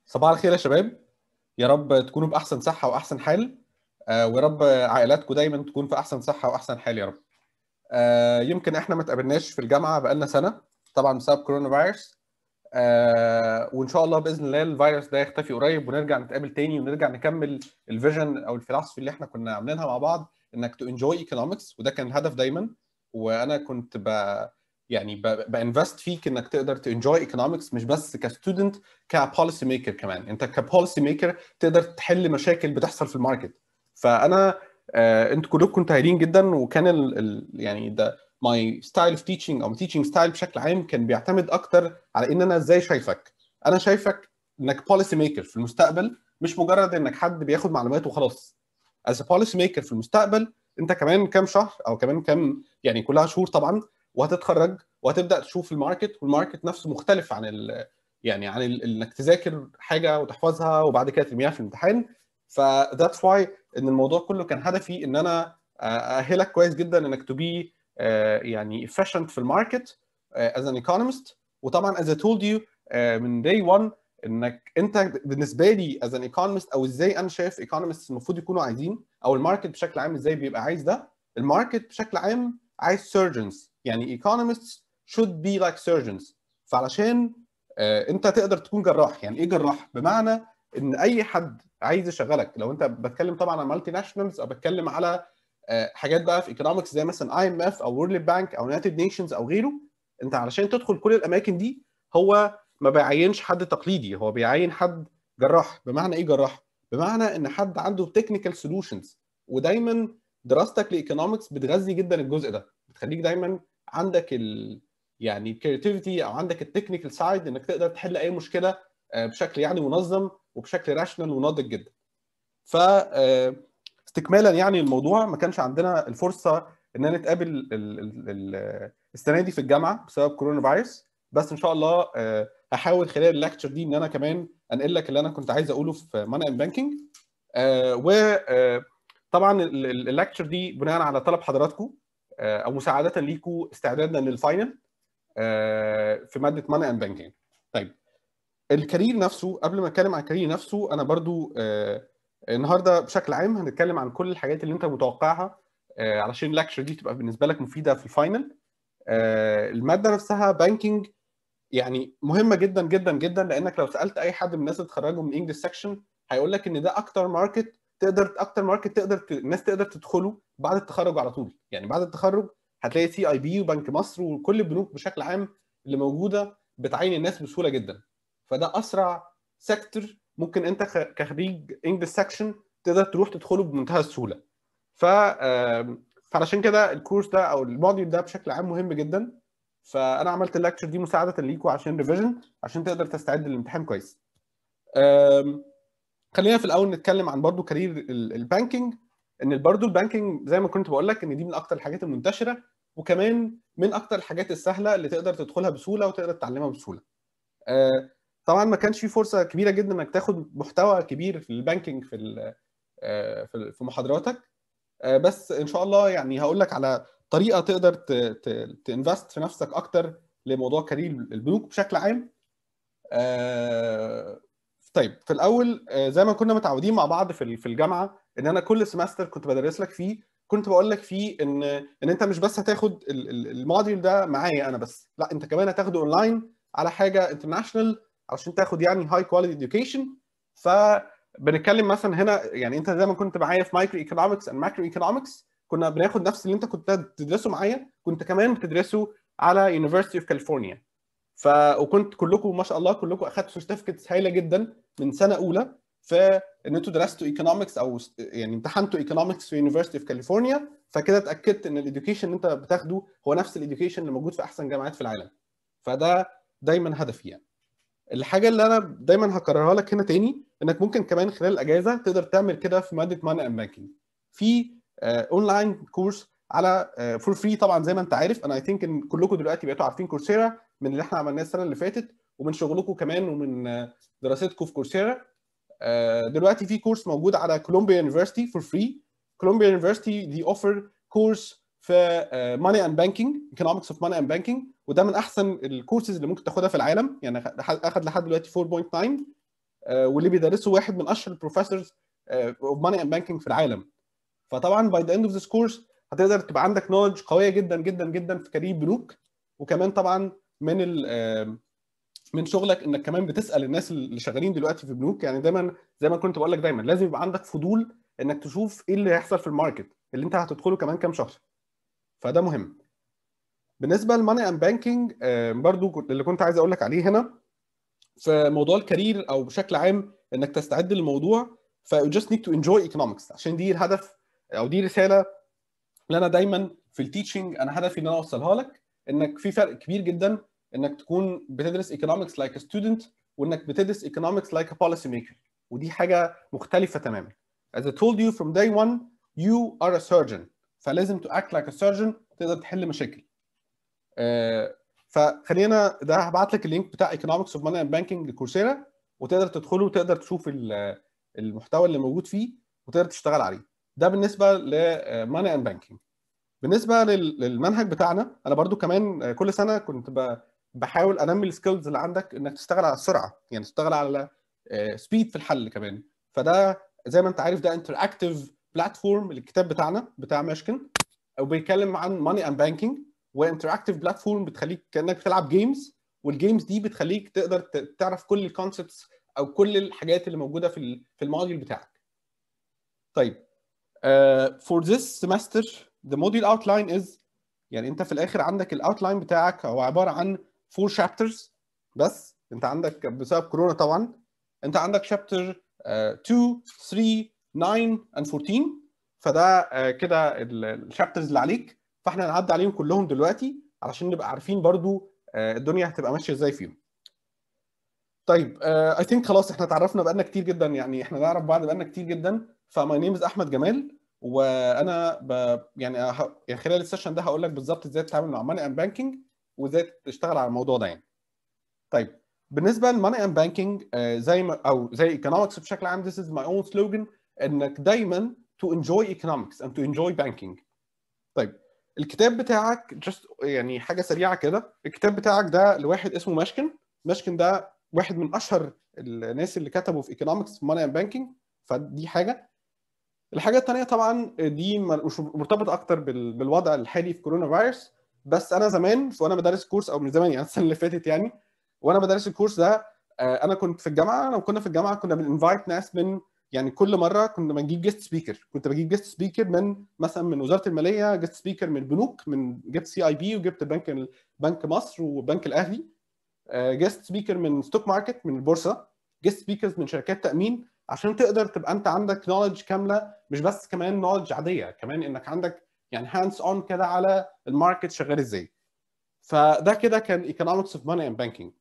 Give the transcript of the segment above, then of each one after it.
صباح الخير يا شباب يا رب تكونوا بأحسن صحة وأحسن حال آه، ويا رب عائلاتكم دايما تكون في أحسن صحة وأحسن حال يا رب آه، يمكن احنا ما تقابلناش في الجامعة بقالنا سنة طبعا بسبب كورونا فيروس آه، وإن شاء الله بإذن الله الفيروس ده يختفي قريب ونرجع نتقابل تاني ونرجع نكمل الفيجن أو الفلسفة اللي احنا كنا عاملينها مع بعض إنك تو انجوي ايكونومكس وده كان الهدف دايما وأنا كنت ب يعني بانفست فيك انك تقدر تنجوي ايكونومكس مش بس كستودنت كبوليسي ميكر كمان انت كبوليسي ميكر تقدر تحل مشاكل بتحصل في الماركت فانا آه انتوا كلكم كنتوا هايلين جدا وكان ال ال يعني ده ماي ستايل اوف تيتشنج او تيتشنج ستايل بشكل عام كان بيعتمد اكتر على ان انا ازاي شايفك انا شايفك انك بوليسي ميكر في المستقبل مش مجرد انك حد بياخد معلومات وخلاص as a policy maker في المستقبل انت كمان كام شهر او كمان كام يعني كلها شهور طبعا وهتتخرج وهتبدا تشوف الماركت والماركت نفسه مختلف عن ال يعني عن ال انك تذاكر حاجه وتحفظها وبعد كده ترميها في الامتحان فذاتس واي ان الموضوع كله كان هدفي ان انا اهلك كويس جدا انك تبي يعني efficient في الماركت از ان economist وطبعا as I told you من day one انك انت بالنسبه لي as an economist او ازاي انا شايف economists المفروض يكونوا عايزين او الماركت بشكل عام ازاي بيبقى عايز ده الماركت بشكل عام عايز surgeons يعني economists should be like surgeons فعلشان آه انت تقدر تكون جراح يعني ايه جراح بمعنى ان اي حد عايز يشغلك لو انت بتكلم طبعا عن مالتي ناشونالز او بتكلم على آه حاجات بقى في ايكونومكس زي مثلا اي ام اف او وورلد بانك او يونايتد نيشنز او غيره انت علشان تدخل كل الاماكن دي هو ما بيعينش حد تقليدي هو بيعين حد جراح بمعنى ايه جراح بمعنى ان حد عنده تكنيكال سولوشنز ودايما دراستك لايكونومكس بتغذي جدا الجزء ده بتخليك دايما عندك ال يعني الكريتيفيتي او عندك التكنيكال سايد انك تقدر تحل اي مشكله بشكل يعني منظم وبشكل راشنال وناضج جدا. ف استكمالا يعني الموضوع ما كانش عندنا الفرصه ان نتقابل السنه دي في الجامعه بسبب كورونا فيروس بس ان شاء الله هحاول خلال الليكتشر دي ان انا كمان انقل لك اللي انا كنت عايز اقوله في ماني اند بانكينج و طبعا الليكتشر دي بناء على طلب حضراتكم او مساعده ليكم استعدادا للفاينل في ماده ماني اند بانكينج طيب الكارير نفسه قبل ما اتكلم عن الكارير نفسه انا برضو النهارده بشكل عام هنتكلم عن كل الحاجات اللي انت متوقعها علشان الليكتشر دي تبقى بالنسبه لك مفيده في الفاينل الماده نفسها بانكينج يعني مهمه جدا جدا جدا لانك لو سالت اي حد من الناس اللي اتخرجوا من انجلش سكشن هيقول لك ان ده اكتر ماركت تقدر اكتر ماركت تقدر ت... الناس تقدر تدخله بعد التخرج على طول يعني بعد التخرج هتلاقي سي اي بي وبنك مصر وكل البنوك بشكل عام اللي موجوده بتعين الناس بسهوله جدا فده اسرع سيكتور ممكن انت كخريج انجلش سكشن تقدر تروح تدخله بمنتهى السهوله ف فعلشان كده الكورس ده او الموديول ده بشكل عام مهم جدا فانا عملت الليكتشر دي مساعده ليكم عشان ريفيجن عشان تقدر تستعد للامتحان كويس خلينا في الاول نتكلم عن برضو كارير البانكينج ان برضو البانكينج زي ما كنت بقول لك ان دي من اكتر الحاجات المنتشره وكمان من اكتر الحاجات السهله اللي تقدر تدخلها بسهوله وتقدر تتعلمها بسهوله طبعا ما كانش في فرصه كبيره جدا انك تاخد محتوى كبير في البانكينج في في محاضراتك بس ان شاء الله يعني هقول لك على طريقه تقدر تنفست في نفسك اكتر لموضوع كارير البنوك بشكل عام طيب في الاول زي ما كنا متعودين مع بعض في في الجامعه ان انا كل سمستر كنت بدرس لك فيه كنت بقول لك فيه ان ان انت مش بس هتاخد الموديول ده معايا انا بس لا انت كمان هتاخده اونلاين على حاجه انترناشونال علشان تاخد يعني هاي كواليتي اديوكيشن فبنتكلم مثلا هنا يعني انت زي ما كنت معايا في مايكرو ايكونومكس اند ماكرو ايكونومكس كنا بناخد نفس اللي انت كنت بتدرسه معايا كنت كمان بتدرسه على يونيفرسيتي اوف كاليفورنيا ف وكنت كلكم ما شاء الله كلكم اخدتوا سيرتيفيكتس هايله جدا من سنه اولى في ان انتوا درستوا ايكونومكس او يعني امتحنتوا ايكونومكس في يونيفرسيتي اوف كاليفورنيا فكده اتاكدت ان الاديوكيشن اللي انت بتاخده هو نفس الاديوكيشن اللي موجود في احسن جامعات في العالم فده دايما هدفي يعني الحاجه اللي انا دايما هكررها لك هنا تاني انك ممكن كمان خلال الاجازه تقدر تعمل كده في ماده ماني اند بانكينج في اونلاين كورس على فور فري طبعا زي ما انت عارف انا اي ثينك ان كلكم دلوقتي بقيتوا عارفين كورسيرا من اللي احنا عملناه السنه اللي فاتت ومن شغلكم كمان ومن دراستكم في كورسيرا دلوقتي في كورس موجود على كولومبيا يونيفرستي فور فري كولومبيا يونيفرستي دي اوفر كورس في ماني اند بانكينج ايكونومكس اوف ماني اند بانكينج وده من احسن الكورسز اللي ممكن تاخدها في العالم يعني اخد لحد دلوقتي 4.9 واللي بيدرسه واحد من اشهر البروفيسورز اوف ماني اند بانكينج في العالم فطبعا باي ذا اند اوف ذا كورس هتقدر تبقى عندك نولج قويه جدا جدا جدا في كارير بنوك وكمان طبعا من ال من شغلك انك كمان بتسال الناس اللي شغالين دلوقتي في بنوك يعني دايما زي ما كنت بقول لك دايما لازم يبقى عندك فضول انك تشوف ايه اللي هيحصل في الماركت اللي انت هتدخله كمان كام شهر فده مهم بالنسبه للماني اند بانكينج برضو اللي كنت عايز اقول لك عليه هنا في موضوع الكارير او بشكل عام انك تستعد للموضوع ف you just need to enjoy economics عشان دي الهدف او دي رساله اللي انا دايما في التيتشنج انا هدفي ان انا اوصلها لك انك في فرق كبير جدا انك تكون بتدرس economics like a student وانك بتدرس economics like a policy maker ودي حاجه مختلفه تماما as I told you from day one you are a surgeon فلازم to act like a surgeon تقدر تحل مشاكل آه فخلينا ده هبعت لك اللينك بتاع economics of money and banking لكورسيرا وتقدر تدخله وتقدر تشوف المحتوى اللي موجود فيه وتقدر تشتغل عليه ده بالنسبه لماني اند بانكينج بالنسبه للمنهج بتاعنا انا برضو كمان كل سنه كنت بحاول انمي السكيلز اللي عندك انك تشتغل على السرعه يعني تشتغل على سبيد في الحل كمان فده زي ما انت عارف ده انتراكتيف بلاتفورم الكتاب بتاعنا بتاع ماشكن وبيتكلم عن ماني اند بانكينج وانتراكتيف بلاتفورم بتخليك كانك بتلعب جيمز والجيمز دي بتخليك تقدر تعرف كل الكونسبتس او كل الحاجات اللي موجوده في في الموديل بتاعك طيب uh, for this semester the module outline is يعني انت في الاخر عندك الاوتلاين بتاعك هو عباره عن four chapters بس انت عندك بسبب كورونا طبعا انت عندك chapter uh, 2 3 9 and 14 فده uh, كده الشابترز اللي عليك فاحنا هنعدي عليهم كلهم دلوقتي علشان نبقى عارفين برضو uh, الدنيا هتبقى ماشيه ازاي فيهم طيب اي uh, ثينك خلاص احنا اتعرفنا بقالنا كتير جدا يعني احنا نعرف بعض بقالنا كتير جدا فماي نيم از احمد جمال وانا ب... يعني ه... يعني خلال السيشن ده هقول لك بالظبط ازاي تتعامل مع ماني اند بانكينج وازاي تشتغل على الموضوع ده يعني. طيب بالنسبه للماني اند بانكينج زي ما او زي ايكونومكس بشكل عام this is my own slogan انك دايما to enjoy economics and to enjoy banking. طيب الكتاب بتاعك just يعني حاجه سريعه كده الكتاب بتاعك ده لواحد اسمه ماشكن ماشكن ده واحد من اشهر الناس اللي كتبوا في ايكونومكس ماني اند بانكينج فدي حاجه الحاجه الثانيه طبعا دي مش مرتبطه اكتر بالوضع الحالي في كورونا فيروس بس انا زمان وانا بدرس كورس او من زمان يعني السنه اللي فاتت يعني وانا بدرس الكورس ده انا كنت في الجامعه لما كنا في الجامعه كنا بننفايت ناس من يعني كل مره كنا بنجيب جيست سبيكر كنت بجيب جيست سبيكر من مثلا من وزاره الماليه جيست سبيكر من البنوك من جبت سي اي بي وجبت بنك بنك مصر وبنك الاهلي جيست سبيكر من ستوك ماركت من البورصه جيست سبيكرز من شركات تامين عشان تقدر تبقى انت عندك نولج كامله مش بس كمان نولج عاديه كمان انك عندك يعني هاندز اون كده على الماركت شغال ازاي فده كده كان ايكونومكس اوف ماني اند بانكينج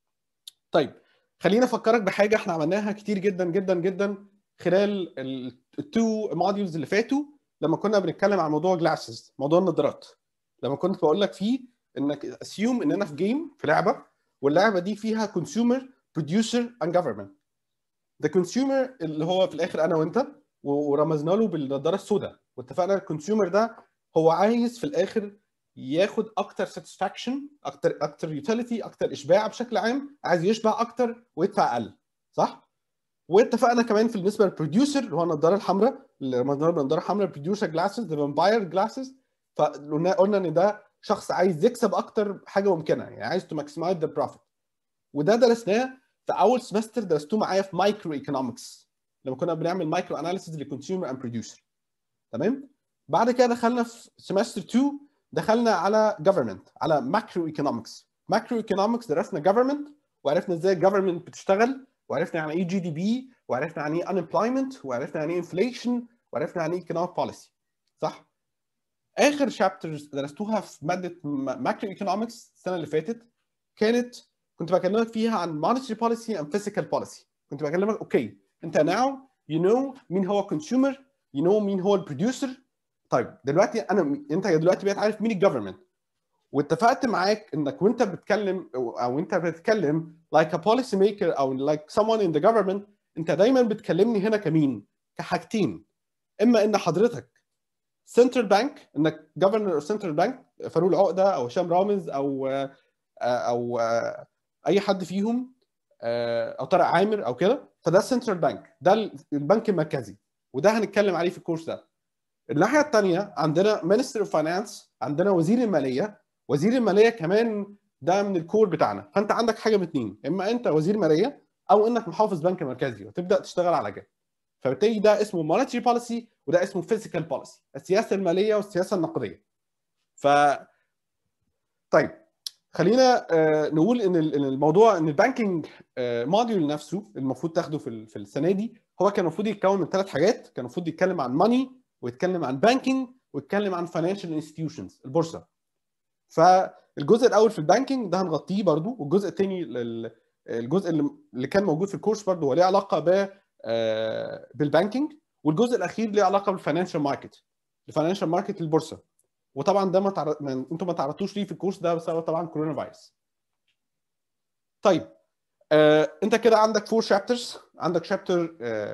طيب خلينا افكرك بحاجه احنا عملناها كتير جدا جدا جدا خلال التو موديولز اللي فاتوا لما كنا بنتكلم عن موضوع جلاسز موضوع النظارات لما كنت بقول لك فيه انك اسيوم ان انا في جيم في لعبه واللعبه دي فيها كونسيومر بروديوسر اند جفرمنت ذا كونسيومر اللي هو في الاخر انا وانت ورمزنا له بالنضاره السوداء واتفقنا الكونسيومر ده هو عايز في الاخر ياخد اكتر ساتسفاكشن اكتر اكتر يوتيليتي اكتر اشباع بشكل عام عايز يشبع اكتر ويدفع اقل صح؟ واتفقنا كمان في بالنسبه للبروديوسر اللي هو النضاره الحمراء اللي رمزنا له بالنضاره الحمراء بروديوسر جلاسز ذا فامباير جلاسز فقلنا قلنا ان ده شخص عايز يكسب اكتر حاجه ممكنه يعني عايز تو ماكسمايز ذا بروفيت وده درسناه في اول سمستر درستوه معايا في مايكرو ايكونومكس لما كنا بنعمل مايكرو اناليسيز للكونسيومر اند بروديوسر تمام بعد كده دخلنا في سمستر 2 دخلنا على جفرمنت على ماكرو ايكونومكس ماكرو ايكونومكس درسنا جفرمنت وعرفنا ازاي الجفرمنت بتشتغل وعرفنا يعني ايه جي دي بي وعرفنا يعني ايه unemployment وعرفنا يعني ايه انفليشن وعرفنا يعني ايه ايكونوميك بوليسي صح اخر شابترز درستوها في ماده ماكرو ايكونومكس السنه اللي فاتت كانت كنت بكلمك فيها عن monetary policy and fiscal policy كنت بكلمك اوكي انت now you know مين هو consumer you know مين هو البروديوسر طيب دلوقتي انا انت دلوقتي بقيت عارف مين الجفرمنت واتفقت معاك انك وانت بتتكلم او انت بتتكلم like a policy maker او like someone in the government انت دايما بتكلمني هنا كمين كحاجتين اما ان حضرتك سنترال بانك انك جفرنر اوف سنترال بانك فاروق العقده او هشام رامز او او اي حد فيهم او طارق عامر او كده فده السنترال بانك ده البنك المركزي وده هنتكلم عليه في الكورس ده الناحيه الثانيه عندنا مينستر اوف فاينانس عندنا وزير الماليه وزير الماليه كمان ده من الكور بتاعنا فانت عندك حاجه من اثنين اما انت وزير ماليه او انك محافظ بنك مركزي وتبدا تشتغل على جد فبالتالي ده اسمه مونيتري بوليسي وده اسمه فيزيكال بوليسي السياسه الماليه والسياسه النقديه ف طيب خلينا آه، نقول ان الموضوع ان البانكينج موديول نفسه المفروض تاخده في في السنه دي هو كان المفروض يتكون من ثلاث حاجات كان المفروض يتكلم عن ماني ويتكلم عن بانكينج ويتكلم عن فاينانشال انستتيوشنز البورصه فالجزء الاول في البانكينج ده هنغطيه برضو والجزء الثاني الجزء اللي كان موجود في الكورس برضو هو ليه علاقه ب آه، بالبانكينج والجزء الاخير ليه علاقه بالفاينانشال ماركت الفاينانشال ماركت البورصه وطبعا ده ما تعر... انتم ما تعرضتوش ليه في الكورس ده بسبب طبعا كورونا فيروس طيب آه، انت كده عندك فور شابترز عندك شابتر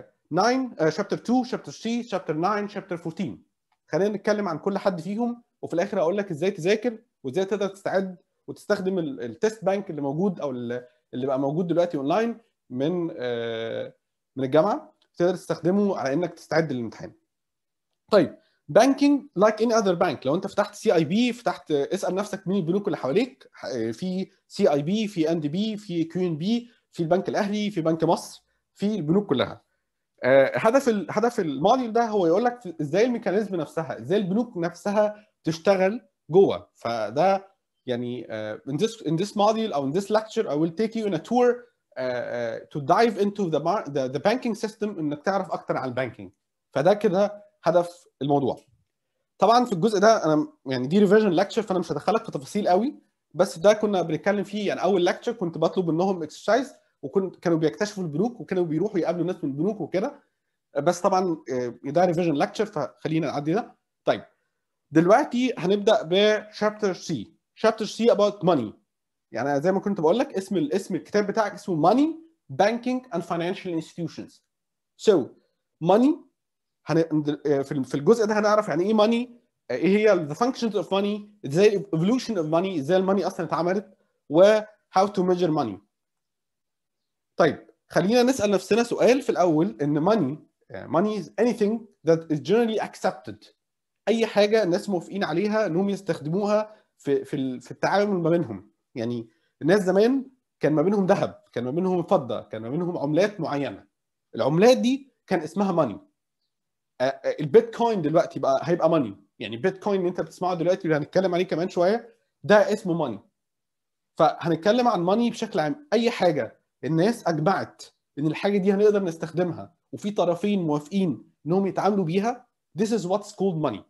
9 شابتر 2 شابتر 3 شابتر 9 شابتر 14 خلينا نتكلم عن كل حد فيهم وفي الاخر اقول لك ازاي تذاكر وازاي تقدر تستعد وتستخدم التست بانك اللي موجود او اللي بقى موجود دلوقتي اونلاين من آه، من الجامعه تقدر تستخدمه على انك تستعد للامتحان. طيب بانكينج لايك اني اذر بانك لو انت فتحت سي اي بي فتحت اسال نفسك مين البنوك اللي حواليك في سي اي بي في ان دي بي في كيو ان بي في البنك الاهلي في بنك مصر في البنوك كلها آه، هدف هدف الموديل ده هو يقول لك ازاي الميكانيزم نفسها ازاي البنوك نفسها تشتغل جوه فده يعني uh, in this in this module او in this lecture I will take you in a tour uh, uh, to dive into the, the the banking system انك تعرف اكتر عن البانكينج فده كده هدف الموضوع طبعا في الجزء ده انا يعني دي ريفيجن لكتشر فانا مش هدخلك في تفاصيل قوي بس ده كنا بنتكلم فيه يعني اول لكتشر كنت بطلب منهم اكسرسايز وكنت كانوا بيكتشفوا البنوك وكانوا بيروحوا يقابلوا ناس من البنوك وكده بس طبعا ده ريفيجن لكتشر فخلينا نعدي ده طيب دلوقتي هنبدا بشابتر سي شابتر سي اباوت ماني يعني زي ما كنت بقول لك اسم الاسم الكتاب بتاعك اسمه ماني بانكينج اند فاينانشال انستتيوشنز سو ماني في الجزء ده هنعرف يعني ايه ماني ايه هي ذا فانكشنز اوف ماني ازاي الايفولوشن اوف ماني ازاي الماني اصلا اتعملت و how to measure money طيب خلينا نسال نفسنا سؤال في الاول ان money money is anything that is generally accepted اي حاجه الناس موافقين عليها انهم يستخدموها في في في التعامل ما بينهم يعني الناس زمان كان ما بينهم ذهب كان ما بينهم فضه كان ما بينهم عملات معينه العملات دي كان اسمها ماني البيتكوين دلوقتي بقى هيبقى ماني يعني بيتكوين اللي انت بتسمعه دلوقتي اللي هنتكلم عليه كمان شويه ده اسمه ماني فهنتكلم عن ماني بشكل عام اي حاجه الناس اجمعت ان الحاجه دي هنقدر نستخدمها وفي طرفين موافقين انهم يتعاملوا بيها this is what's called money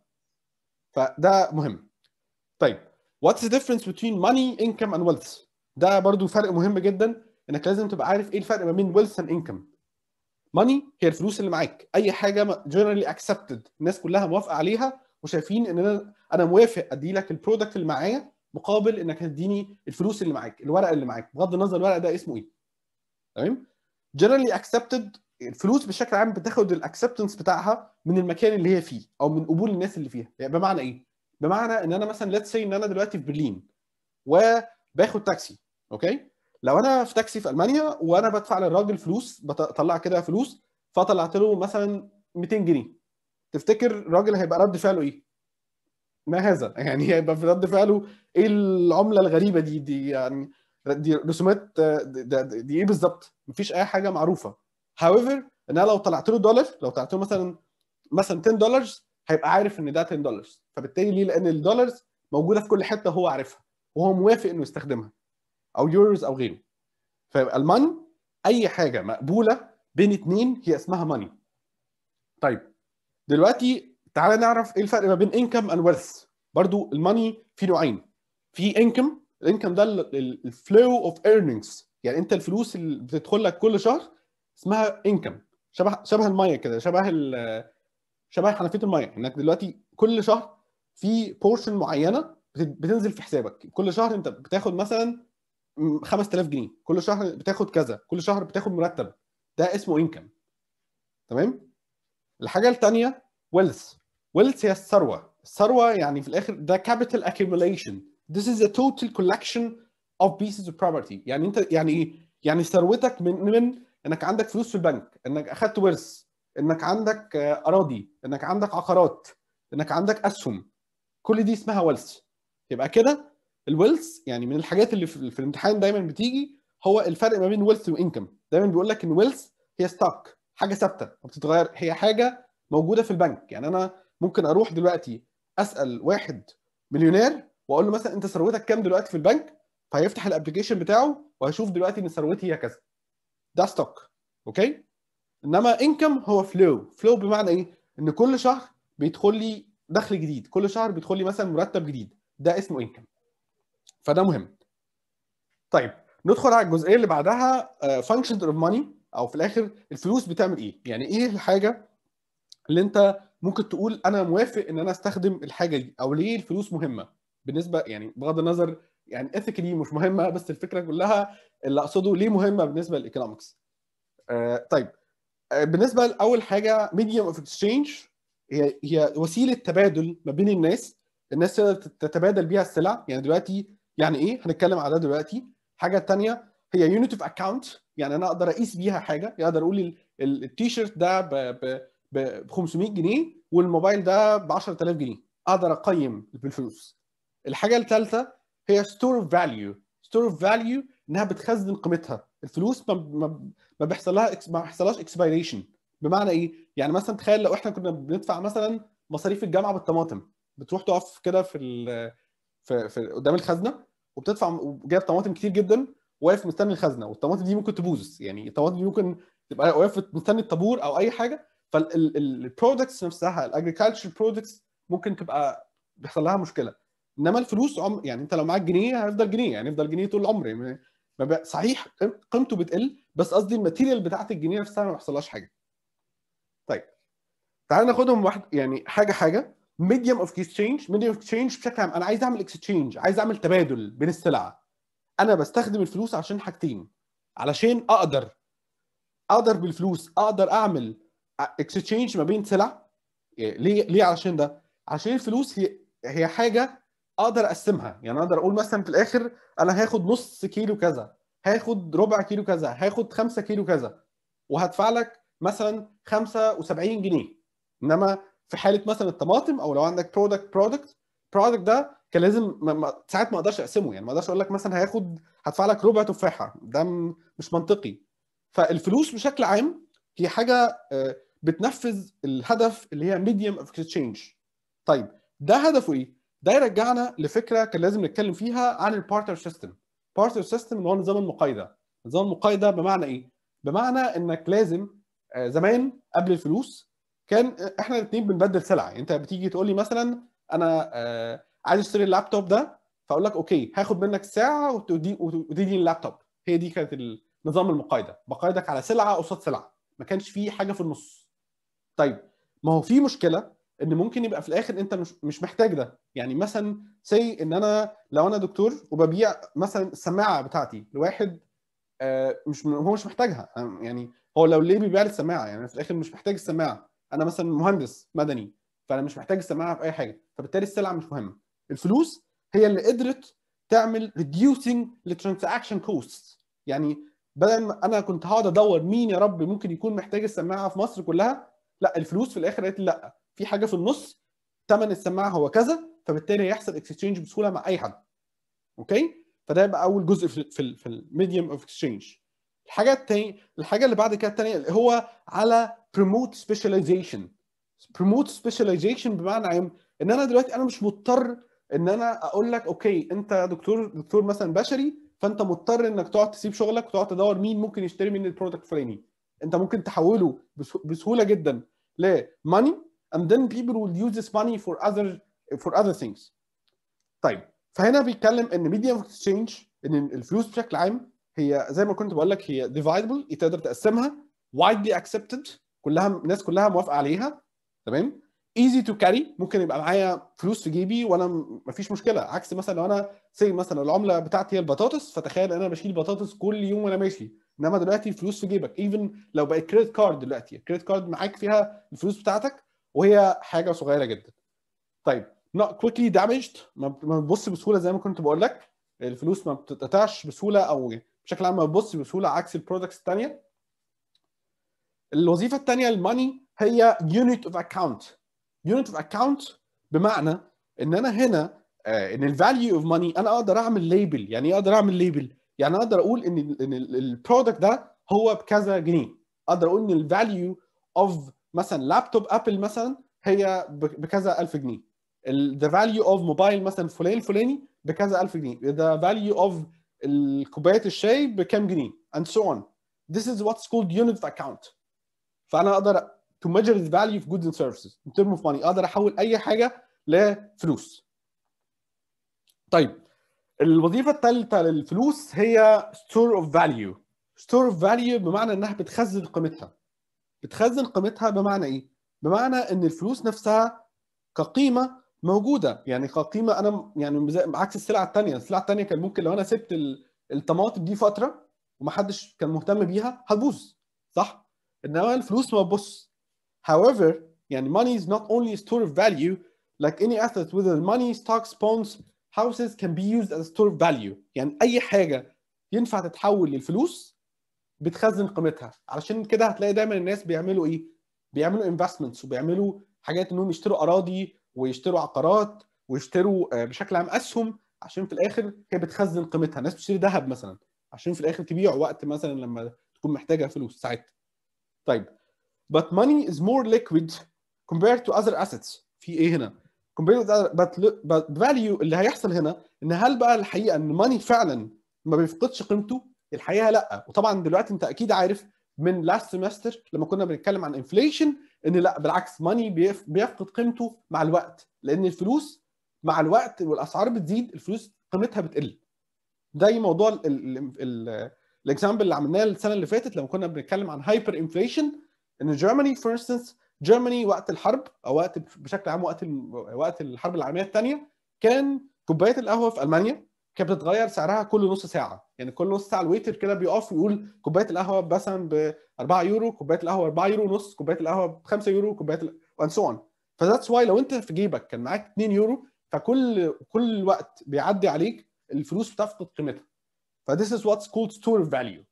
فده مهم طيب what's the difference between money income and wealth ده برضو فرق مهم جدا انك لازم تبقى عارف ايه الفرق ما بين wealth and income money هي الفلوس اللي معاك اي حاجه generally accepted الناس كلها موافقه عليها وشايفين ان انا انا موافق ادي لك البرودكت اللي معايا مقابل انك تديني الفلوس اللي معاك الورق اللي معاك بغض النظر الورق ده اسمه ايه تمام generally accepted الفلوس بشكل عام بتاخد الاكسبتنس بتاعها من المكان اللي هي فيه او من قبول الناس اللي فيها يعني بمعنى ايه بمعنى ان انا مثلا ليتس سي ان انا دلوقتي في برلين وباخد تاكسي اوكي لو انا في تاكسي في المانيا وانا بدفع للراجل فلوس بطلع كده فلوس فطلعت له مثلا 200 جنيه تفتكر الراجل هيبقى رد فعله ايه؟ ما هذا يعني هيبقى في رد فعله ايه العمله الغريبه دي دي يعني دي رسومات دي, دي ايه بالظبط؟ مفيش اي حاجه معروفه however ان انا لو طلعت له دولار لو طلعت له مثلا مثلا 10 دولار هيبقى عارف ان ده 10 دولار فبالتالي ليه؟ لان الدولارز موجوده في كل حته هو عارفها وهو موافق انه يستخدمها او يوروز او غيره فيبقى الماني اي حاجه مقبوله بين اثنين هي اسمها ماني طيب دلوقتي تعالى نعرف ايه الفرق ما بين انكم اند ويلث برضو الماني في نوعين في انكم الانكم ده الفلو اوف ايرنينجز يعني انت الفلوس اللي بتدخل لك كل شهر اسمها انكم شبه شبه الميه كده شبه شبه حنفيه الميه انك دلوقتي كل شهر في بورشن معينه بتنزل في حسابك كل شهر انت بتاخد مثلا 5000 جنيه كل شهر بتاخد كذا كل شهر بتاخد مرتب ده اسمه انكم تمام الحاجه الثانيه ويلث ويلث هي الثروه الثروه يعني في الاخر ده capital accumulation this is a total collection of pieces of property يعني انت يعني ايه يعني ثروتك من من انك عندك فلوس في البنك انك اخدت ورث انك عندك آه، اراضي انك عندك عقارات انك عندك اسهم كل دي اسمها ويلث يبقى كده الويلث يعني من الحاجات اللي في, في الامتحان دايما بتيجي هو الفرق ما بين ويلث وانكم دايما بيقول لك ان ويلث هي ستوك حاجه ثابته ما بتتغير هي حاجه موجوده في البنك يعني انا ممكن اروح دلوقتي اسال واحد مليونير واقول له مثلا انت ثروتك كام دلوقتي في البنك فهيفتح الابلكيشن بتاعه وهيشوف دلوقتي ان ثروتي هي كذا ده ستوك اوكي انما انكم هو فلو فلو بمعنى ايه ان كل شهر بيدخل لي دخل جديد كل شهر بيدخل لي مثلا مرتب جديد ده اسمه انكم فده مهم طيب ندخل على الجزئيه اللي بعدها فانكشن اوف ماني او في الاخر الفلوس بتعمل ايه يعني ايه الحاجه اللي انت ممكن تقول انا موافق ان انا استخدم الحاجه دي او ليه الفلوس مهمه بالنسبه يعني بغض النظر يعني اثيكلي مش مهمه بس الفكره كلها اللي اقصده ليه مهمه بالنسبه للايكونومكس آه طيب آه بالنسبه لاول حاجه ميديوم اوف اكسشينج هي هي وسيله تبادل ما بين الناس الناس تقدر تتبادل بيها السلع يعني دلوقتي يعني ايه هنتكلم على ده دلوقتي حاجه ثانيه هي يونت اوف اكونت يعني انا اقدر اقيس بيها حاجه يعني اقدر اقول التيشيرت ده ب 500 جنيه والموبايل ده ب 10000 جنيه اقدر اقيم بالفلوس الحاجه الثالثه هي ستور اوف فاليو ستور اوف فاليو انها بتخزن قيمتها الفلوس ما ما, ما بيحصل لها ما بيحصلهاش اكسبيريشن بمعنى ايه يعني مثلا تخيل لو احنا كنا بندفع مثلا مصاريف الجامعه بالطماطم بتروح تقف كده في ال في, في قدام الخزنه وبتدفع وجايب طماطم كتير جدا واقف مستني الخزنه والطماطم دي ممكن تبوظ يعني الطماطم دي ممكن تبقى واقف مستني الطابور او اي حاجه فالبرودكتس نفسها الاجريكلتشر برودكتس ممكن تبقى بيحصل لها مشكله انما الفلوس عم يعني انت لو معاك جنيه هيفضل جنيه يعني يفضل جنيه طول العمر يعني صحيح قيمته بتقل بس قصدي الماتيريال بتاعت الجنيه نفسها ما بيحصلهاش حاجه طيب تعال ناخدهم واحد يعني حاجه حاجه ميديوم اوف اكسشينج ميديوم اوف اكسشينج بشكل عام انا عايز اعمل اكسشينج عايز اعمل تبادل بين السلع انا بستخدم الفلوس عشان حاجتين علشان اقدر اقدر بالفلوس اقدر اعمل اكسشينج ما بين سلع ليه ليه علشان ده عشان الفلوس هي هي حاجه اقدر اقسمها يعني اقدر اقول مثلا في الاخر انا هاخد نص كيلو كذا هاخد ربع كيلو كذا هاخد 5 كيلو كذا وهدفع لك مثلا 75 جنيه انما في حاله مثلا الطماطم او لو عندك برودكت برودكت برودكت ده كان لازم ساعات ما اقدرش اقسمه يعني ما اقدرش اقول لك مثلا هاخد هدفع لك ربع تفاحه ده مش منطقي فالفلوس بشكل عام هي حاجه بتنفذ الهدف اللي هي ميديوم اوف اكسشينج طيب ده هدفه ايه ده يرجعنا لفكره كان لازم نتكلم فيها عن البارتنر سيستم بارتنر سيستم اللي هو نظام المقايضه نظام المقايضه بمعنى ايه بمعنى انك لازم زمان قبل الفلوس كان احنا الاثنين بنبدل سلع يعني انت بتيجي تقول لي مثلا انا عايز اشتري اللابتوب ده فاقول لك اوكي هاخد منك ساعه وتديني اللابتوب هي دي كانت نظام المقايضه بقايضك على سلعه قصاد سلعه ما كانش في حاجه في النص طيب ما هو في مشكله ان ممكن يبقى في الاخر انت مش مش محتاج ده يعني مثلا سي ان انا لو انا دكتور وببيع مثلا السماعه بتاعتي لواحد مش هو مش محتاجها يعني هو لو ليه بيبيع لي السماعه يعني في الاخر مش محتاج السماعه انا مثلا مهندس مدني فانا مش محتاج السماعه في اي حاجه فبالتالي السلعه مش مهمه الفلوس هي اللي قدرت تعمل reducing للترانزاكشن كوست يعني بدل ما انا كنت هقعد ادور مين يا رب ممكن يكون محتاج السماعه في مصر كلها لا الفلوس في الاخر قالت لا في حاجه في النص ثمن السماعه هو كذا فبالتالي هيحصل اكسشينج بسهوله مع اي حد اوكي فده يبقى اول جزء في في, في الميديوم اوف اكسشينج الحاجه الثانيه الحاجه اللي بعد كده الثانيه اللي هو على بروموت سبيشاليزيشن بروموت سبيشاليزيشن بمعنى عام ان انا دلوقتي انا مش مضطر ان انا اقول لك اوكي انت دكتور دكتور مثلا بشري فانت مضطر انك تقعد تسيب شغلك وتقعد تدور مين ممكن يشتري مني البرودكت الفلاني انت ممكن تحوله بسهوله جدا ل money and then people will use this money for other for other things. طيب فهنا بيتكلم ان medium of exchange ان الفلوس بشكل عام هي زي ما كنت بقول لك هي dividable تقدر تقسمها widely accepted كلها الناس كلها موافقه عليها تمام easy to carry ممكن يبقى معايا فلوس في جيبي وانا مفيش مشكله عكس مثلا لو انا سي مثلا العمله بتاعتي هي البطاطس فتخيل انا بشيل بطاطس كل يوم وانا ماشي انما دلوقتي الفلوس في جيبك ايفن لو بقت كريدت كارد دلوقتي الكريدت كارد معاك فيها الفلوس بتاعتك وهي حاجه صغيره جدا طيب not quickly damaged ما بتبص بسهوله زي ما كنت بقول لك الفلوس ما بتتقطعش بسهوله او بشكل عام ما بتبص بسهوله عكس البرودكتس الثانيه الوظيفه الثانيه الماني هي يونت اوف اكاونت يونت اوف اكاونت بمعنى ان انا هنا آه، ان الفاليو اوف ماني انا اقدر اعمل ليبل يعني ايه اقدر اعمل ليبل يعني اقدر اقول ان ان البرودكت ده هو بكذا جنيه اقدر اقول ان الفاليو اوف مثلا لابتوب ابل مثلا هي ب- بكذا الف جنيه ذا فاليو اوف موبايل مثلا فلان الفلاني بكذا الف جنيه ذا فاليو اوف الكوبايات الشاي بكام جنيه and so on this is what's called unit of account فانا اقدر to measure the value of goods and services in terms of money اقدر احول اي حاجه لفلوس طيب الوظيفه الثالثه للفلوس هي store of value store of value بمعنى انها بتخزن قيمتها بتخزن قيمتها بمعنى ايه بمعنى ان الفلوس نفسها كقيمه موجوده يعني كقيمه انا يعني زي- عكس السلعه الثانيه السلعه الثانيه كان ممكن لو انا سبت ال- الطماطم دي فتره ومحدش كان مهتم بيها هتبوظ صح انما الفلوس ما بتبص however يعني money is not only a store of value like any asset whether money stocks bonds houses can be used as a store of value يعني اي حاجه ينفع تتحول للفلوس بتخزن قيمتها علشان كده هتلاقي دايما الناس بيعملوا ايه بيعملوا انفستمنتس وبيعملوا حاجات انهم يشتروا اراضي ويشتروا عقارات ويشتروا آه، بشكل عام اسهم عشان في الاخر هي بتخزن قيمتها الناس بتشتري ذهب مثلا عشان في الاخر تبيع وقت مثلا لما تكون محتاجه فلوس ساعتها طيب but money is more liquid compared to other assets في ايه هنا compared to other but, look- but value اللي هيحصل هنا ان هل بقى الحقيقه ان money فعلا ما بيفقدش قيمته الحقيقه لا وطبعا دلوقتي انت اكيد عارف من لاست سيمستر لما كنا بنتكلم عن انفليشن ان لا بالعكس ماني بيفقد قيمته مع الوقت لان الفلوس مع الوقت والاسعار بتزيد الفلوس قيمتها بتقل زي موضوع الاكزامبل اللي عملناه السنه اللي فاتت لما كنا بنتكلم عن هايبر انفليشن ان جيرماني فور انستنس جيرماني وقت الحرب او وقت بشكل عام وقت الم- وقت الحرب العالميه الثانيه كان كوبايه القهوه في المانيا كانت بتتغير سعرها كل نص ساعه يعني كل نص ساعه الويتر كده بيقف ويقول كوبايه القهوه مثلا ب 4 يورو كوبايه القهوه 4 يورو ونص كوبايه القهوه ب 5 يورو كوبايه وان سو اون فذاتس واي لو انت في جيبك كان معاك 2 يورو فكل كل وقت بيعدي عليك الفلوس بتفقد قيمتها فذس از واتس كولد ستور فاليو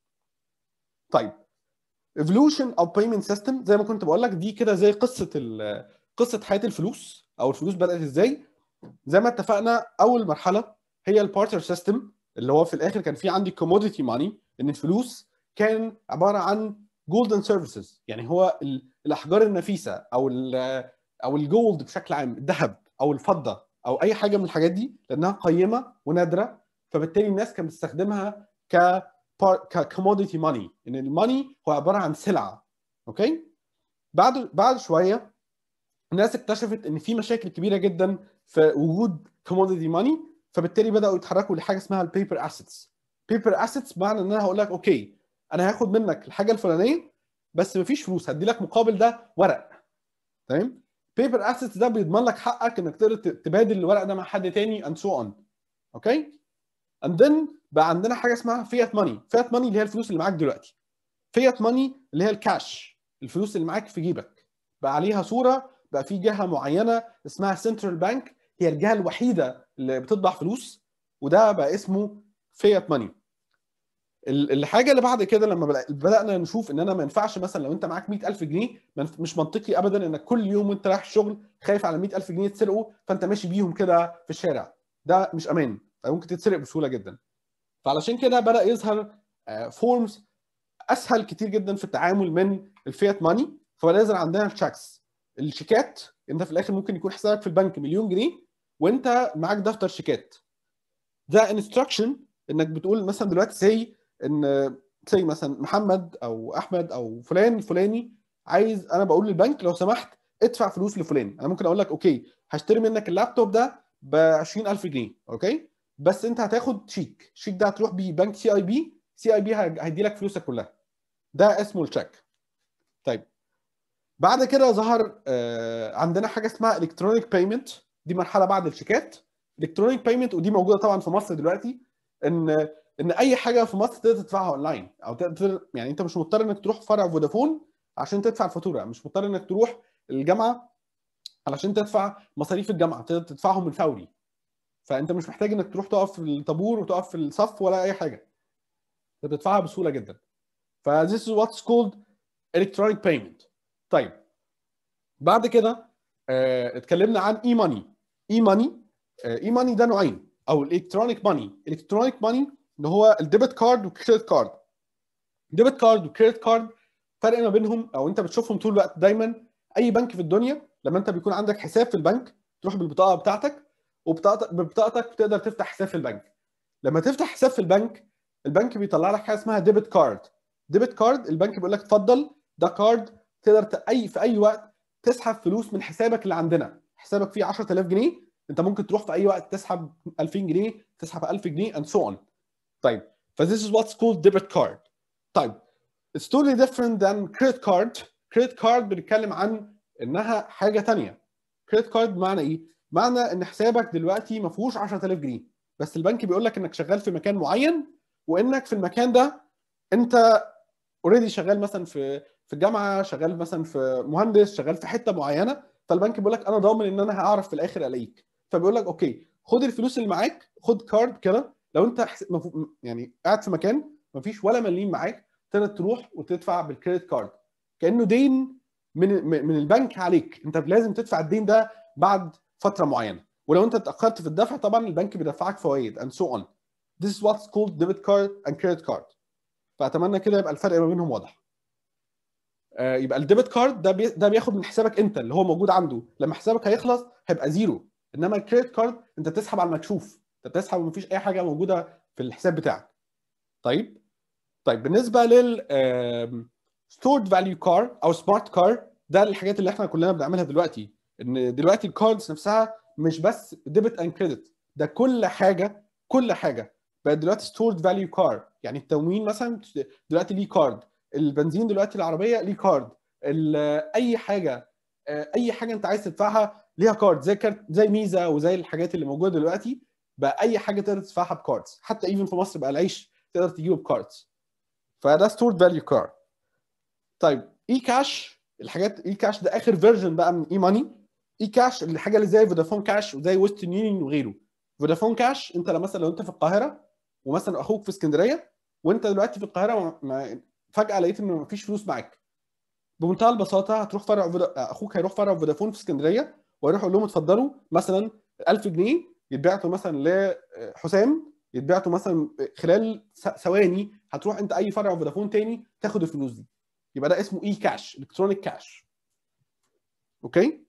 طيب evolution او payment system زي ما كنت بقول لك دي كده زي قصه ال- قصه حياه الفلوس او الفلوس بدات ازاي زي ما اتفقنا اول مرحله هي البارتر سيستم اللي هو في الاخر كان في عندي كوموديتي ماني ان الفلوس كان عباره عن جولدن سيرفيسز يعني هو ال- الاحجار النفيسه او ال- او الجولد بشكل عام الذهب او الفضه او اي حاجه من الحاجات دي لانها قيمه ونادره فبالتالي الناس كانت بتستخدمها ك ككوموديتي ماني ان الماني هو عباره عن سلعه اوكي بعد بعد شويه الناس اكتشفت ان في مشاكل كبيره جدا في وجود كوموديتي ماني فبالتالي بداوا يتحركوا لحاجه اسمها البيبر اسيتس بيبر اسيتس بمعنى ان انا هقول لك اوكي انا هاخد منك الحاجه الفلانيه بس مفيش فلوس هدي لك مقابل ده ورق تمام بيبر اسيتس ده بيضمن لك حقك انك تقدر تبادل الورق ده مع حد تاني اند سو اون اوكي اند ذن بقى عندنا حاجه اسمها فيات ماني فيات ماني اللي هي الفلوس اللي معاك دلوقتي فيات ماني اللي هي الكاش الفلوس اللي معاك في جيبك بقى عليها صوره بقى في جهه معينه اسمها سنترال بانك هي الجهه الوحيده اللي بتطبع فلوس وده بقى اسمه فيات ماني الحاجه اللي بعد كده لما بدأ- بدانا نشوف ان انا ما ينفعش مثلا لو انت معاك 100000 جنيه ما ينف- مش منطقي ابدا انك كل يوم وانت رايح الشغل خايف على 100000 جنيه يتسرقوا فانت ماشي بيهم كده في الشارع ده مش امان فممكن تتسرق بسهوله جدا فعلشان كده بدا يظهر فورمز اسهل كتير جدا في التعامل من الفيات ماني فبدا يظهر عندنا الشيكس الشيكات انت في الاخر ممكن يكون حسابك في البنك مليون جنيه وانت معاك دفتر شيكات ده انستراكشن انك بتقول مثلا دلوقتي زي ان زي مثلا محمد او احمد او فلان الفلاني عايز انا بقول للبنك لو سمحت ادفع فلوس لفلان انا ممكن اقول لك اوكي هشتري منك اللابتوب ده ب 20000 جنيه اوكي بس انت هتاخد شيك الشيك ده هتروح بيه بنك سي اي بي سي اي بي هيدي لك فلوسك كلها ده اسمه الشيك طيب بعد كده ظهر آه، عندنا حاجه اسمها الكترونيك بيمنت دي مرحله بعد الشيكات الكترونيك بيمنت ودي موجوده طبعا في مصر دلوقتي ان ان اي حاجه في مصر تقدر تدفعها اونلاين او تقدر يعني انت مش مضطر انك تروح فرع فودافون عشان تدفع الفاتوره مش مضطر انك تروح الجامعه علشان تدفع مصاريف الجامعه تقدر تدفعهم من فوري فانت مش محتاج انك تروح تقف في الطابور وتقف في الصف ولا اي حاجه انت بتدفعها بسهوله جدا ف this is what's called الكترونيك بيمنت طيب بعد كده آه، اتكلمنا عن اي ماني اي ماني اي ماني ده نوعين او الالكترونيك ماني الالكترونيك ماني اللي هو الديبت كارد والكريدت كارد ديبت كارد وكريدت كارد فرق ما بينهم او انت بتشوفهم طول الوقت دايما اي بنك في الدنيا لما انت بيكون عندك حساب في البنك تروح بالبطاقه بتاعتك وبطاقتك ببطاقتك بتقدر تفتح حساب في البنك لما تفتح حساب في البنك البنك بيطلع لك حاجه اسمها ديبت كارد ديبت كارد البنك بيقول لك اتفضل ده كارد تقدر ت- اي في اي وقت تسحب فلوس من حسابك اللي عندنا حسابك فيه 10000 جنيه انت ممكن تروح في اي وقت تسحب 2000 جنيه تسحب 1000 جنيه and so on طيب ف this is what's called debit card طيب it's totally different than credit card credit card بنتكلم عن انها حاجه تانية credit card معنى ايه معنى ان حسابك دلوقتي ما فيهوش 10000 جنيه بس البنك بيقول لك انك شغال في مكان معين وانك في المكان ده انت اوريدي شغال مثلا في في الجامعه شغال مثلا في مهندس شغال في حته معينه فالبنك بيقول لك انا ضامن ان انا هعرف في الاخر الاقيك فبيقول لك اوكي خد الفلوس اللي معاك خد كارد كده لو انت حس... مف- يعني قاعد في مكان ما فيش ولا مليم معاك تقدر تروح وتدفع بالكريدت كارد كانه دين من من من البنك عليك انت لازم تدفع الدين ده بعد فتره معينه ولو انت اتاخرت في الدفع طبعا البنك بيدفعك فوائد and so on this is what's called debit card and credit card فاتمنى كده يبقى الفرق ما بينهم واضح آه، يبقى الديبت كارد ده بي... ده بياخد من حسابك انت اللي هو موجود عنده لما حسابك هيخلص هيبقى زيرو انما الكريدت كارد انت بتسحب على المكشوف انت بتسحب ومفيش اي حاجه موجوده في الحساب بتاعك طيب طيب بالنسبه لل ستورد فاليو كار او سمارت كار ده الحاجات اللي احنا كلنا بنعملها دلوقتي ان دلوقتي الكاردز نفسها مش بس ديبت اند كريدت ده كل حاجه كل حاجه بقت دلوقتي ستورد فاليو كار يعني التموين مثلا دلوقتي ليه كارد البنزين دلوقتي العربيه ليه كارد ال- اي حاجه اي حاجه انت عايز تدفعها ليها كارد زي كارت زي ميزه وزي الحاجات اللي موجوده دلوقتي بقى اي حاجه تقدر تدفعها بكاردز حتى ايفن في مصر بقى العيش تقدر تجيبه بكاردز فده ستورد فاليو كارد طيب اي كاش الحاجات اي كاش ده اخر فيرجن بقى من اي ماني اي كاش الحاجه اللي زي فودافون كاش وزي ويسترن يونيون وغيره فودافون كاش انت لو مثلا لو انت في القاهره ومثلا اخوك في اسكندريه وانت دلوقتي في القاهره ما- ما فجاه لقيت ان مفيش فلوس معاك بمنتهى البساطه هتروح فرع فودا... اخوك هيروح فرع فودافون في اسكندريه ويروح يقول لهم اتفضلوا مثلا 1000 جنيه يتبعتوا مثلا لحسام يتبعتوا مثلا خلال س- ثواني هتروح انت اي فرع فودافون تاني تاخد الفلوس دي يبقى ده اسمه اي كاش الكترونيك كاش اوكي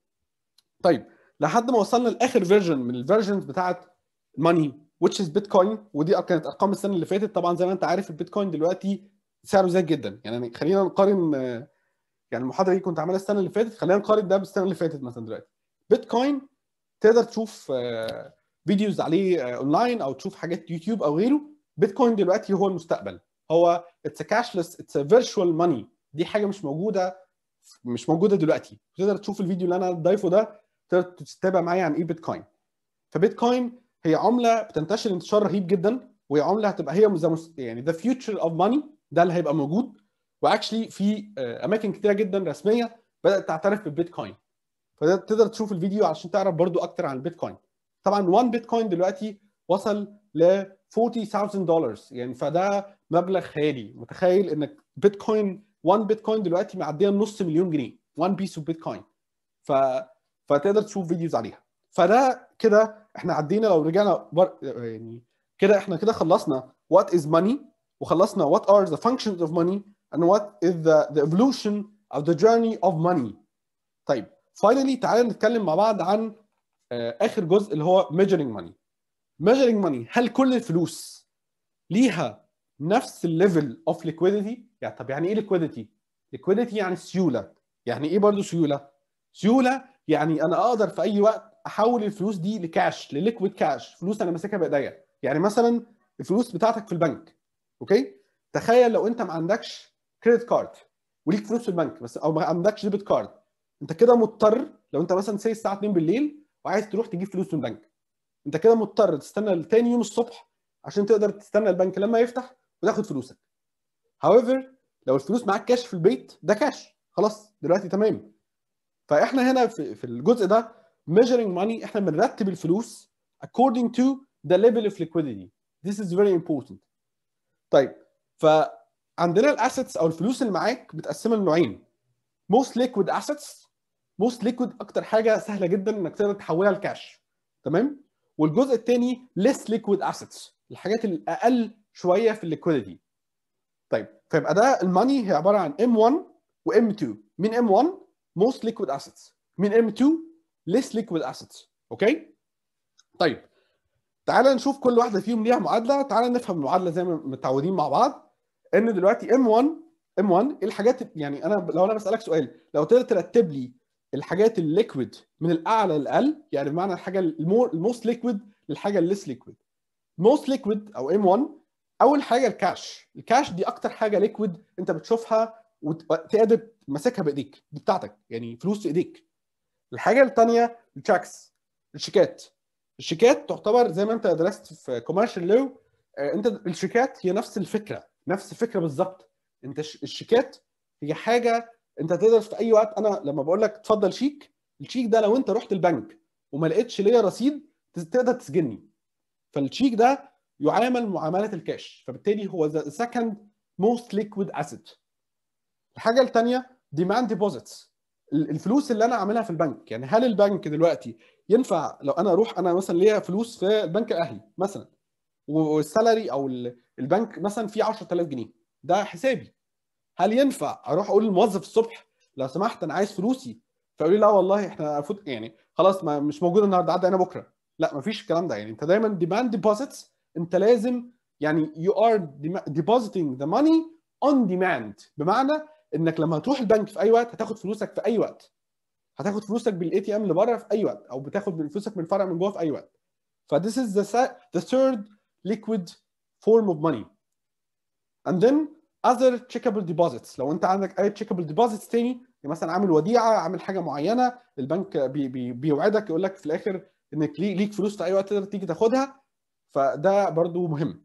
طيب لحد ما وصلنا لاخر فيرجن من الفيرجنز بتاعت ماني which is بيتكوين ودي كانت ارقام السنه اللي فاتت طبعا زي ما انت عارف البيتكوين دلوقتي سعره زاد جدا يعني خلينا نقارن آه، يعني المحاضره دي كنت عاملها السنه اللي فاتت خلينا نقارن ده بالسنه اللي فاتت مثلا دلوقتي بيتكوين تقدر تشوف آه، فيديوز عليه آه، اونلاين او تشوف حاجات يوتيوب او غيره بيتكوين دلوقتي هو المستقبل هو اتس كاشلس اتس فيرتشوال ماني دي حاجه مش موجوده مش موجوده دلوقتي تقدر تشوف الفيديو اللي انا ضايفه ده تقدر تتابع معايا عن ايه بيتكوين فبيتكوين هي عمله بتنتشر انتشار رهيب جدا وهي عمله هتبقى هي زي مس- يعني ذا فيوتشر اوف ماني ده اللي هيبقى موجود واكشلي في آه، اماكن كتيره جدا رسميه بدات تعترف بالبيتكوين فتقدر تشوف الفيديو عشان تعرف برضو اكتر عن البيتكوين طبعا 1 بيتكوين دلوقتي وصل ل 40000 دولار يعني فده مبلغ خيالي متخيل انك بيتكوين 1 بيتكوين دلوقتي معديه نص مليون جنيه 1 بيس اوف بيتكوين ف فتقدر تشوف فيديوز عليها فده كده احنا عدينا لو رجعنا بر... يعني كده احنا كده خلصنا what is money وخلصنا what are the functions of money and what is the, the evolution of the journey of money طيب finally تعالى نتكلم مع بعض عن آه، اخر جزء اللي هو measuring money measuring money هل كل الفلوس ليها نفس الليفل اوف liquidity يعني طب يعني ايه liquidity liquidity يعني سيوله يعني ايه برضو سيوله سيوله يعني انا اقدر في اي وقت احول الفلوس دي لكاش لليكويد كاش فلوس انا ماسكها بايديا يعني مثلا الفلوس بتاعتك في البنك اوكي تخيل لو انت ما عندكش كريدت كارد وليك فلوس في البنك بس او ما عندكش ديبت كارد انت كده مضطر لو انت مثلا سي الساعه 2 بالليل وعايز تروح تجيب فلوس من البنك انت كده مضطر تستنى تاني يوم الصبح عشان تقدر تستنى البنك لما يفتح وتاخد فلوسك however لو الفلوس معاك كاش في البيت ده كاش خلاص دلوقتي تمام فاحنا هنا في, في الجزء ده measuring money احنا بنرتب الفلوس according to the level of liquidity this is very important طيب عندنا الاسيتس او الفلوس اللي معاك متقسمه لنوعين موست ليكويد اسيتس موست ليكويد اكتر حاجه سهله جدا انك تقدر تحولها لكاش تمام والجزء الثاني ليس ليكويد اسيتس الحاجات الاقل شويه في الليكويديتي طيب فيبقى ده الماني هي عباره عن M1 و M2 مين M1 most liquid assets مين M2 less liquid assets اوكي طيب تعالى نشوف كل واحده فيهم ليها معادله تعالى نفهم المعادله زي ما متعودين مع بعض ان دلوقتي M1 M1 ايه الحاجات يعني انا لو انا بسالك سؤال لو تقدر ترتب لي الحاجات الليكويد من الاعلى للاقل يعني بمعنى الحاجه الموست ليكويد للحاجه الليس ليكويد موست ليكويد او M1 اول حاجه الكاش الكاش دي اكتر حاجه ليكويد انت بتشوفها وتقدر تمسكها بايديك دي بتاعتك يعني فلوس في ايديك الحاجه الثانيه التشيكس الشيكات الشيكات تعتبر زي ما انت درست في كوميرشال لو انت الشيكات هي نفس الفكره نفس الفكره بالظبط انت الشيكات هي حاجه انت تقدر في اي وقت انا لما بقول لك اتفضل شيك الشيك ده لو انت رحت البنك وما لقيتش ليا رصيد تقدر تسجني فالشيك ده يعامل معامله الكاش فبالتالي هو ذا سكند موست ليكويد اسيت الحاجه الثانيه ديماند ديبوزيتس الفلوس اللي انا عاملها في البنك يعني هل البنك دلوقتي ينفع لو انا اروح انا مثلا ليا فلوس في البنك الاهلي مثلا والسالري او البنك مثلا فيه 10000 جنيه ده حسابي هل ينفع اروح اقول للموظف الصبح لو سمحت انا عايز فلوسي فيقول لي لا والله احنا فوت يعني خلاص ما مش موجود النهارده عدى انا بكره لا ما فيش الكلام ده يعني انت دايما ديماند ديبوزيتس انت لازم يعني you are depositing the money on demand بمعنى انك لما هتروح البنك في اي وقت هتاخد فلوسك في اي وقت هتاخد فلوسك بالاي تي ام اللي بره في اي وقت او بتاخد فلوسك من الفرع من جوه في اي وقت ف this is the, the third liquid form of money and then other checkable deposits لو انت عندك اي checkable deposits تاني يعني مثلا عامل وديعه عامل حاجه معينه البنك بي بي بيوعدك يقول لك في الاخر انك ليك فلوس في اي وقت تقدر تيجي تاخدها فده برضو مهم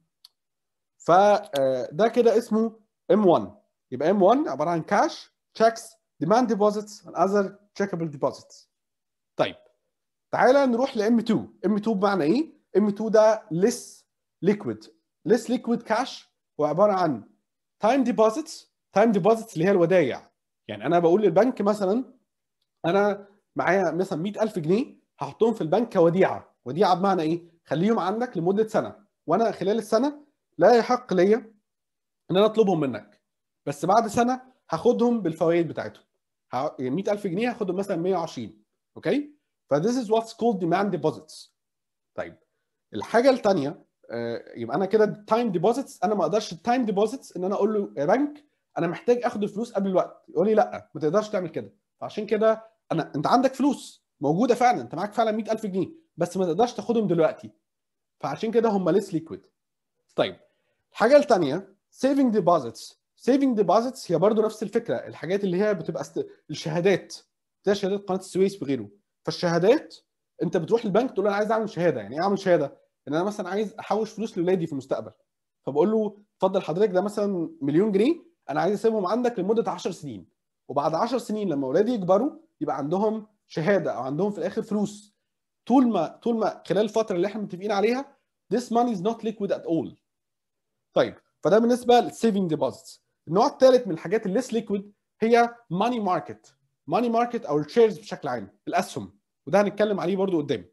فده كده اسمه M1 يبقى M1 عباره عن كاش checks demand deposits and other checkable deposits طيب تعالى نروح ل M2 M2 بمعنى ايه M2 ده less liquid less liquid cash هو عباره عن time deposits time deposits اللي هي الودايع يعني انا بقول للبنك مثلا انا معايا مثلا 100000 جنيه هحطهم في البنك كوديعه وديعه بمعنى ايه خليهم عندك لمده سنه وانا خلال السنه لا يحق ليا ان انا اطلبهم منك بس بعد سنه هاخدهم بالفوائد بتاعتهم يعني 100000 جنيه هاخدهم مثلا 120 اوكي فذيس از واتس كولد ديماند ديبوزيتس طيب الحاجه الثانيه يبقى انا كده تايم ديبوزيتس انا ما اقدرش التايم ديبوزيتس ان انا اقول له يا بنك انا محتاج اخد الفلوس قبل الوقت يقول لي لا ما تقدرش تعمل كده فعشان كده انا انت عندك فلوس موجوده فعلا انت معاك فعلا 100000 جنيه بس ما تقدرش تاخدهم دلوقتي فعشان كده هم ليس ليكويد طيب الحاجه الثانيه سيفنج ديبوزيتس سيفنج ديبوزيتس هي برضو نفس الفكره الحاجات اللي هي بتبقى است... الشهادات زي شهادات قناه السويس وغيره فالشهادات انت بتروح البنك تقول له انا عايز اعمل شهاده يعني ايه اعمل شهاده ان انا مثلا عايز احوش فلوس لاولادي في المستقبل فبقول له اتفضل حضرتك ده مثلا مليون جنيه انا عايز اسيبهم عندك لمده 10 سنين وبعد 10 سنين لما اولادي يكبروا يبقى عندهم شهاده او عندهم في الاخر فلوس طول ما طول ما خلال الفتره اللي احنا متفقين عليها this money is not liquid at all طيب فده بالنسبه للسيفنج ديبوزيتس النوع الثالث من الحاجات اللي ليكويد هي ماني ماركت ماني ماركت او الشيرز بشكل عام الاسهم وده هنتكلم عليه برضو قدام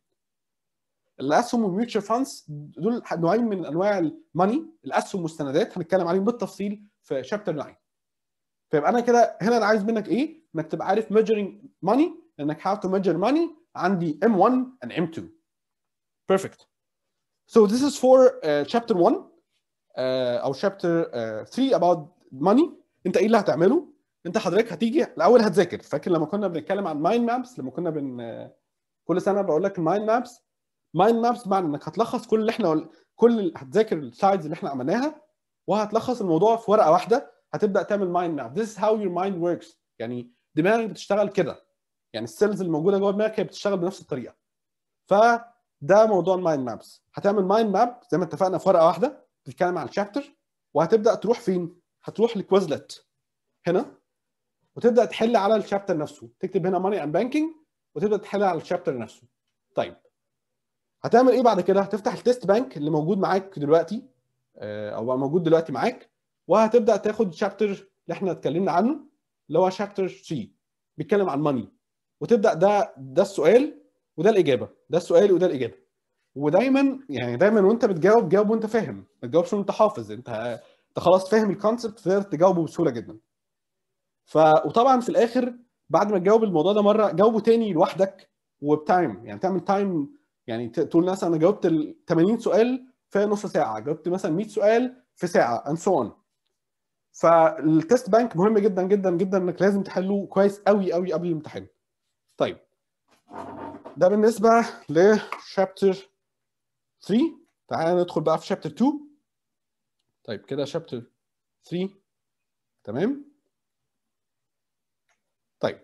الاسهم والميوتشوال فاندز دول نوعين من انواع الماني الاسهم والسندات هنتكلم عليهم بالتفصيل في شابتر 9 فيبقى انا كده هنا انا عايز منك ايه انك تبقى عارف measuring money انك how to measure money عندي M1 and M2 perfect so this is for uh, chapter 1 uh, او chapter uh, 3 about money انت ايه اللي هتعمله انت حضرتك هتيجي الاول هتذاكر فاكر لما كنا بنتكلم عن مايند مابس لما كنا بن كل سنه بقول لك المايند مابس مايند مابس معنى انك هتلخص كل اللي احنا كل هتذاكر السلايدز اللي احنا عملناها وهتلخص الموضوع في ورقه واحده هتبدا تعمل مايند ماب this is how your mind works يعني دماغك بتشتغل كده يعني السيلز اللي موجوده جوه دماغك هي بتشتغل بنفس الطريقه فده موضوع المايند مابس هتعمل مايند ماب زي ما اتفقنا في ورقه واحده بتتكلم عن الشابتر وهتبدا تروح فين هتروح لكويزلت هنا وتبدا تحل على الشابتر نفسه تكتب هنا ماني اند بانكينج وتبدا تحل على الشابتر نفسه طيب هتعمل ايه بعد كده هتفتح التيست بانك اللي موجود معاك دلوقتي او بقى موجود دلوقتي معاك وهتبدا تاخد شابتر اللي احنا اتكلمنا عنه اللي هو شابتر 3 بيتكلم عن ماني وتبدا ده ده السؤال وده الاجابه ده السؤال وده الاجابه ودايما يعني دايما وانت بتجاوب جاوب وانت فاهم ما تجاوبش وانت حافظ انت انت خلاص فاهم الكونسبت تقدر تجاوبه بسهوله جدا ف وطبعا في الاخر بعد ما تجاوب الموضوع ده مره جاوبه تاني لوحدك وبتايم يعني تعمل تايم يعني ت- تقول مثلا انا جاوبت ال 80 سؤال في نص ساعه جاوبت مثلا 100 سؤال في ساعه and so on فالتست بانك مهم جدا جدا جدا انك لازم تحله كويس قوي قوي قبل الامتحان طيب ده بالنسبه لشابتر 3 تعالى ندخل بقى في شابتر 2 طيب كده شابتر 3 تمام طيب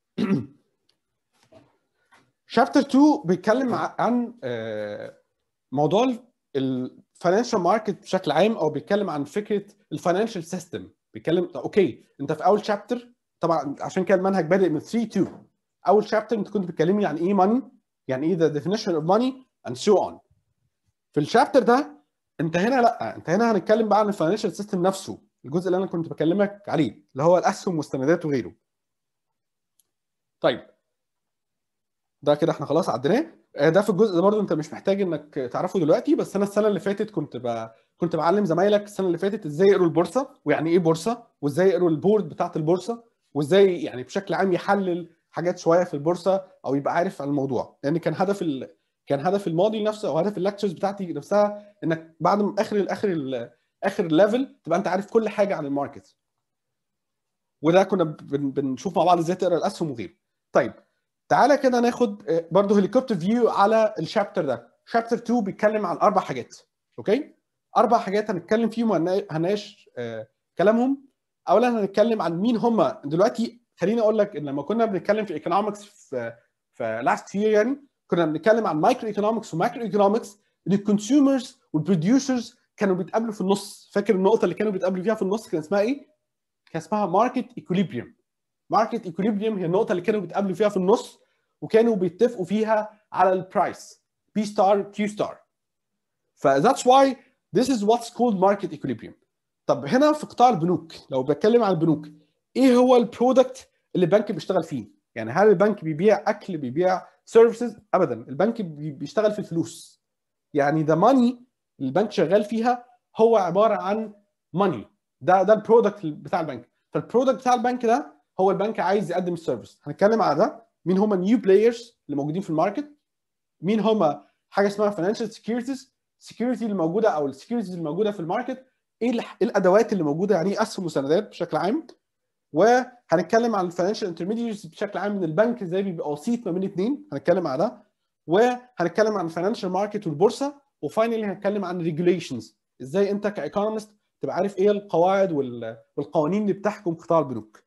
شابتر 2 بيتكلم ع- عن آه، موضوع الفاينانشال ماركت بشكل عام او بيتكلم عن فكره الفاينانشال سيستم بيتكلم طب اوكي انت في اول شابتر طبعا عشان كده المنهج بادئ من 3 2 اول شابتر انت كنت بتكلمني عن ايه ماني يعني ايه the definition of money and so on في الشابتر ده انت هنا لا انت هنا هنتكلم بقى عن الفاينانشال سيستم نفسه الجزء اللي انا كنت بكلمك عليه اللي هو الاسهم والسندات وغيره طيب ده كده احنا خلاص عديناه آه، ده في الجزء ده برضه انت مش محتاج انك تعرفه دلوقتي بس انا السنه اللي فاتت كنت ب... كنت بعلم زمايلك السنه اللي فاتت ازاي يقروا البورصه ويعني ايه بورصه وازاي يقروا البورد بتاعت البورصه وازاي يعني بشكل عام يحلل حاجات شويه في البورصه او يبقى عارف عن الموضوع لان كان هدف ال... كان هدف الماضي نفسه او هدف اللكتشرز بتاعتي نفسها انك بعد ما اخر الاخر ال- اخر الليفل تبقى انت عارف كل حاجه عن الماركت وده كنا بن... بنشوف مع بعض ازاي تقرا الاسهم وغيره طيب تعالى كده ناخد آه، برضه هليكوبتر فيو على الشابتر ده شابتر 2 بيتكلم عن اربع حاجات اوكي اربع حاجات هنتكلم فيهم وهنناقش آه، كلامهم اولا هنتكلم عن مين هم دلوقتي خليني اقول لك ان لما كنا بنتكلم في ايكونومكس في في لاست يير يعني كنا بنتكلم عن مايكرو ايكونومكس وماكرو ايكونومكس ان الكونسيومرز والبروديوسرز كانوا بيتقابلوا في النص فاكر النقطه اللي كانوا بيتقابلوا فيها في النص كان اسمها ايه كان اسمها ماركت ايكوليبريم ماركت ايكوليبريم هي النقطه اللي كانوا بيتقابلوا فيها في النص وكانوا بيتفقوا فيها على البرايس بي ستار كيو ستار ف that's why this is what's called market equilibrium طب هنا في قطاع البنوك لو بتكلم عن البنوك ايه هو البرودكت اللي البنك بيشتغل فيه يعني هل البنك بيبيع اكل بيبيع سيرفيسز ابدا البنك بي- بيشتغل في الفلوس يعني the money اللي البنك شغال فيها هو عباره عن money ده ده البرودكت بتاع البنك فالبرودكت بتاع البنك ده هو البنك عايز يقدم السيرفيس هنتكلم على ده مين هم النيو بلايرز اللي موجودين في الماركت مين هم حاجه اسمها فاينانشال سكيورتيز سكيورتي اللي موجوده او السكيورتيز اللي موجوده في الماركت ايه الح- إيه الادوات اللي موجوده يعني ايه اسهم وسندات بشكل عام وهنتكلم عن الفاينانشال انترميديتس بشكل عام من البنك ازاي بيبقى وسيط ما بين اثنين هنتكلم على ده وهنتكلم عن الفاينانشال ماركت والبورصه وفاينلي هنتكلم عن ريجوليشنز ازاي انت كايكونومست تبقى عارف ايه القواعد وال- والقوانين اللي بتحكم قطاع البنوك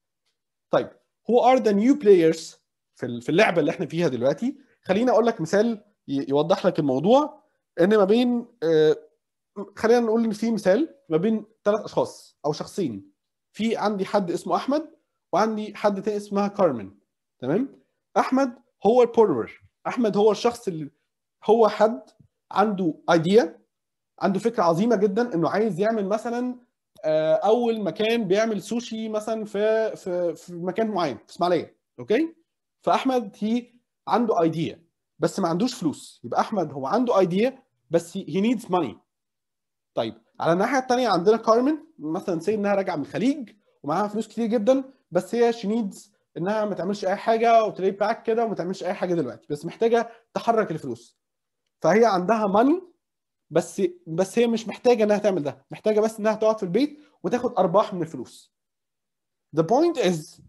طيب who are the new players في ال- في اللعبه اللي احنا فيها دلوقتي خليني اقول لك مثال ي- يوضح لك الموضوع ان ما بين آه، خلينا نقول ان في مثال ما بين ثلاث اشخاص او شخصين في عندي حد اسمه احمد وعندي حد تاني اسمها كارمن تمام احمد هو البورور احمد هو الشخص اللي هو حد عنده ايديا عنده فكره عظيمه جدا انه عايز يعمل مثلا آه، اول مكان بيعمل سوشي مثلا في في في مكان معين في اسماعيليه اوكي فاحمد هي عنده ايديا بس ما عندوش فلوس يبقى احمد هو عنده ايديا بس هي نيدز ماني طيب على الناحيه الثانيه عندنا كارمن مثلا سي انها راجعه من الخليج ومعاها فلوس كتير جدا بس هي شي نيدز انها ما تعملش اي حاجه وتري باك كده وما تعملش اي حاجه دلوقتي بس محتاجه تحرك الفلوس فهي عندها ماني بس بس هي مش محتاجه انها تعمل ده محتاجه بس انها تقعد في البيت وتاخد ارباح من الفلوس the point is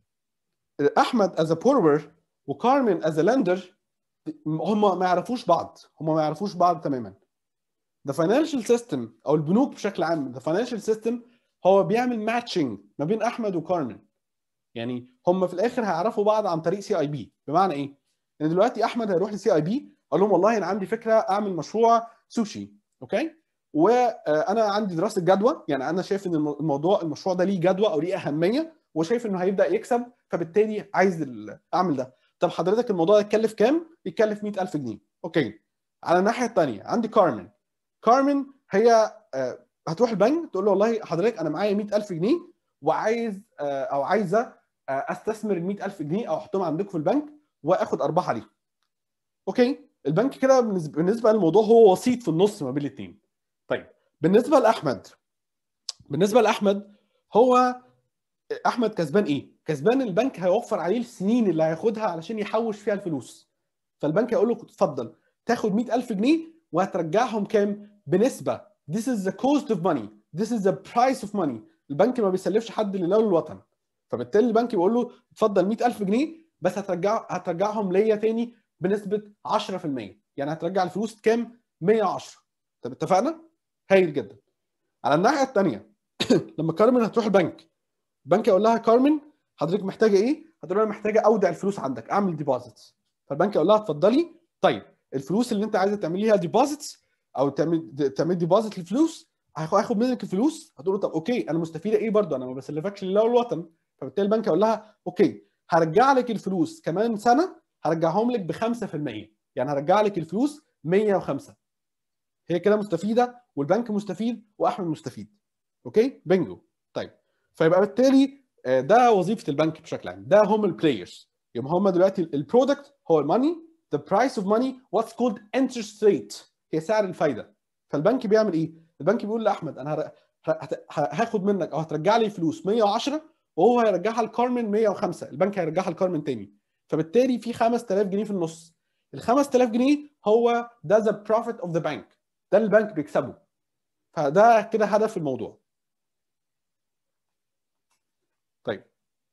احمد as a borrower وكارمن as a lender هم ما يعرفوش بعض هم ما يعرفوش بعض تماما the financial system او البنوك بشكل عام the financial system هو بيعمل ماتشنج ما بين احمد وكارمن يعني هم في الاخر هيعرفوا بعض عن طريق سي اي بي بمعنى ايه؟ ان دلوقتي احمد هيروح لسي اي بي اقول لهم والله انا عندي فكره اعمل مشروع سوشي اوكي وانا عندي دراسه جدوى يعني انا شايف ان الم- الموضوع المشروع ده ليه جدوى او ليه اهميه وشايف انه هيبدا يكسب فبالتالي عايز ال- اعمل ده طب حضرتك الموضوع ده يتكلف كام؟ يتكلف 100000 جنيه اوكي على الناحيه الثانيه عندي كارمن كارمن هي آه، هتروح البنك تقول له والله حضرتك انا معايا 100000 جنيه وعايز آه، او عايزه آه، استثمر ال 100000 جنيه او احطهم عندكم في البنك واخد ارباح عليهم. اوكي البنك كده بالنسبه بالنسبة للموضوع هو وسيط في النص ما بين الاثنين. طيب بالنسبه لاحمد بالنسبه لاحمد هو احمد كسبان ايه؟ كسبان البنك هيوفر عليه السنين اللي هياخدها علشان يحوش فيها الفلوس. فالبنك هيقول له اتفضل تاخد 100000 جنيه وهترجعهم كام؟ بنسبه This is the cost of money. This is the price of money. البنك ما بيسلفش حد لله وللوطن. فبالتالي البنك بيقول له اتفضل 100000 جنيه بس هترجع هترجعهم ليا تاني بنسبه 10% يعني هترجع الفلوس كام؟ 110 طب اتفقنا؟ هايل جدا. على الناحيه الثانيه لما كارمن هتروح البنك البنك يقول لها كارمن حضرتك محتاجه ايه؟ هتقول لها محتاجه اودع الفلوس عندك اعمل ديبوزيتس فالبنك يقول لها اتفضلي طيب الفلوس اللي انت عايزه تعمليها ديبوزيتس او تعمل تعمل ديبوزيت للفلوس هاخد منك الفلوس هتقول له طب اوكي انا مستفيده ايه برضه انا ما بسلفكش لله والوطن فبالتالي البنك يقول لها اوكي هرجع لك الفلوس كمان سنه هرجعهم لك ب 5% يعني هرجع لك الفلوس 105 هي كده مستفيده والبنك مستفيد واحمد مستفيد اوكي بينجو طيب فيبقى بالتالي آه، ده وظيفه البنك بشكل عام ده هم البلايرز يبقى هم دلوقتي البرودكت هو الماني the price of money what's called interest rate هي سعر الفايده فالبنك بيعمل ايه البنك بيقول لاحمد انا هر- هت- هاخد منك او هترجع لي فلوس 110 وهو هيرجعها لكارمن 105 البنك هيرجعها لكارمن تاني فبالتالي في 5000 جنيه في النص ال 5000 جنيه هو ده ذا بروفيت اوف ذا بنك ده اللي البنك بيكسبه فده كده هدف الموضوع طيب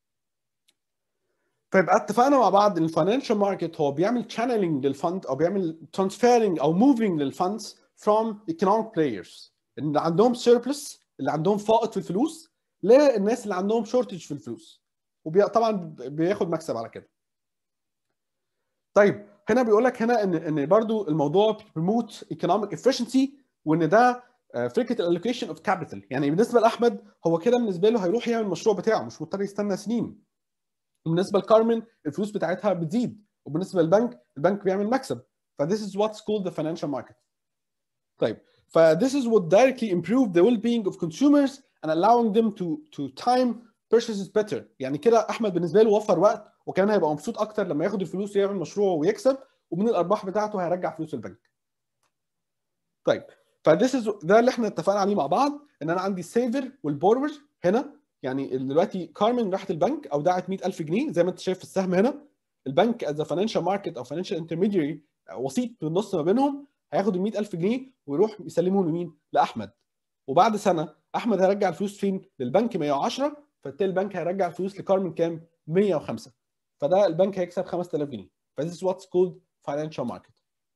فيبقى اتفقنا مع بعض ان الفاينانشال ماركت هو بيعمل channeling للفند او بيعمل transferring او moving للفندز from economic players اللي عندهم surplus اللي عندهم فائض في الفلوس للناس اللي عندهم shortage في الفلوس وطبعا بياخد مكسب على كده طيب هنا بيقول لك هنا ان ان برضو الموضوع بيموت ايكونوميك efficiency وان ده آه، فكره الالوكيشن اوف كابيتال يعني بالنسبه لاحمد هو كده بالنسبه له هيروح يعمل المشروع بتاعه مش مضطر يستنى سنين وبالنسبه لكارمن الفلوس بتاعتها بتزيد وبالنسبه للبنك البنك بيعمل مكسب ف this is what's called the financial market طيب ف this is what directly improve the well-being of consumers and allowing them to to time purchases better يعني كده احمد بالنسبه له وفر وقت وكمان هيبقى مبسوط اكتر لما ياخد الفلوس ويعمل مشروع ويكسب ومن الارباح بتاعته هيرجع فلوس البنك طيب فذس از ده اللي احنا اتفقنا عليه مع بعض ان انا عندي السيفر والبورور هنا يعني دلوقتي كارمن راحت البنك اودعت 100000 جنيه زي ما انت شايف في السهم هنا البنك از فاينانشال ماركت او فاينانشال انترميديري وسيط في النص ما بينهم هياخد ال 100000 جنيه ويروح يسلمهم لمين؟ لاحمد وبعد سنه احمد هيرجع الفلوس فين؟ للبنك 110 فبالتالي البنك هيرجع الفلوس لكارمن كام؟ 105 فده البنك هيكسب 5000 جنيه فذيس واتس كولد فاينانشال ماركت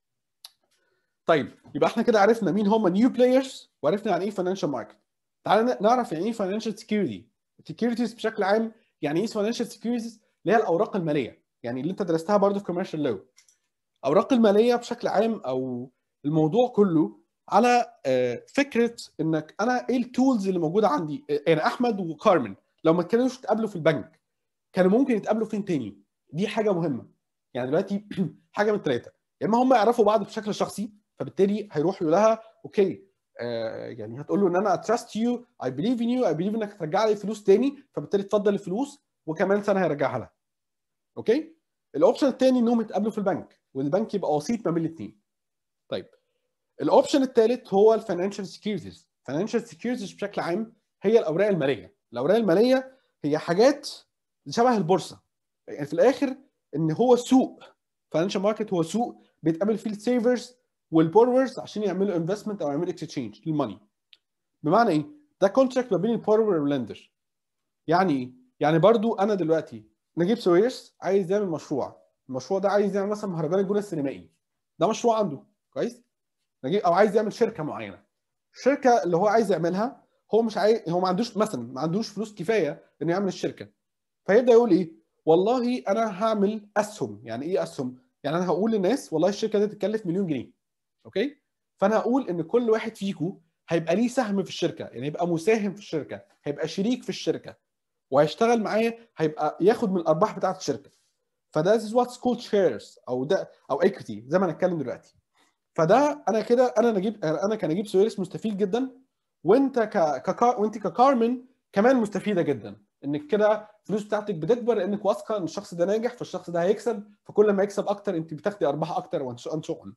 طيب يبقى احنا كده عرفنا مين هم نيو بلايرز وعرفنا يعني ايه فاينانشال ماركت تعالى نعرف يعني ايه فاينانشال سكيورتي السكيورتيز بشكل عام يعني ايه فاينانشال سكيورتيز اللي هي الاوراق الماليه يعني اللي انت درستها برضه في كوميرشال لو اوراق الماليه بشكل عام او الموضوع كله على آه، فكره انك انا ايه التولز اللي موجوده عندي آه، يعني احمد وكارمن لو ما كانوش يتقابلوا في البنك كانوا ممكن يتقابلوا فين تاني دي حاجه مهمه يعني دلوقتي حاجه من ثلاثه يا اما هم يعرفوا بعض بشكل شخصي فبالتالي هيروح يقول لها اوكي آه يعني هتقول له ان انا تراست يو اي بليف ان يو اي بليف انك هترجع لي فلوس تاني فبالتالي اتفضل الفلوس وكمان سنه هيرجعها لها اوكي الاوبشن الثاني انهم يتقابلوا في البنك والبنك يبقى وسيط ما بين الاثنين طيب الاوبشن الثالث هو الفاينانشال سكيورتيز فاينانشال سكيورتيز بشكل عام هي الاوراق الماليه الاوراق الماليه هي حاجات شبه البورصه يعني في الاخر ان هو سوق فاينانشال ماركت هو سوق بيتقابل فيه السيفرز والبورورز عشان يعملوا انفستمنت او يعملوا اكسشينج للماني بمعنى ايه ده كونتراكت ما بين البورور واللندر يعني ايه يعني برضو انا دلوقتي نجيب سويرس عايز يعمل مشروع المشروع ده عايز يعمل مثلا مهرجان الجونه السينمائي ده مشروع عنده كويس نجيب او عايز يعمل شركه معينه الشركه اللي هو عايز يعملها هو مش عايز هو ما عندوش مثلا ما عندوش فلوس كفايه انه يعمل الشركه فيبدا يقول ايه والله انا هعمل اسهم يعني ايه اسهم يعني انا هقول للناس والله الشركه دي تتكلف مليون جنيه اوكي فانا هقول ان كل واحد فيكم هيبقى ليه سهم في الشركه يعني يبقى مساهم في الشركه هيبقى شريك في الشركه وهيشتغل معايا هيبقى ياخد من الارباح بتاعه الشركه فده is what's called shares او ده او equity زي ما هنتكلم دلوقتي فده انا كده انا نجيب انا كنجيب سويرس مستفيد جدا وانت ك... ككار... وانت ككارمن كمان مستفيده جدا انك كده الفلوس بتاعتك بتكبر لانك واثقه ان الشخص ده ناجح فالشخص ده هيكسب فكل ما يكسب اكتر انت بتاخدي ارباح اكتر وان شغل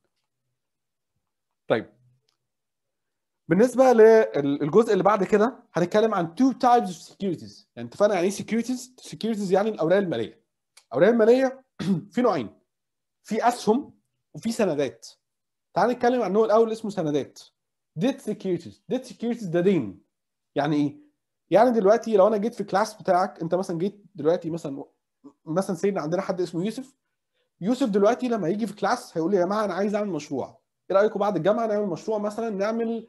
طيب بالنسبه للجزء اللي بعد كده هنتكلم عن two types of securities يعني اتفقنا يعني ايه securities securities يعني الاوراق الماليه الاوراق الماليه في نوعين في اسهم وفي سندات تعال نتكلم عن النوع الاول اسمه سندات debt securities debt securities ده دين يعني ايه يعني دلوقتي لو انا جيت في كلاس بتاعك انت مثلا جيت دلوقتي مثلا مثلا سيدنا عندنا حد اسمه يوسف يوسف دلوقتي لما يجي في كلاس هيقول لي يا جماعه انا عايز اعمل مشروع ايه رايكم بعد الجامعه نعمل مشروع مثلا نعمل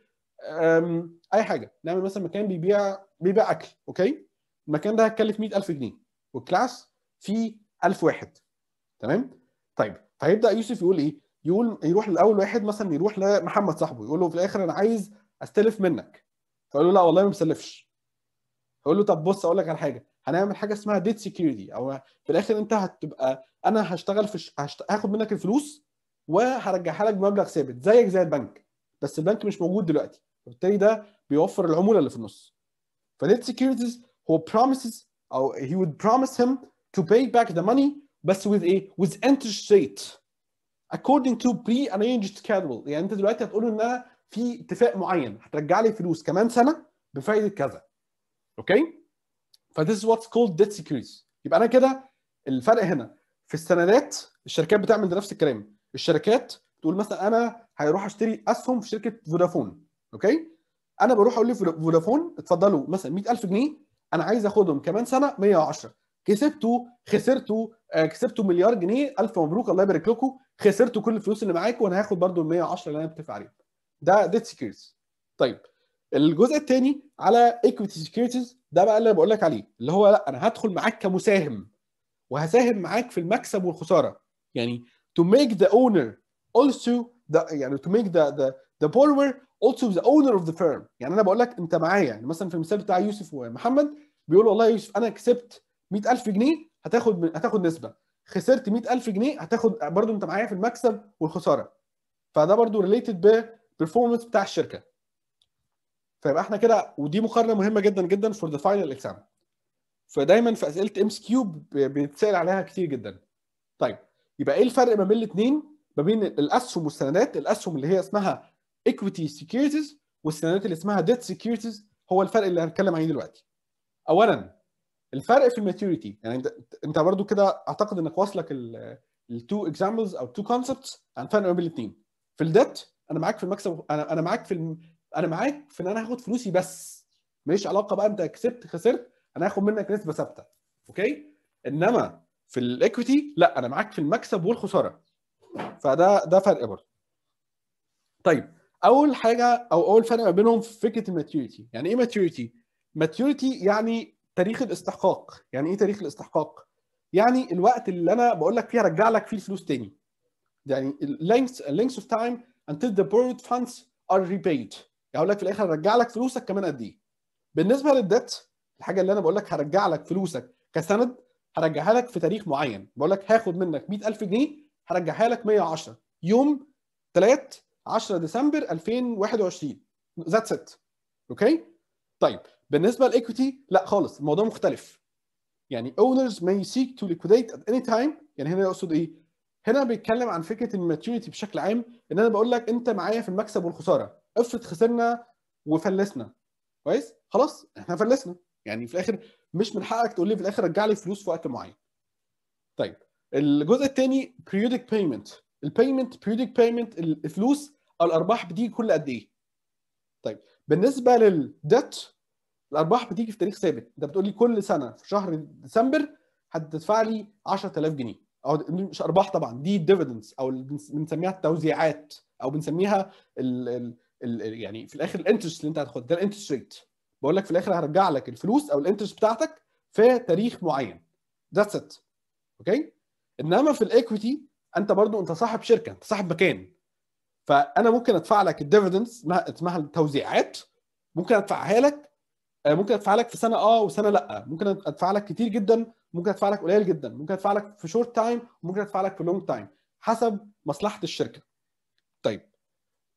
اي حاجه نعمل مثلا مكان بيبيع بيبيع اكل اوكي المكان ده هيتكلف 100000 جنيه والكلاس فيه 1000 واحد تمام طيب فهيبدا يوسف يقول ايه يقول يروح لاول واحد مثلا يروح لمحمد صاحبه يقول له في الاخر انا عايز استلف منك فيقول له لا والله ما مسلفش يقول له طب بص اقول لك على حاجه هنعمل حاجه اسمها ديت سكيورتي او في الاخر انت هتبقى انا هشتغل في ش... هشت... هاخد منك الفلوس وهرجعها لك بمبلغ ثابت زيك زي البنك بس البنك مش موجود دلوقتي وبالتالي ده بيوفر العموله اللي في النص فديت سكيورتيز هو promises او he would promise him to pay back the money بس with ايه with interest rate according to pre-arranged schedule يعني انت دلوقتي هتقول له ان انا في اتفاق معين هترجع لي فلوس كمان سنه بفائده كذا اوكي فذس واتس كولد ديت سكيورتيز يبقى انا كده الفرق هنا في السندات الشركات بتعمل نفس الكلام الشركات تقول مثلا انا هيروح اشتري اسهم في شركه فودافون اوكي انا بروح اقول لفودافون اتفضلوا مثلا 100000 جنيه انا عايز اخدهم كمان سنه 110 كسبتوا خسرتوا آه كسبتوا مليار جنيه الف مبروك الله يبارك لكم خسرتوا كل الفلوس اللي معاكم وانا هاخد برده ال 110 اللي انا متفق عليهم ده ديت سكيورتيز طيب الجزء الثاني على ايكويتي سكيورتيز ده بقى اللي بقول لك عليه اللي هو لا انا هدخل معاك كمساهم وهساهم معاك في المكسب والخساره يعني to make the owner also the يعني to make the the the borrower also the owner of the firm يعني انا بقول لك انت معايا يعني مثلا في المثال بتاع يوسف ومحمد بيقول والله يا يوسف انا كسبت 100000 جنيه هتاخد هتاخد نسبه خسرت 100000 جنيه هتاخد برضو انت معايا في المكسب والخساره فده برضو ريليتد بالبرفورمانس بتاع الشركه فيبقى احنا كده ودي مقارنه مهمه جدا جدا فور ذا فاينل اكزام فدايما في اسئله ام اس كيو بيتسال عليها كتير جدا طيب يبقى ايه الفرق ما بين الاثنين ما بين الاسهم والسندات الاسهم اللي هي اسمها equity securities والسندات اللي اسمها debt securities هو الفرق اللي هنتكلم عليه دلوقتي اولا الفرق في الماتيوريتي يعني انت انت برضو كده اعتقد انك واصلك التو اكزامبلز او تو كونسبتس عن الفرق ما بين الاثنين في الديت انا معاك في المكسب انا انا معاك في الم... انا معاك في ان انا هاخد فلوسي بس ماليش علاقه بقى انت كسبت خسرت انا هاخد منك نسبه ثابته اوكي انما في الايكويتي لا انا معاك في المكسب والخساره فده ده فرق برضه طيب اول حاجه او اول فرق ما بينهم في فكره الماتيوريتي يعني ايه ماتيوريتي ماتيوريتي يعني تاريخ الاستحقاق يعني ايه تاريخ الاستحقاق يعني الوقت اللي انا بقول لك فيه ارجع لك فيه الفلوس تاني يعني length length of time until the borrowed funds are repaid يعني اقول لك في الاخر هرجع لك فلوسك كمان قد ايه بالنسبه للديت الحاجه اللي انا بقول لك هرجع لك فلوسك كسند هرجعها لك في تاريخ معين بقول لك هاخد منك 100000 جنيه هرجعها لك 110 يوم 3 10 ديسمبر 2021 ذاتس ات اوكي طيب بالنسبه للايكويتي لا خالص الموضوع مختلف يعني owners may seek to liquidate at any time يعني هنا يقصد ايه هنا بيتكلم عن فكره الماتيوريتي بشكل عام ان انا بقول لك انت معايا في المكسب والخساره افرض خسرنا وفلسنا كويس خلاص احنا فلسنا يعني في الاخر مش من حقك تقول لي في الاخر رجع لي فلوس في وقت معين طيب الجزء الثاني periodic payment البيمنت periodic payment الفلوس او الارباح بتيجي كل قد ايه طيب بالنسبه للديت الارباح بتيجي في تاريخ ثابت انت بتقول لي كل سنه في شهر ديسمبر هتدفع لي 10000 جنيه او مش ارباح طبعا دي ديفيدنس او بنسميها التوزيعات او بنسميها ال ال ال يعني في الاخر الانترست اللي انت هتاخده ده الانترست ريت بقول لك في الاخر هرجع لك الفلوس او الانترست بتاعتك في تاريخ معين ذاتس ات اوكي انما في الايكويتي انت برضو انت صاحب شركه انت صاحب مكان فانا ممكن ادفع لك الديفيدنس اسمها التوزيعات ممكن ادفعها لك ممكن ادفع لك في سنه اه وسنه لا ممكن ادفع لك كتير جدا ممكن ادفع لك قليل جدا ممكن ادفع لك في شورت تايم وممكن ادفع لك في لونج تايم حسب مصلحه الشركه طيب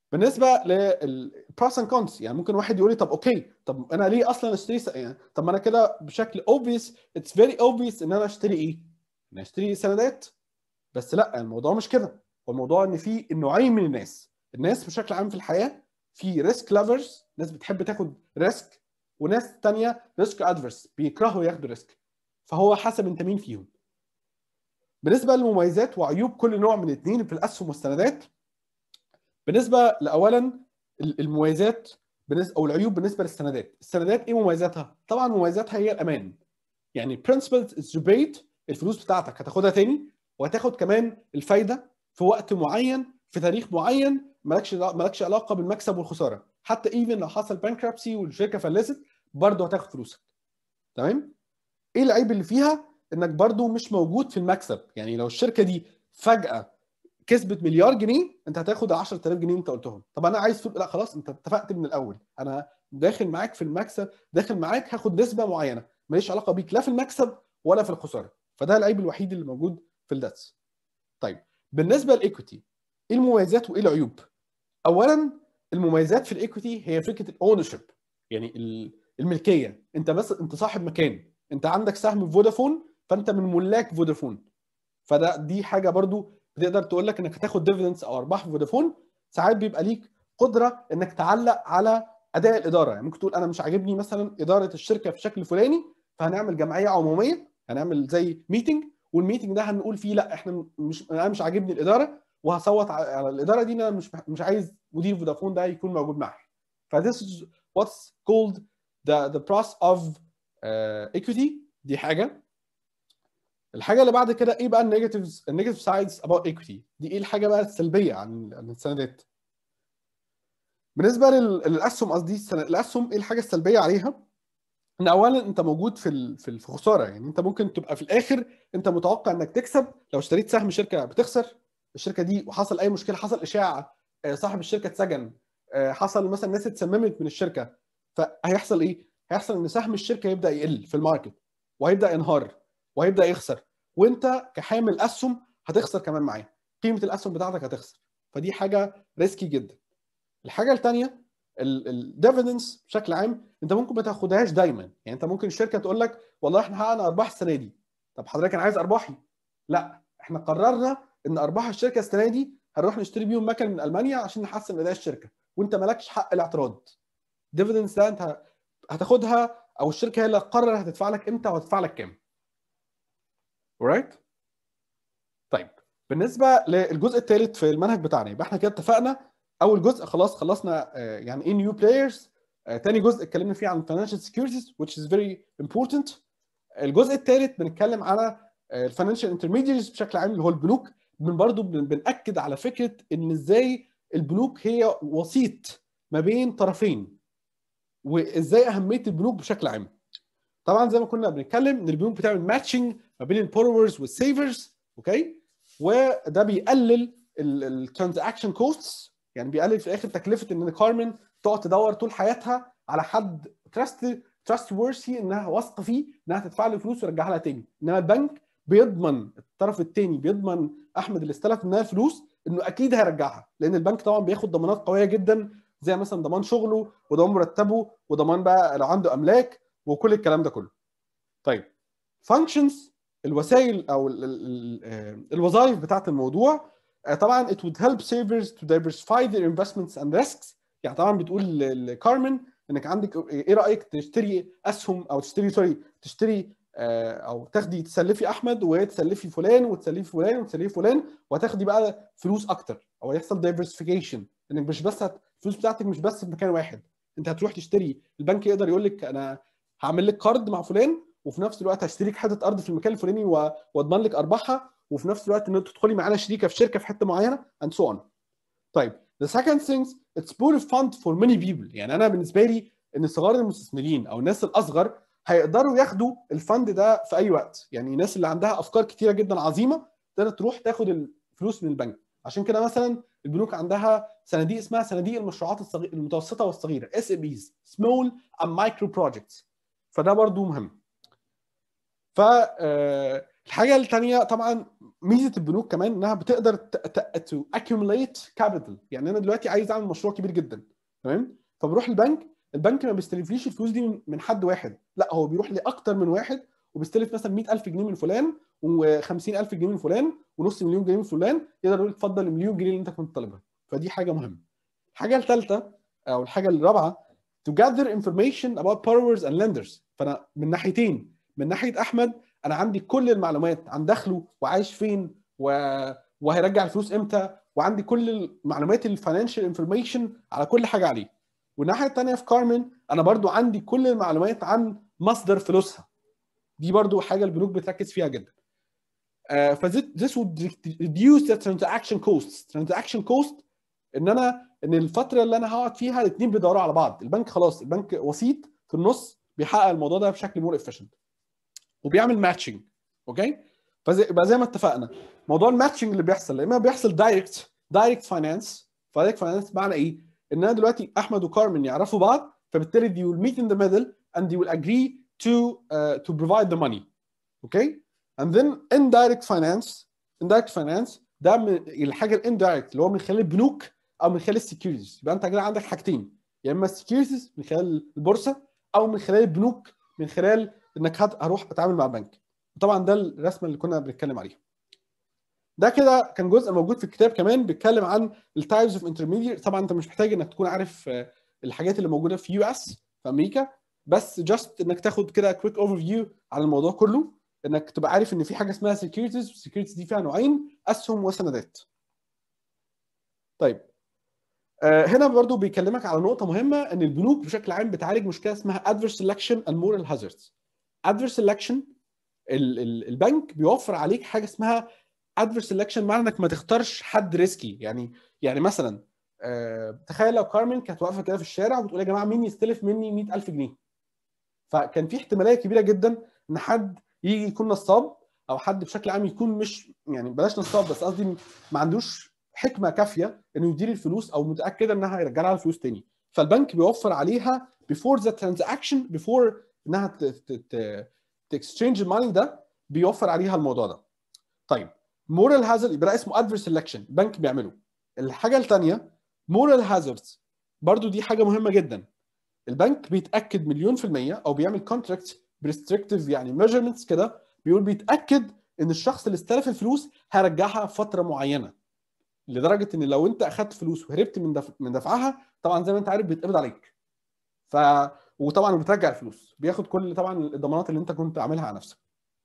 بالنسبه للبروس اند كونز يعني ممكن واحد يقول لي طب اوكي طب انا ليه اصلا اشتري س... يعني طب ما انا كده بشكل اوبفيس اتس فيري اوبفيس ان انا اشتري ايه؟ ان اشتري سندات بس لا الموضوع مش كده هو الموضوع ان في نوعين من الناس الناس بشكل عام في الحياه في ريسك لافرز ناس بتحب تاخد ريسك وناس تانية ريسك ادفرس بيكرهوا ياخدوا ريسك فهو حسب انت مين فيهم بالنسبه للمميزات وعيوب كل نوع من الاثنين في الاسهم والسندات بالنسبه لاولا المميزات بالنسبه او العيوب بالنسبه للسندات السندات ايه مميزاتها طبعا مميزاتها هي الامان يعني principles is rebate الفلوس بتاعتك هتاخدها تاني وهتاخد كمان الفايده في وقت معين في تاريخ معين مالكش مالكش علاقه بالمكسب والخساره حتى ايفن لو حصل بانكرابسي والشركه فلست برضه هتاخد فلوسك تمام ايه العيب اللي فيها انك برضه مش موجود في المكسب يعني لو الشركه دي فجاه كسبت مليار جنيه انت هتاخد 10000 جنيه انت قلتهم طب انا عايز فلوس لا خلاص انت اتفقت من الاول انا داخل معاك في المكسب داخل معاك هاخد نسبه معينه ماليش علاقه بيك لا في المكسب ولا في الخساره فده العيب الوحيد اللي موجود في الداتس طيب بالنسبه للايكوتي ايه المميزات وايه العيوب اولا المميزات في الايكوتي هي فكره الاونرشيب يعني الملكيه انت بس انت صاحب مكان انت عندك سهم في فودافون فانت من ملاك فودافون فده دي حاجه برضو بتقدر تقول لك انك هتاخد ديفيدنس او ارباح في فودافون ساعات بيبقى ليك قدره انك تعلق على اداء الاداره يعني ممكن تقول انا مش عاجبني مثلا اداره الشركه بشكل فلاني فهنعمل جمعيه عموميه هنعمل زي ميتنج والميتنج ده هنقول فيه لا احنا مش انا مش عاجبني الاداره وهصوت على الاداره دي انا مش مش عايز مدير فودافون ده يكون موجود معي فthis is what's called the the process of uh, equity دي حاجه الحاجه اللي بعد كده ايه بقى النيجاتيفز النيجاتيف سايدز اباوت ايكويتي دي ايه الحاجه بقى السلبيه عن عن السندات بالنسبه للاسهم قصدي الاسهم ايه الحاجه السلبيه عليها ان اولا انت موجود في في خساره يعني انت ممكن تبقى في الاخر انت متوقع انك تكسب لو اشتريت سهم شركه بتخسر الشركه دي وحصل اي مشكله حصل اشاعه صاحب الشركه اتسجن حصل مثلا ناس اتسممت من الشركه فهيحصل ايه؟ هيحصل ان سهم الشركه يبدا يقل في الماركت وهيبدا ينهار وهيبدا يخسر وانت كحامل اسهم هتخسر كمان معاه قيمه الاسهم بتاعتك هتخسر فدي حاجه ريسكي جدا الحاجه الثانيه الديفيدنس بشكل عام انت ممكن ما تاخدهاش دايما يعني انت ممكن الشركه تقول لك والله احنا حققنا ارباح السنه دي طب حضرتك انا عايز ارباحي لا احنا قررنا ان ارباح الشركه السنه دي هنروح نشتري بيهم مكن من المانيا عشان نحسن اداء الشركه وانت مالكش حق الاعتراض ديفيدنس ده انت هتاخدها او الشركه هي اللي هتقرر هتدفع لك امتى وهتدفع لك كام alright طيب بالنسبه للجزء الثالث في المنهج بتاعنا يبقى احنا كده اتفقنا اول جزء خلاص خلصنا يعني ايه نيو بلايرز تاني جزء اتكلمنا فيه عن financial securities which is very important الجزء الثالث بنتكلم على الفاينانشال انترميديتس بشكل عام اللي هو البنوك من برضه بنأكد على فكره ان ازاي البنوك هي وسيط ما بين طرفين وازاي اهميه البنوك بشكل عام طبعا زي ما كنا بنتكلم ان البنوك بتعمل ماتشنج ما بين البوروورز والسيفرز اوكي وده بيقلل الترانزاكشن كوستس يعني بيقلل في الاخر تكلفه ان كارمن تقعد تدور طول حياتها على حد تراست تراست وورثي انها واثقه فيه انها تدفع له فلوس ويرجعها لها تاني انما البنك بيضمن الطرف الثاني بيضمن احمد اللي استلف منها فلوس انه اكيد هيرجعها لان البنك طبعا بياخد ضمانات قويه جدا زي مثلا ضمان شغله وضمان مرتبه وضمان بقى لو عنده املاك وكل الكلام ده كله طيب فانكشنز الوسائل او ال ال الوظائف بتاعت الموضوع طبعا it would help savers to diversify their investments and risks يعني طبعا بتقول لكارمن انك عندك ايه رايك تشتري اسهم او تشتري سوري تشتري او تاخدي تسلفي احمد وتسلفي فلان وتسلفي فلان وتسلفي فلان وهتاخدي بقى فلوس اكتر او يحصل دايفرسيفيكيشن انك مش بس الفلوس بتاعتك مش بس في مكان واحد انت هتروح تشتري البنك يقدر يقول لك انا هعمل لك كارد مع فلان وفي نفس الوقت هشتري لك حته ارض في المكان الفلاني واضمن لك ارباحها وفي نفس الوقت ان انت تدخلي معانا شريكه في شركه في حته معينه and so on. طيب the second thing it's pool fund for many people يعني انا بالنسبه لي ان صغار المستثمرين او الناس الاصغر هيقدروا ياخدوا الفند ده في اي وقت يعني الناس اللي عندها افكار كتيره جدا عظيمه تقدر تروح تاخد الفلوس من البنك عشان كده مثلا البنوك عندها صناديق اسمها صناديق المشروعات الصغير المتوسطه والصغيره اس ام ايز سمول اند مايكرو بروجكتس فده برضو مهم ف الحاجه الثانيه طبعا ميزه البنوك كمان انها بتقدر تو اكيوميليت كابيتال يعني انا دلوقتي عايز اعمل مشروع كبير جدا تمام فبروح البنك البنك ما بيستلفليش الفلوس دي من حد واحد لا هو بيروح لاكتر من واحد وبيستلف مثلا 100000 جنيه من فلان و50000 جنيه من فلان ونص مليون جنيه من فلان يقدر يقول اتفضل المليون جنيه اللي انت كنت طالبها فدي حاجه مهمه الحاجه الثالثه او الحاجه الرابعه to gather information about borrowers and lenders فانا من ناحيتين من ناحيه احمد انا عندي كل المعلومات عن دخله وعايش فين و... وهيرجع الفلوس امتى وعندي كل المعلومات الفاينانشال انفورميشن على كل حاجه عليه والناحيه الثانيه في كارمن انا برضو عندي كل المعلومات عن مصدر فلوسها دي برضو حاجه البنوك بتركز فيها جدا uh, ف this would reduce the transaction costs transaction cost ان انا ان الفتره اللي انا هقعد فيها الاثنين بيدوروا على بعض البنك خلاص البنك وسيط في النص بيحقق الموضوع ده بشكل مور افيشنت وبيعمل ماتشنج اوكي فبقى زي ما اتفقنا موضوع الماتشنج اللي بيحصل اما بيحصل دايركت دايركت فاينانس دايركت فاينانس معنى ايه؟ ان انا دلوقتي احمد وكارمن يعرفوا بعض فبالتالي they will meet in the middle and they will agree to uh, to provide the money okay and then indirect finance indirect finance ده من الحاجه الاندايركت اللي هو من خلال البنوك او من خلال السكيورتيز يبقى انت كده عندك حاجتين يا اما السكيورتيز من خلال البورصه او من خلال البنوك من خلال انك هروح اتعامل مع بنك طبعا ده الرسمه اللي كنا بنتكلم عليها ده كده كان جزء موجود في الكتاب كمان بيتكلم عن التايبز اوف انترميديت طبعا انت مش محتاج انك تكون عارف الحاجات اللي موجوده في يو اس في امريكا بس جاست انك تاخد كده كويك اوفر فيو على الموضوع كله انك تبقى عارف ان في حاجه اسمها سكيورتيز والسكيورتيز دي فيها نوعين اسهم وسندات طيب آه هنا برضو بيكلمك على نقطه مهمه ان البنوك بشكل عام بتعالج مشكله اسمها adverse selection and moral hazards adverse selection ال ال البنك بيوفر عليك حاجه اسمها adverse selection معنى انك ما تختارش حد ريسكي يعني يعني مثلا آه تخيل لو كارمن كانت واقفه كده في الشارع وبتقول يا جماعه مين يستلف مني 100000 جنيه فكان في احتماليه كبيره جدا ان حد يجي يكون نصاب او حد بشكل عام يكون مش يعني بلاش نصاب بس قصدي ما عندوش حكمه كافيه انه يدير الفلوس او متاكد انها هيرجع لها الفلوس تاني فالبنك بيوفر عليها before the transaction before انها تكستشينج الماني ده بيوفر عليها الموضوع ده طيب مورال هازارد يبقى اسمه ادفيرس سelection البنك بيعمله الحاجه الثانيه مورال هازاردز برضو دي حاجه مهمه جدا البنك بيتاكد مليون في الميه او بيعمل كونتراكت بريستريكتيف يعني ميجرمنتس كده بيقول بيتاكد ان الشخص اللي استلف الفلوس هيرجعها في فتره معينه لدرجه ان لو انت اخذت فلوس وهربت من دفع من دفعها طبعا زي ما انت عارف بيتقبض عليك ف وطبعا بترجع الفلوس بياخد كل طبعا الضمانات اللي انت كنت عاملها على نفسك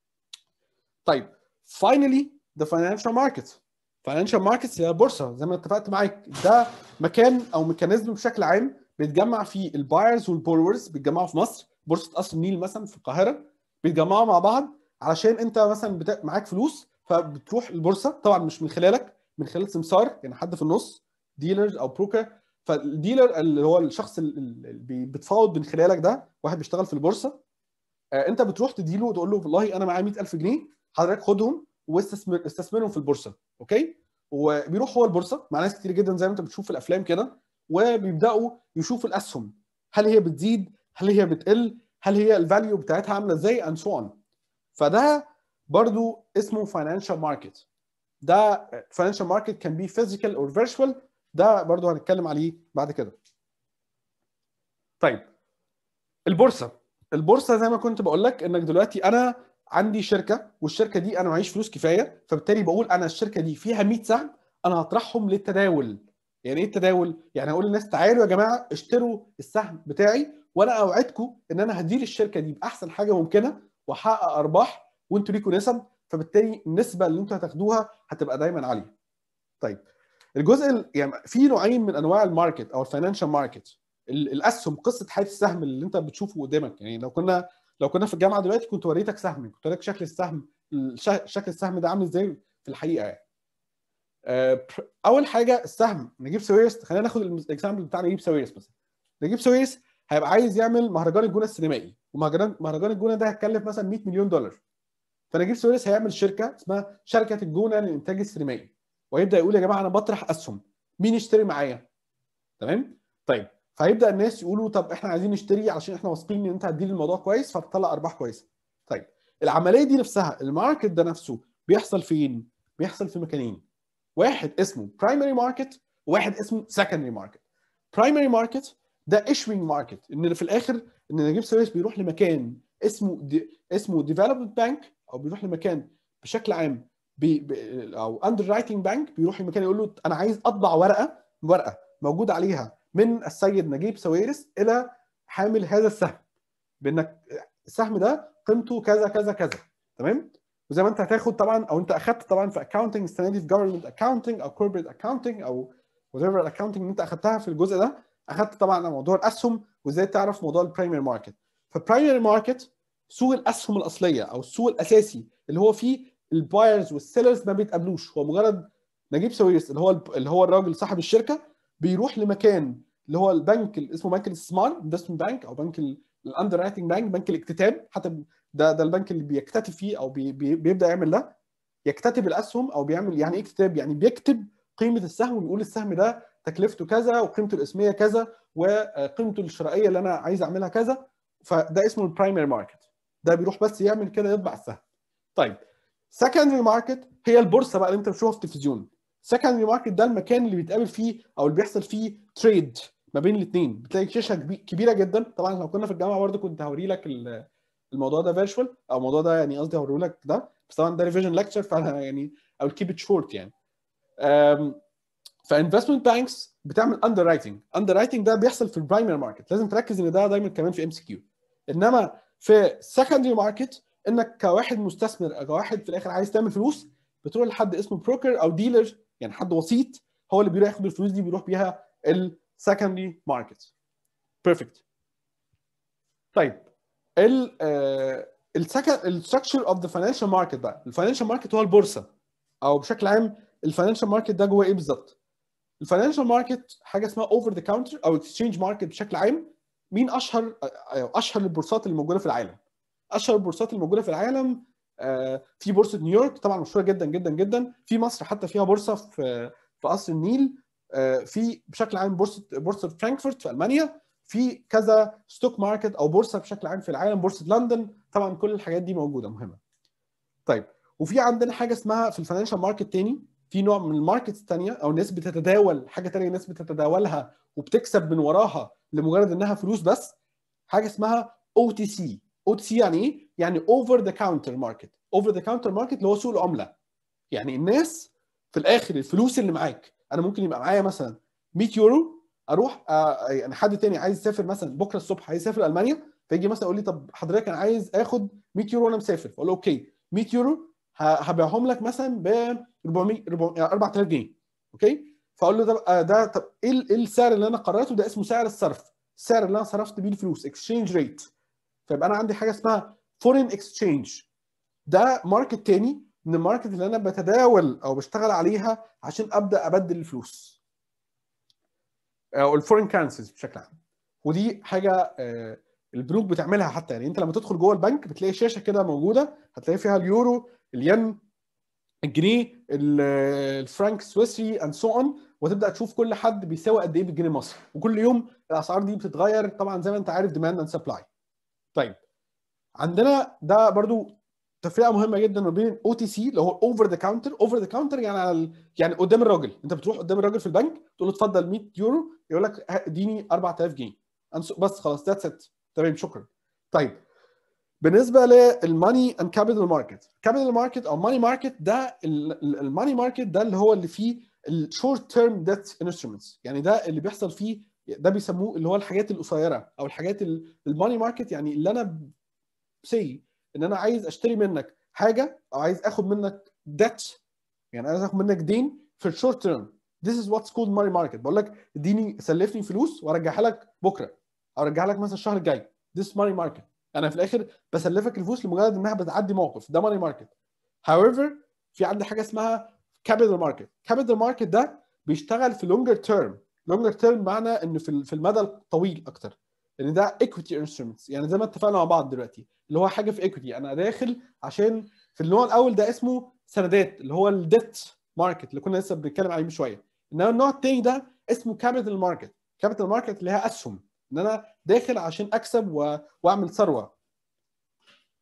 طيب فاينلي ذا فاينانشال ماركت فاينانشال ماركتس هي البورصه زي ما اتفقت معاك ده مكان او ميكانيزم بشكل عام بيتجمع فيه البايرز والبورورز بيتجمعوا في مصر بورصه قصر النيل مثلا في القاهره بيتجمعوا مع بعض علشان انت مثلا بتا... معاك فلوس فبتروح البورصه طبعا مش من خلالك من خلال سمسار يعني حد في النص ديلر او بروكر فالديلر اللي هو الشخص اللي بتفاوض من خلالك ده واحد بيشتغل في البورصه انت بتروح تديله وتقول له والله انا معايا 100000 جنيه حضرتك خدهم واستثمر استثمرهم في البورصه اوكي وبيروح هو البورصه مع ناس كتير جدا زي ما انت بتشوف في الافلام كده وبيبداوا يشوفوا الاسهم هل هي بتزيد هل هي بتقل هل هي الفاليو بتاعتها عامله ازاي اند سو اون فده برضو اسمه فاينانشال ماركت ده فاينانشال ماركت كان بي فيزيكال اور فيرتشوال ده برضو هنتكلم عليه بعد كده طيب البورصه البورصه زي ما كنت بقول لك انك دلوقتي انا عندي شركه والشركه دي انا معيش فلوس كفايه فبالتالي بقول انا الشركه دي فيها 100 سهم انا هطرحهم للتداول يعني ايه التداول يعني اقول للناس تعالوا يا جماعه اشتروا السهم بتاعي وانا اوعدكم ان انا هدير الشركه دي باحسن حاجه ممكنه واحقق ارباح وانتوا ليكوا نسب فبالتالي النسبه اللي انتوا هتاخدوها هتبقى دايما عاليه طيب الجزء يعني في نوعين من انواع الماركت او الفاينانشال ماركت الاسهم قصه حياه السهم اللي انت بتشوفه قدامك يعني لو كنا لو كنا في الجامعه دلوقتي كنت وريتك سهم كنت وريتك شكل السهم شكل السهم ده عامل ازاي في الحقيقه يعني اول حاجه السهم نجيب سويرس خلينا ناخد الاكزامبل بتاع نجيب سويرس مثلا نجيب سويرس هيبقى عايز يعمل مهرجان الجونه السينمائي ومهرجان مهرجان الجونه ده هيكلف مثلا 100 مليون دولار فنجيب سويرس هيعمل شركه اسمها شركه الجونه للانتاج السينمائي ويبدا يقول يا جماعه انا بطرح اسهم مين يشتري معايا تمام طيب فهيبدا الناس يقولوا طب احنا عايزين نشتري عشان احنا واثقين ان انت هتدير الموضوع كويس فهتطلع ارباح كويسه طيب العمليه دي نفسها الماركت ده نفسه بيحصل فين بيحصل في مكانين واحد اسمه برايمري ماركت وواحد اسمه سكندري ماركت برايمري ماركت ده ايشوينج ماركت ان في الاخر ان نجيب ساويرس بيروح لمكان اسمه دي اسمه ديفلوبمنت بانك او بيروح لمكان بشكل عام بي بي او اندر رايتنج بانك بيروح لمكان يقول له انا عايز اطبع ورقه ورقه موجود عليها من السيد نجيب ساويرس الى حامل هذا السهم بانك السهم ده قيمته كذا كذا كذا تمام وزي ما انت هتاخد طبعا او انت اخدت طبعا في اكونتنج السنه دي في جفرمنت اكونتنج او كوربريت اكونتنج او وات ايفر الاكونتنج اللي انت اخدتها في الجزء ده اخدت طبعا موضوع الاسهم وازاي تعرف موضوع البرايمري ماركت فالبرايمري ماركت سوق الاسهم الاصليه او السوق الاساسي اللي هو فيه البايرز والسيلرز ما بيتقابلوش هو مجرد نجيب ساويرس اللي هو اللي هو الراجل صاحب الشركه بيروح لمكان اللي هو البنك اللي اسمه بنك الاستثمار انفستمنت بانك او بنك الاندر رايتنج بانك بنك الاكتتاب حتى ده ده البنك اللي بيكتتب فيه او بي بي بيبدا يعمل ده يكتتب الاسهم او بيعمل يعني ايه اكتتاب يعني بيكتب قيمه السهم ويقول السهم ده تكلفته كذا وقيمته الاسميه كذا وقيمته الشرائيه اللي انا عايز اعملها كذا فده اسمه البرايمري ماركت ده بيروح بس يعمل كده يطبع السهم طيب سكندري ماركت هي البورصه بقى اللي انت بتشوفها في التلفزيون سكندري ماركت ده المكان اللي بيتقابل فيه او اللي بيحصل فيه تريد ما بين الاثنين بتلاقي شاشه كبيره جدا طبعا لو كنا في الجامعه برضه كنت هوري لك الموضوع ده فيرتشوال او الموضوع ده يعني قصدي هوريه لك ده بس طبعا ده ريفيجن ليكتشر فانا يعني او كيب ات شورت يعني فانفستمنت بانكس بتعمل اندر رايتنج اندر رايتنج ده بيحصل في البرايمري ماركت لازم تركز ان ده دايما كمان في ام سي كيو انما في سكندري ماركت انك كواحد مستثمر او كواحد في الاخر عايز تعمل فلوس بتروح لحد اسمه بروكر او ديلر يعني حد وسيط هو اللي بيروح ياخد الفلوس دي بيروح بيها السكندري ماركت بيرفكت طيب ال السكند الستراكشر اوف ذا فاينانشال ماركت بقى الفاينانشال ماركت هو البورصه او بشكل عام الفاينانشال ماركت ده جوه ايه بالظبط الفاينانشال ماركت حاجه اسمها اوفر ذا كاونتر او اكسشينج ماركت بشكل عام مين اشهر اشهر البورصات اللي موجوده في العالم اشهر البورصات اللي موجوده في العالم في بورصه نيويورك طبعا مشهوره جدا جدا جدا في مصر حتى فيها بورصه في في قصر النيل في بشكل عام بورصه بورصه فرانكفورت في المانيا في كذا ستوك ماركت او بورصه بشكل عام في العالم بورصه لندن طبعا كل الحاجات دي موجوده مهمه طيب وفي عندنا حاجه اسمها في الفاينانشال ماركت تاني في نوع من الماركتس الثانيه او الناس بتتداول حاجه ثانيه الناس بتتداولها وبتكسب من وراها لمجرد انها فلوس بس حاجه اسمها او تي سي او تي سي يعني ايه يعني اوفر ذا كاونتر ماركت اوفر ذا كاونتر ماركت اللي هو سوق العمله يعني الناس في الاخر الفلوس اللي معاك انا ممكن يبقى معايا مثلا 100 يورو اروح آه يعني حد تاني عايز يسافر مثلا بكره الصبح عايز يسافر المانيا فيجي مثلا يقول لي طب حضرتك انا عايز اخد 100 يورو وانا مسافر فاقول له اوكي 100 يورو هبيعهم لك مثلا ب 400 4000 جنيه اوكي فاقول له ده ده طب ايه السعر اللي انا قررته ده اسمه سعر الصرف السعر اللي انا صرفت بيه الفلوس اكسشينج ريت فيبقى انا عندي حاجه اسمها فورين اكسشينج ده ماركت تاني من الماركت اللي انا بتداول او بشتغل عليها عشان ابدا ابدل الفلوس او الفورين كارنسيز بشكل عام ودي حاجه البنوك بتعملها حتى يعني انت لما تدخل جوه البنك بتلاقي شاشه كده موجوده هتلاقي فيها اليورو الين الجنيه الفرنك السويسري اند سو اون وتبدا تشوف كل حد بيساوي قد ايه بالجنيه المصري وكل يوم الاسعار دي بتتغير طبعا زي ما انت عارف ديماند اند سبلاي طيب عندنا ده برضو تفرقه مهمه جدا ما بين الاو تي سي اللي هو اوفر ذا كاونتر اوفر ذا كاونتر يعني على ال... يعني قدام الراجل انت بتروح قدام الراجل في البنك تقول له اتفضل 100 يورو يقول لك اديني 4000 جنيه بس خلاص ذاتس ات تمام شكرا طيب بالنسبه للماني اند كابيتال ماركت كابيتال ماركت او ماني ماركت ده الماني ماركت ده اللي هو اللي فيه الشورت تيرم ديت انسترومنتس يعني ده اللي بيحصل فيه ده بيسموه اللي هو الحاجات القصيره او الحاجات الماني ماركت يعني اللي انا سي ان انا عايز اشتري منك حاجه او عايز اخد منك ديت يعني عايز اخد منك دين في الشورت تيرم This is what's called money market بقول لك اديني سلفني فلوس وارجعها لك بكره او ارجعها لك مثلا الشهر الجاي This is money market انا في الاخر بسلفك الفلوس لمجرد انها بتعدي موقف ده ماني ماركت however في عندي حاجه اسمها كابيتال ماركت كابيتال ماركت ده بيشتغل في لونجر تيرم لونجر تيرم معنى ان في في المدى الطويل اكتر ان ده ايكويتي انسترومنتس يعني زي ما اتفقنا مع بعض دلوقتي اللي هو حاجه في ايكويتي انا داخل عشان في النوع الاول ده اسمه سندات اللي هو الديت ماركت اللي كنا لسه بنتكلم عليه من شويه انما النوع الثاني ده اسمه كابيتال ماركت كابيتال ماركت اللي هي اسهم ان انا داخل عشان اكسب و... واعمل ثروه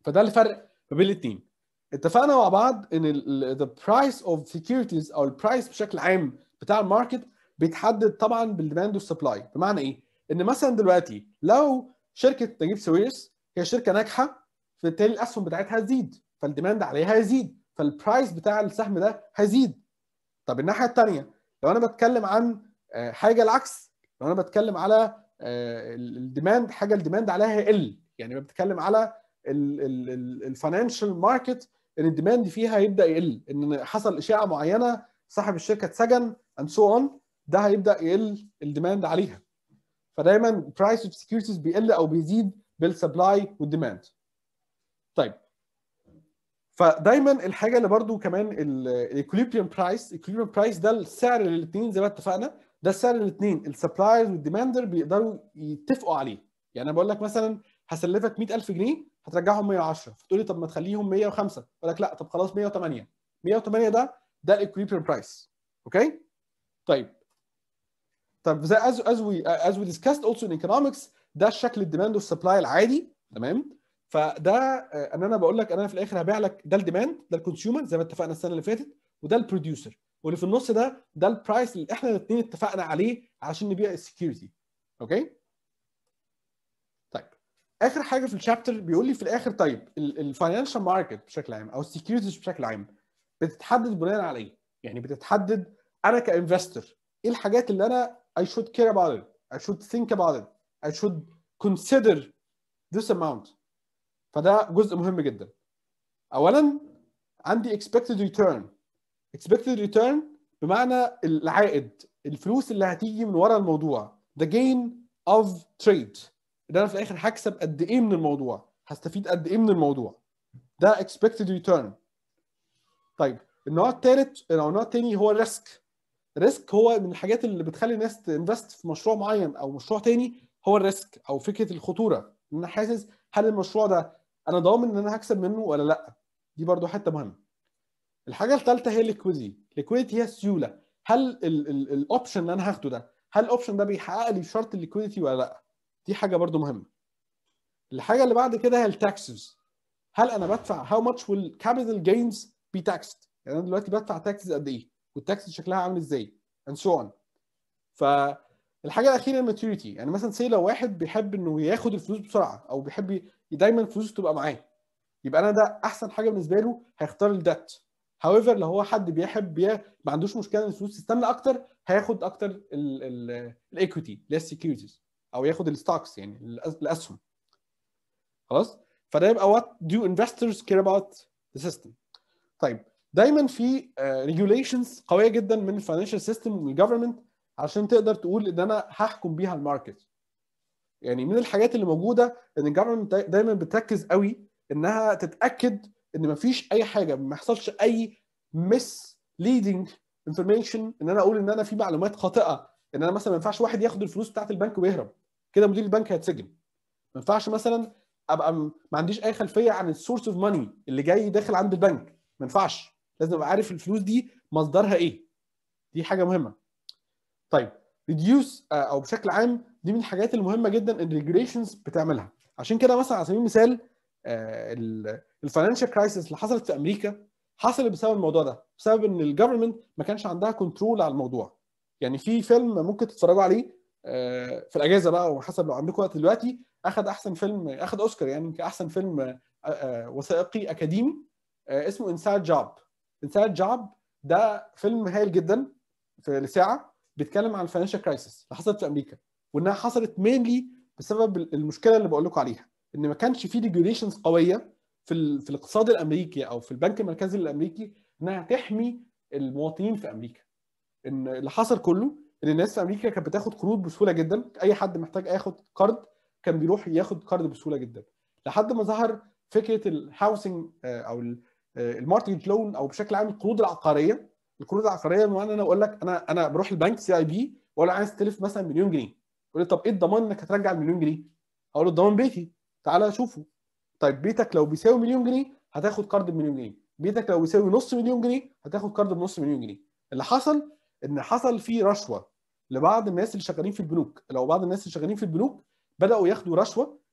فده الفرق ما بين الاثنين اتفقنا مع بعض ان ال the price of securities او البرايس بشكل عام بتاع الماركت بيتحدد طبعا بالديماند والسبلاي بمعنى ايه؟ ان مثلا دلوقتي لو شركه نجيب ساويرس هي شركه ناجحه فبالتالي الاسهم بتاعتها هتزيد فالديماند عليها هيزيد فالبرايس بتاع السهم ده هيزيد طب الناحيه الثانيه لو انا بتكلم عن آه، حاجه العكس لو انا بتكلم على الديماند حاجه الديماند عليها هيقل يعني بتكلم على الفاينانشال ماركت ان الديماند فيها هيبدا يقل ان حصل اشاعه معينه صاحب الشركه اتسجن اند سو اون ده هيبدا يقل الديماند عليها فدايما برايس اوف سكيورتيز بيقل او بيزيد بالسبلاي والديماند طيب فدايما الحاجه اللي برضو كمان الايكوليبريم برايس الايكوليبريم برايس ده السعر الاثنين زي ما اتفقنا ده السعر الاثنين السبلاير والديماندر بيقدروا يتفقوا عليه يعني انا بقول لك مثلا هسلفك 100000 جنيه هترجعهم 110 فتقول لي طب ما تخليهم 105 اقول لك لا طب خلاص 108 108 ده ده الايكوليبريم برايس اوكي طيب طب زي as as we as we discussed also in economics ده الشكل الديماند والسبلاي العادي تمام فده آه، ان انا بقول لك انا في الاخر هبيع لك ده الديماند ده الكونسيومر زي ما اتفقنا السنه اللي فاتت وده البروديوسر واللي في النص ده ده البرايس اللي احنا الاثنين اتفقنا عليه عشان نبيع السكيورتي اوكي طيب اخر حاجه في الشابتر بيقول لي في الاخر طيب الفاينانشال ماركت بشكل عام او السكيورتيز بشكل عام بتتحدد بناء على ايه؟ يعني بتتحدد انا كانفستور ايه الحاجات اللي انا I should care about it I should think about it I should consider this amount فده جزء مهم جدا اولا عندي expected return expected return بمعنى العائد الفلوس اللي هتيجي من ورا الموضوع the gain of trade ان انا في الاخر هكسب قد ايه من الموضوع هستفيد قد ايه من الموضوع ده expected return طيب النوع الثالث او النوع الثاني هو الريسك الريسك هو من الحاجات اللي بتخلي الناس تنفست في مشروع معين او مشروع تاني هو الريسك او فكره الخطوره ان انا حاسس هل المشروع ده انا ضامن ان انا هكسب منه ولا لا دي برضو حته مهمه الحاجه الثالثه هي الليكويديتي الليكويديتي هي السيوله هل الاوبشن اللي انا هاخده ده هل الاوبشن ده بيحقق لي شرط الليكويديتي ولا لا دي حاجه برضو مهمه الحاجه اللي بعد كده هي التاكسز هل انا بدفع how much will capital gains be taxed يعني انا دلوقتي بدفع تاكسز قد ايه والتاكسز شكلها عامل ازاي and so on فالحاجه الاخيره الماتيوريتي يعني مثلا سي لو واحد بيحب انه ياخد الفلوس بسرعه او بيحب ي- دايما فلوسه تبقى معاه يبقى انا ده احسن حاجه بالنسبه له هيختار الدات however لو هو حد بيحب بي... ما عندوش مشكله ان الفلوس تستنى اكتر هياخد اكتر الايكويتي اللي هي السكيورتيز او ياخد الستوكس يعني الأس- الاسهم خلاص فده يبقى what do investors care about the system طيب دايما في ريجوليشنز قويه جدا من الفاينانشال سيستم ومن الجفرمنت عشان تقدر تقول ان انا هحكم بيها الماركت يعني من الحاجات اللي موجوده ان الجفرمنت دايما بتركز قوي انها تتاكد ان مفيش اي حاجه ما يحصلش اي مس ليدنج انفورميشن ان انا اقول ان انا في معلومات خاطئه ان انا مثلا ما ينفعش واحد ياخد الفلوس بتاعت البنك ويهرب كده مدير البنك هيتسجن ما ينفعش مثلا ابقى م- ما عنديش اي خلفيه عن السورس اوف ماني اللي جاي داخل عند البنك ما ينفعش لازم ابقى عارف الفلوس دي مصدرها ايه دي حاجه مهمه طيب ريديوس او بشكل عام دي من الحاجات المهمه جدا ان الريجوليشنز بتعملها عشان كده مثلا على سبيل المثال الفاينانشال كرايسيس اللي حصلت في امريكا حصلت بسبب الموضوع ده بسبب ان الجفرمنت ما كانش عندها كنترول على الموضوع يعني في فيلم ممكن تتفرجوا عليه آه، في الاجازه بقى وحسب لو عندكم وقت دلوقتي اخذ احسن فيلم اخذ اوسكار يعني كاحسن فيلم آه، آه، وثائقي اكاديمي آه، اسمه انسايد جوب انسايد جوب ده فيلم هايل جدا في لساعه بيتكلم عن الفاينانشال كرايسيس اللي حصلت في امريكا وانها حصلت مينلي بسبب المشكله اللي بقول لكم عليها ان ما كانش في ريجوليشنز قويه في ال- في الاقتصاد الامريكي او في البنك المركزي الامريكي انها تحمي المواطنين في امريكا ان اللي حصل كله ان الناس في امريكا كانت بتاخد قروض بسهوله جدا اي حد محتاج ياخد قرض كان بيروح ياخد قرض بسهوله جدا لحد ما ظهر فكره الهاوسنج او المارتجج لون او بشكل عام القروض العقاريه القروض العقاريه بمعنى انا اقول لك انا انا بروح البنك سي اي بي واقول له عايز تلف مثلا مليون جنيه يقول لي طب ايه الضمان انك هترجع المليون جنيه؟ اقول له الضمان بيتي تعالى شوفه طيب بيتك لو بيساوي مليون جنيه هتاخد قرض بمليون جنيه بيتك لو بيساوي نص مليون جنيه هتاخد قرض بنص مليون جنيه اللي حصل ان حصل فيه رشوه لبعض الناس اللي شغالين في البنوك لو بعض الناس اللي شغالين في البنوك بداوا ياخدوا رشوه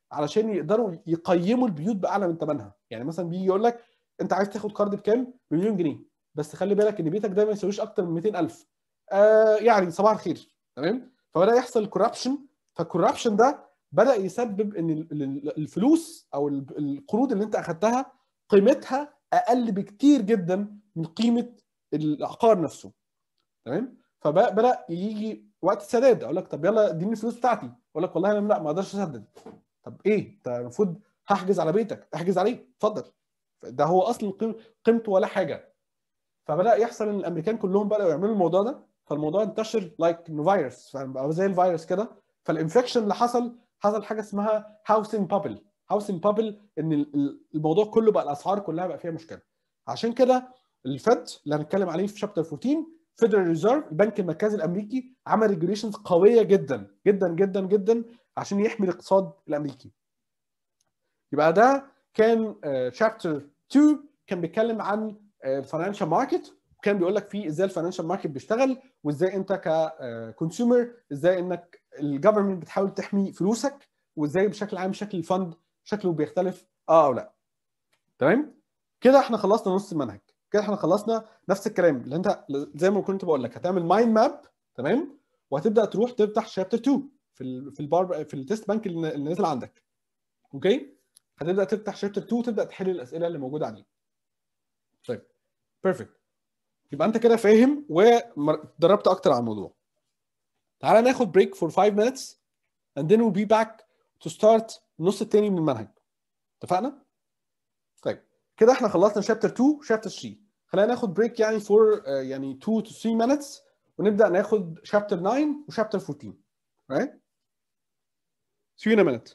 علشان يقدروا يقيموا البيوت باعلى من ثمنها يعني مثلا بيجي يقول لك انت عايز تاخد كارد بكام بمليون جنيه بس خلي بالك ان بيتك ده ما يساويش اكتر من 200000 آه يعني صباح الخير تمام فبدا يحصل كوربشن فالكوربشن ده بدا يسبب ان ال- ال- الفلوس او ال- القروض اللي انت اخدتها قيمتها اقل بكتير جدا من قيمه العقار نفسه تمام فبدا يجي وقت السداد اقول لك طب يلا اديني الفلوس بتاعتي اقول لك والله انا لا ما اقدرش اسدد طب ايه انت المفروض هحجز على بيتك احجز عليه اتفضل ده هو اصلا قيم- قيمته ولا حاجه فبدا يحصل ان الامريكان كلهم بداوا يعملوا الموضوع ده فالموضوع انتشر لايك انه فيروس بقى زي الفيروس كده فالانفكشن اللي حصل حصل حاجه اسمها هاوسنج بابل هاوسنج بابل ان ال- ال- الموضوع كله بقى الاسعار كلها بقى فيها مشكله عشان كده الفد اللي هنتكلم عليه في شابتر 14 فيدرال ريزيرف البنك المركزي الامريكي عمل ريجوليشنز قويه جدا جدا جدا جدا عشان يحمي الاقتصاد الامريكي يبقى ده كان شابتر 2 كان بيتكلم عن الفاينانشال ماركت وكان بيقول لك فيه ازاي الفاينانشال ماركت بيشتغل وازاي انت ككونسيومر ازاي انك الجفرمنت بتحاول تحمي فلوسك وازاي بشكل عام شكل الفند شكله بيختلف اه او لا تمام كده احنا خلصنا نص المنهج كده احنا خلصنا نفس الكلام اللي انت زي ما كنت بقول لك هتعمل مايند ماب تمام وهتبدا تروح تفتح شابتر 2 في ال في البار في التست بانك اللي اللي نازل عندك اوكي هتبدا تفتح شابتر 2 وتبدا تحل الاسئله اللي موجوده عليه طيب بيرفكت يبقى انت كده فاهم واتدربت اكتر على الموضوع تعالى ناخد بريك فور 5 minutes and then we'll be back to start النص التاني من المنهج اتفقنا؟ طيب كده احنا خلصنا شابتر 2 شابتر 3 خلينا ناخد بريك يعني فور يعني 2 to 3 minutes ونبدا ناخد شابتر 9 وشابتر 14 right see you in a minute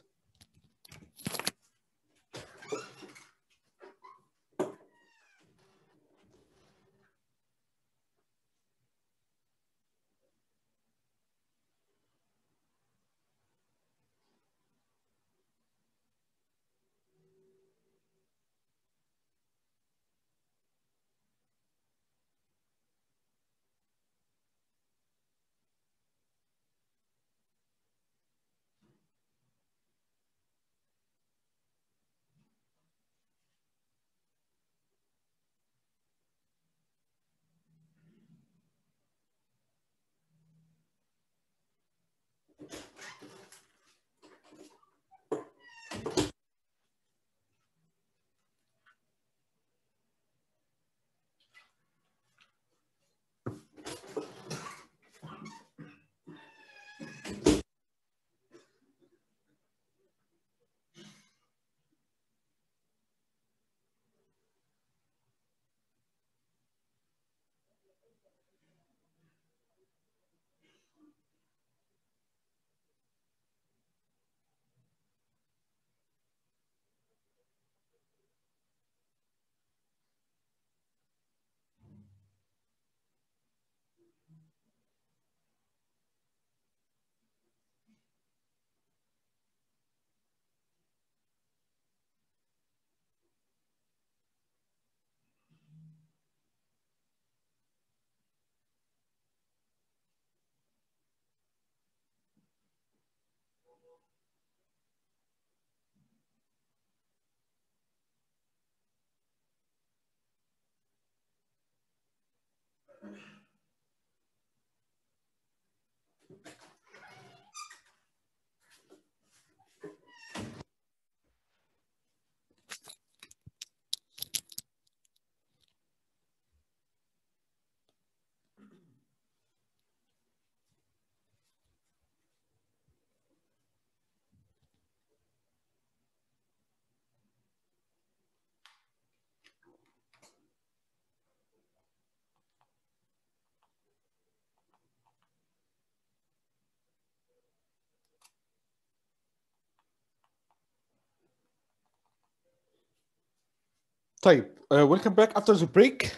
طيب ويلكم باك افتر ذا بريك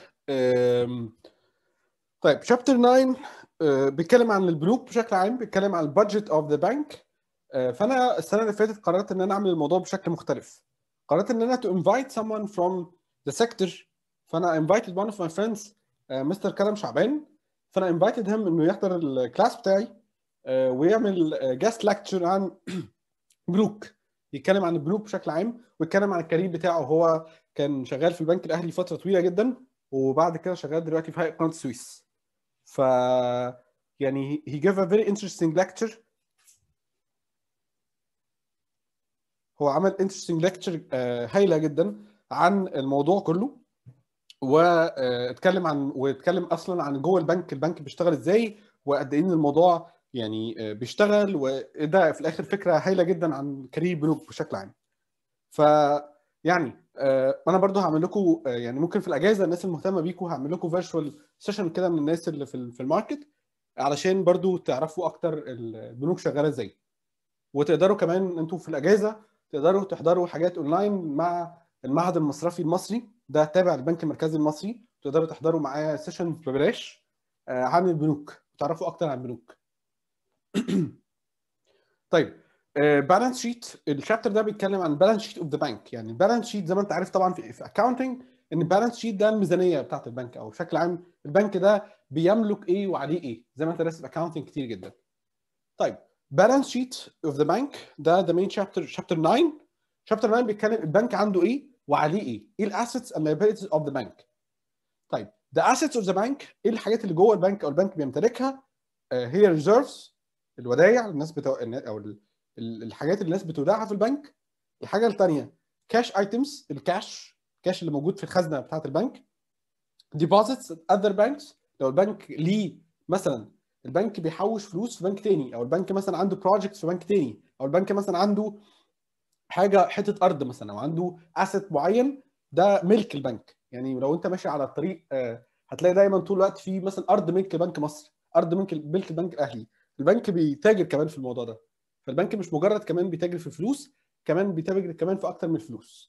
طيب شابتر 9 uh, بيتكلم عن البنوك بشكل عام بيتكلم عن البادجت اوف ذا بانك فانا السنه اللي فاتت قررت ان انا اعمل الموضوع بشكل مختلف قررت ان انا to invite someone from the sector فانا invited one of my friends مستر كرم شعبان فانا invited him انه يحضر الكلاس بتاعي uh, ويعمل جاست لكتشر عن بنوك يتكلم عن البنوك بشكل عام ويتكلم عن الكارير بتاعه هو كان شغال في البنك الاهلي فتره طويله جدا وبعد كده شغال دلوقتي في هيئه قناه السويس ف يعني he gave a very interesting lecture هو عمل interesting lecture آه، هايله جدا عن الموضوع كله واتكلم عن واتكلم اصلا عن جوه البنك البنك بيشتغل ازاي وقد ايه ان الموضوع يعني آه، بيشتغل وده في الاخر فكره هايله جدا عن كارير البنوك بشكل عام ف يعني آه، انا برضو هعمل لكم آه، يعني ممكن في الاجازه الناس المهتمه بيكم هعمل لكم فيرتشوال سيشن كده من الناس اللي في ال- في الماركت علشان برضو تعرفوا اكتر البنوك شغاله ازاي وتقدروا كمان انتوا في الاجازه تقدروا تحضروا حاجات اونلاين مع المعهد المصرفي المصري ده تابع البنك المركزي المصري تقدروا تحضروا معاه سيشن ببلاش آه، عن البنوك وتعرفوا اكتر عن البنوك طيب بالانس شيت الشابتر ده بيتكلم عن بالانس شيت اوف ذا بانك يعني البالانس شيت زي ما انت عارف طبعا في في اكاونتنج ان البالانس شيت ده الميزانيه بتاعت البنك او بشكل عام البنك ده بيملك ايه وعليه ايه زي ما انت درست في اكاونتنج كتير جدا طيب بالانس شيت اوف ذا بانك ده ذا مين شابتر شابتر 9 شابتر 9 بيتكلم البنك عنده ايه وعليه ايه ايه الاسيتس اند liabilities اوف ذا بانك طيب the assets of the bank ايه الحاجات اللي جوه البنك او البنك بيمتلكها آه، هي ريزيرفز الودايع الناس بتو... او ال- ال- الحاجات اللي الناس بتودعها في البنك الحاجه الثانيه كاش ايتمز الكاش الكاش اللي موجود في الخزنه بتاعه البنك deposits at other banks لو البنك ليه مثلا البنك بيحوش فلوس في بنك تاني او البنك مثلا عنده بروجكت في بنك تاني او البنك مثلا عنده حاجه حته ارض مثلا او عنده اسيت معين ده ملك البنك يعني لو انت ماشي على الطريق آه، هتلاقي دايما طول الوقت في مثلا ارض ملك بنك مصر ارض ملك ملك البنك الاهلي البنك بيتاجر كمان في الموضوع ده فالبنك مش مجرد كمان بيتاجر في الفلوس كمان بيتاجر كمان في اكتر من الفلوس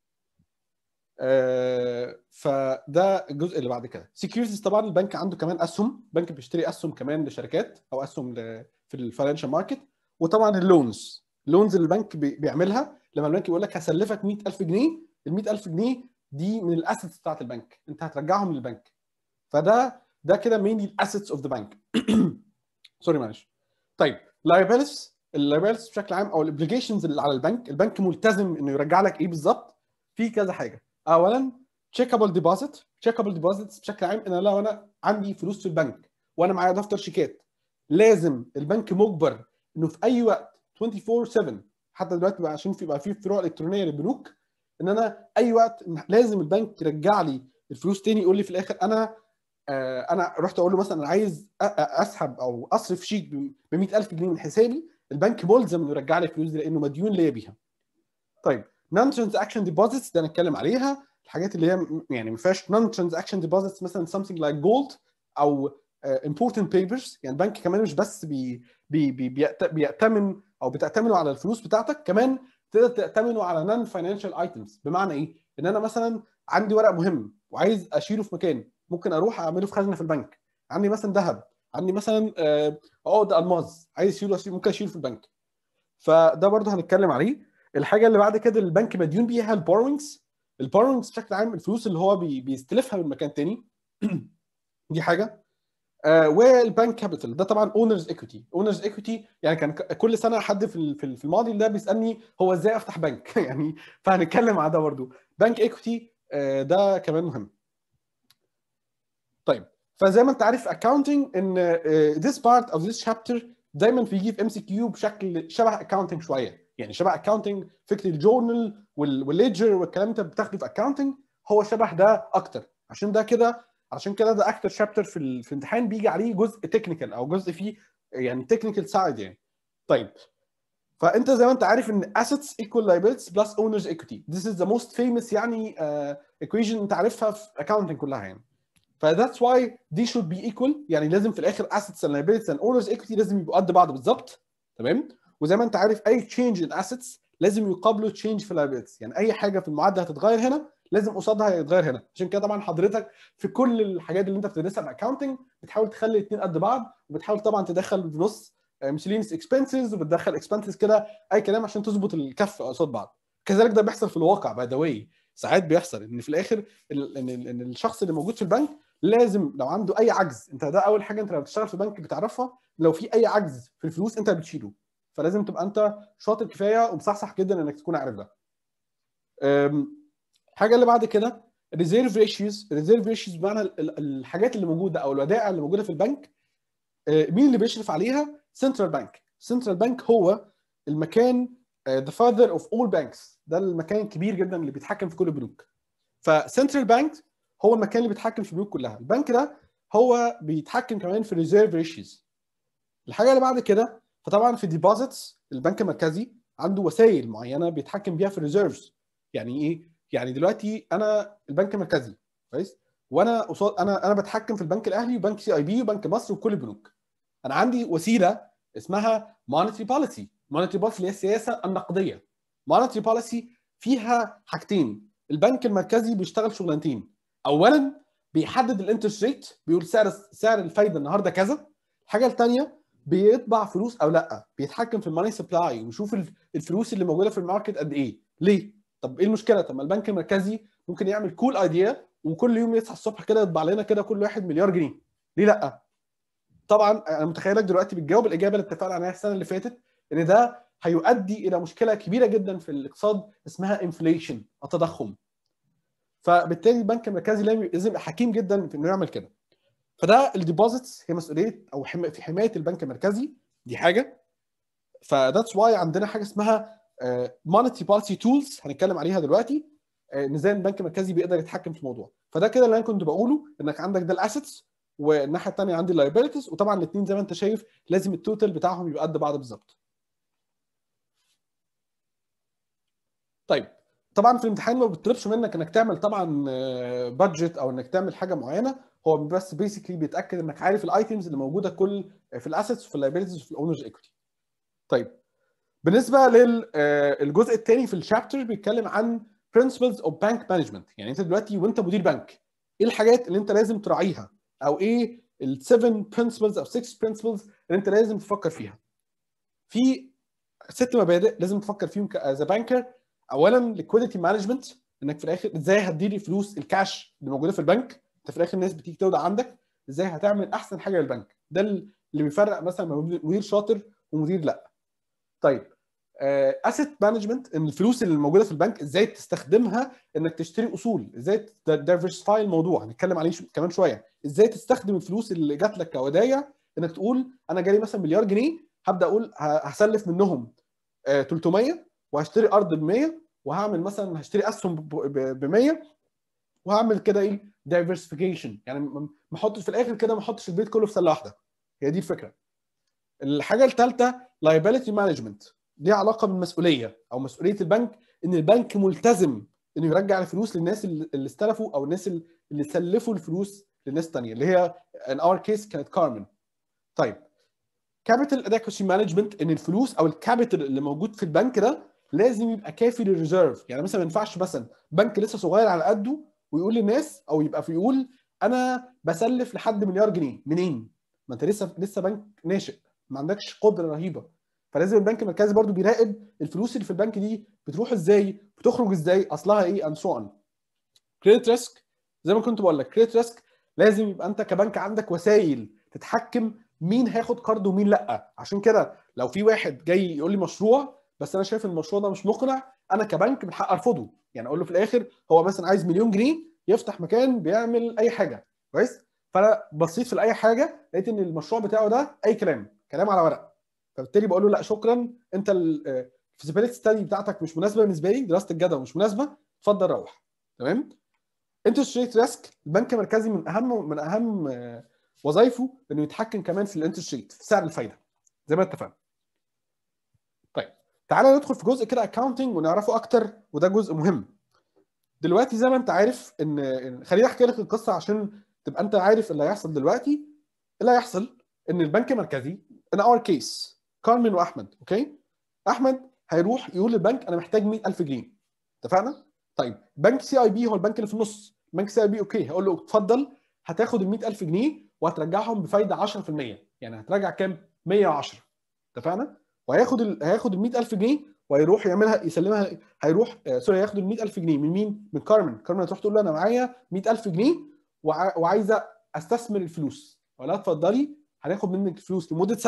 آه، فده الجزء اللي بعد كده سكيورتيز طبعا البنك عنده كمان اسهم البنك بيشتري اسهم كمان لشركات او اسهم ل- في الفاينانشال ماركت وطبعا اللونز اللونز اللي البنك بي- بيعملها لما البنك يقول لك هسلفك 100000 جنيه ال 100000 جنيه دي من الاسيتس بتاعت البنك انت هترجعهم للبنك فده ده كده مينلي الاسيتس اوف ذا بنك سوري معلش طيب liabilities اللايبيلتيز بشكل عام او الاوبليجيشنز اللي على البنك البنك ملتزم انه يرجع لك ايه بالظبط في كذا حاجه اولا تشيكابل ديبوزيت تشيكابل ديبوزيتس بشكل عام ان انا لو انا عندي فلوس في البنك وانا معايا دفتر شيكات لازم البنك مجبر انه في اي وقت 24 7 حتى دلوقتي بقى عشان في بقى في فروع الكترونيه للبنوك ان انا اي وقت لازم البنك يرجع لي الفلوس تاني يقول لي في الاخر انا آه، انا رحت اقول له مثلا انا عايز أ- أ- اسحب او اصرف شيك ب 100000 جنيه من حسابي البنك ملزم انه يرجع لي الفلوس دي لانه مديون ليا بيها. طيب نون ترانزاكشن ديبوزيتس ده نتكلم عليها الحاجات اللي هي م- يعني ما فيهاش نون ترانزاكشن ديبوزيتس مثلا something like gold او uh, important papers يعني البنك كمان مش بس بي بي بي بيأت- بيأتمن او بتأتمنوا على الفلوس بتاعتك كمان تقدر تأتمنوا على نون فاينانشال ايتمز بمعنى ايه؟ ان انا مثلا عندي ورق مهم وعايز اشيله في مكان ممكن اروح اعمله في خزنه في البنك عندي مثلا ذهب عندي مثلا آه، عقد الماظ عايز اشيله أشيله- ممكن اشيله في البنك فده برضه هنتكلم عليه الحاجه اللي بعد كده اللي البنك مديون بيها البوروينجز البوروينجز بشكل عام الفلوس اللي هو بي- بيستلفها من مكان تاني دي حاجه آه والبنك كابيتال ده طبعا اونرز ايكويتي اونرز ايكويتي يعني كان ك- كل سنه حد في ال- في ال- في الماضي ده بيسالني هو ازاي افتح بنك يعني فهنتكلم على ده برضه بنك ايكويتي آه ده كمان مهم طيب فزي ما انت عارف اكاونتنج ان this part of this chapter دايما بيجي في ام سي كيو بشكل شبه اكاونتنج شويه يعني شبه اكاونتنج فكره الجورنال والليدجر والكلام ده بتاخده في اكاونتنج هو شبه ده اكتر عشان ده كده عشان كده ده اكتر شابتر في, ال- في الامتحان بيجي عليه جزء تكنيكال او جزء فيه يعني تكنيكال سايد يعني طيب فانت زي ما انت عارف ان assets equal liabilities plus owners equity this is the most famous يعني uh, equation انت عارفها في accounting كلها يعني فذاتس واي دي should be equal يعني لازم في الاخر assets and liabilities and owners equity لازم يبقوا قد بعض بالظبط تمام وزي ما انت عارف اي change in assets لازم يقابله change في liabilities يعني اي حاجه في المعادله هتتغير هنا لازم قصادها يتغير هنا عشان كده طبعا حضرتك في كل الحاجات اللي انت بتدرسها في اكاونتنج بتحاول تخلي الاثنين قد بعض وبتحاول طبعا تدخل في نص miscellaneous expenses وبتدخل expenses كده اي كلام عشان تظبط الكف قصاد بعض كذلك ده بيحصل في الواقع باي ذا واي ساعات بيحصل ان في الاخر ال- ان ان الشخص اللي موجود في البنك لازم لو عنده اي عجز انت ده اول حاجه انت لما بتشتغل في بنك بتعرفها لو في اي عجز في الفلوس انت بتشيله فلازم تبقى انت شاطر كفايه ومصحصح جدا انك تكون عارف ده أم، الحاجه اللي بعد كده ريزيرف ريشيوز ريزيرف ريشيوز بمعنى ال- ال- الحاجات اللي موجوده او الودائع اللي موجوده في البنك آه، مين اللي بيشرف عليها سنترال بانك سنترال بانك هو المكان ذا فاذر اوف اول بانكس ده المكان الكبير جدا اللي بيتحكم في كل البنوك فسنترال بانك هو المكان اللي بيتحكم في البنوك كلها البنك ده هو بيتحكم كمان في الريزيرف ريشيوز الحاجه اللي بعد كده فطبعا في الديبوزيتس البنك المركزي عنده وسائل معينه بيتحكم بيها في الريزيرفز يعني ايه يعني دلوقتي انا البنك المركزي كويس وانا قصاد انا انا بتحكم في البنك الاهلي وبنك سي اي بي وبنك مصر وكل البنوك انا عندي وسيله اسمها مونيتري بوليسي مونيتري بوليسي اللي هي السياسه النقديه مونيتري بوليسي فيها حاجتين البنك المركزي بيشتغل شغلانتين اولا بيحدد الانترست ريت بيقول سعر سعر الفايده النهارده كذا الحاجه الثانيه بيطبع فلوس او لا بيتحكم في الماني سبلاي ويشوف الف- الفلوس اللي موجوده في الماركت قد ايه ليه طب ايه المشكله طب ما البنك المركزي ممكن يعمل كول ايديا وكل يوم يصحى الصبح كده يطبع لنا كده كل واحد مليار جنيه ليه لا طبعا انا متخيلك دلوقتي بتجاوب الاجابه اللي اتفقنا عليها السنه اللي فاتت ان ده هيؤدي الى مشكله كبيره جدا في الاقتصاد اسمها انفليشن التضخم فبالتالي البنك المركزي لازم لازم يبقى حكيم جدا في انه يعمل كده فده الديبوزيتس هي مسؤوليه او حما- في حمايه البنك المركزي دي حاجه فذاتس واي عندنا حاجه اسمها مونيتري بوليسي تولز هنتكلم عليها دلوقتي آه، ان ازاي البنك المركزي بيقدر يتحكم في الموضوع فده كده اللي انا كنت بقوله انك عندك ده الاسيتس والناحيه الثانيه عندي اللايبيلتيز وطبعا الاثنين زي ما انت شايف لازم التوتال بتاعهم يبقى قد بعض بالظبط طيب طبعا في الامتحان ما بيطلبش منك انك تعمل طبعا بادجت او انك تعمل حاجه معينه هو بس بيسكلي بيتاكد انك عارف الايتمز اللي موجوده كل في الاسيتس وفي اللايبيلتيز وفي الاونرز ايكويتي طيب بالنسبه للجزء الثاني في الشابتر بيتكلم عن principles of bank management يعني انت دلوقتي وانت مدير بنك ايه الحاجات اللي انت لازم تراعيها او ايه ال 7 principles او 6 principles اللي انت لازم تفكر فيها في ست مبادئ لازم تفكر فيهم از بانكر اولا liquidity management انك في الاخر ازاي هتدير فلوس الكاش اللي موجوده في البنك انت في الاخر الناس بتيجي تودع عندك ازاي هتعمل احسن حاجه للبنك ده اللي بيفرق مثلا ما بين مدير شاطر ومدير لا طيب اسيت مانجمنت ان الفلوس اللي موجوده في البنك ازاي تستخدمها انك تشتري اصول ازاي دايفرسيفاي الموضوع هنتكلم عليه شو- كمان شويه ازاي تستخدم الفلوس اللي جات لك كودايع انك تقول انا جالي مثلا مليار جنيه هبدا اقول ه- هسلف منهم آه، 300 وهشتري ارض ب 100 وهعمل مثلا هشتري اسهم ب 100 وهعمل كده ايه دايفرسيفيكيشن يعني م- ما احطش في الاخر كده ما احطش البيت كله في سله واحده هي دي الفكره الحاجه الثالثه liability management ليها علاقه بالمسؤوليه او مسؤوليه البنك ان البنك ملتزم انه يرجع الفلوس للناس اللي اللي استلفوا او الناس اللي اللي سلفوا الفلوس للناس الثانيه اللي هي ان اور كيس كانت كارمن طيب كابيتال ادكوسي مانجمنت ان الفلوس او الكابيتال اللي موجود في البنك ده لازم يبقى كافي للريزيرف يعني مثلا ما ينفعش مثلا بنك لسه صغير على قده ويقول للناس او يبقى في يقول انا بسلف لحد مليار جنيه منين؟ ما انت لسه لسه بنك ناشئ ما عندكش قدره رهيبه فلازم البنك المركزي برضو بيراقب الفلوس اللي في البنك دي بتروح ازاي بتخرج ازاي اصلها ايه اند سو اون كريدت ريسك زي ما كنت بقول لك كريدت ريسك لازم يبقى انت كبنك عندك وسائل تتحكم مين هياخد قرض ومين لا عشان كده لو في واحد جاي يقول لي مشروع بس انا شايف المشروع ده مش مقنع انا كبنك من حق ارفضه يعني اقول له في الاخر هو مثلا عايز مليون جنيه يفتح مكان بيعمل اي حاجه كويس فانا بصيت في اي حاجه لقيت ان المشروع بتاعه ده اي كلام كلام على ورق فبالتالي بقول له لا شكرا انت الفيزيبيليتي ستادي بتاعتك مش مناسبه بالنسبه لي دراسه الجدوى مش مناسبه اتفضل روح تمام انترست ريت ريسك البنك المركزي من اهم من اهم آه، وظائفه انه يتحكم كمان في الانترست ريت في سعر الفايده زي ما اتفقنا طيب تعالى ندخل في جزء كده اكاونتنج ونعرفه اكتر وده جزء مهم دلوقتي زي ما انت عارف ان إن- خليني احكي لك القصه عشان تبقى انت عارف اللي هيحصل دلوقتي اللي هيحصل ان البنك المركزي ان اور كيس كارمن واحمد اوكي احمد هيروح يقول للبنك انا محتاج 100000 جنيه اتفقنا طيب بنك سي اي بي هو البنك اللي في النص بنك سي اي بي اوكي هقول له اتفضل هتاخد ال 100000 جنيه وهترجعهم بفايده 10% يعني هترجع كام 110 اتفقنا وهياخد ال... هياخد ال 100000 جنيه وهيروح يعملها يسلمها هيروح آه سوري هياخد ال 100000 جنيه من مين؟ من كارمن، كارمن هتروح تقول له انا معايا 100000 جنيه وع... وعايزه استثمر الفلوس ولا اتفضلي هناخد منك الفلوس لمده سنه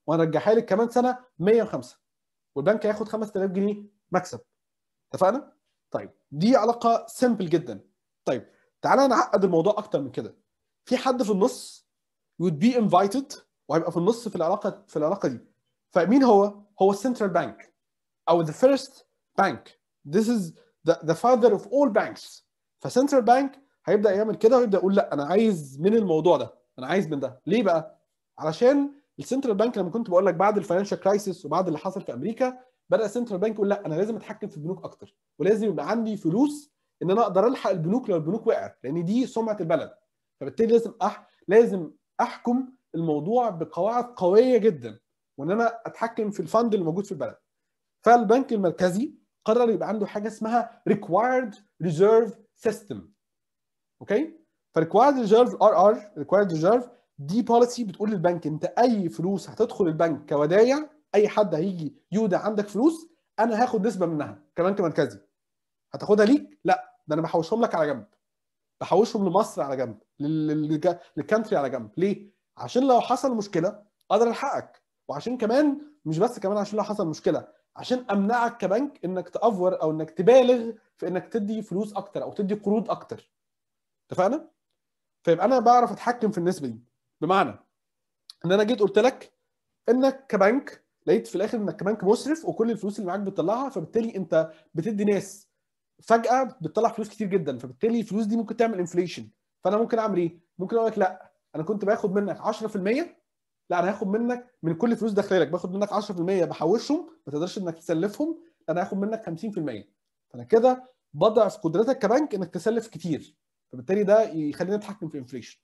وهنرجعها لك كمان سنه 105 والبنك هياخد 5000 جنيه مكسب اتفقنا؟ طيب دي علاقه سيمبل جدا طيب تعالى نعقد الموضوع اكتر من كده في حد في النص would be invited وهيبقى في النص في العلاقه في العلاقه دي فمين هو؟ هو السنترال بانك او the first bank this is the, the father of all banks فسنترال بانك هيبدا يعمل كده ويبدا يقول لا انا عايز من الموضوع ده انا عايز من ده ليه بقى؟ علشان السنترال بانك لما كنت بقول لك بعد الفاينانشال كرايسيس وبعد اللي حصل في امريكا بدا السنترال بانك يقول لا انا لازم اتحكم في البنوك اكتر ولازم يبقى عندي فلوس ان انا اقدر الحق البنوك لو البنوك وقعت لان دي سمعه البلد فبالتالي لازم أح... لازم احكم الموضوع بقواعد قويه جدا وان انا اتحكم في الفند اللي موجود في البلد فالبنك المركزي قرر يبقى عنده حاجه اسمها required reserve system اوكي فريكوايرد ريزيرف ار ار ريكوايرد ريزيرف دي بوليسي بتقول للبنك انت اي فلوس هتدخل البنك كودايع اي حد هيجي يودع عندك فلوس انا هاخد نسبه منها كبنك مركزي هتاخدها ليك لا ده انا بحوشهم لك على جنب بحوشهم لمصر على جنب للكانتري على جنب ليه عشان لو حصل مشكله اقدر الحقك وعشان كمان مش بس كمان عشان لو حصل مشكله عشان امنعك كبنك انك تافور او انك تبالغ في انك تدي فلوس اكتر او تدي قروض اكتر اتفقنا فيبقى انا بعرف اتحكم في النسبه دي بمعنى ان انا جيت قلت لك انك كبنك لقيت في الاخر انك كبنك مسرف وكل الفلوس اللي معاك بتطلعها فبالتالي انت بتدي ناس فجاه بتطلع فلوس كتير جدا فبالتالي الفلوس دي ممكن تعمل انفليشن فانا ممكن اعمل ايه؟ ممكن اقول لك لا انا كنت باخد منك 10% لا انا هاخد منك من كل فلوس داخله لك باخد منك 10% بحوشهم ما تقدرش انك تسلفهم انا هاخد منك 50% فانا كده بضعف قدرتك كبنك انك تسلف كتير فبالتالي ده يخلينا نتحكم في الانفليشن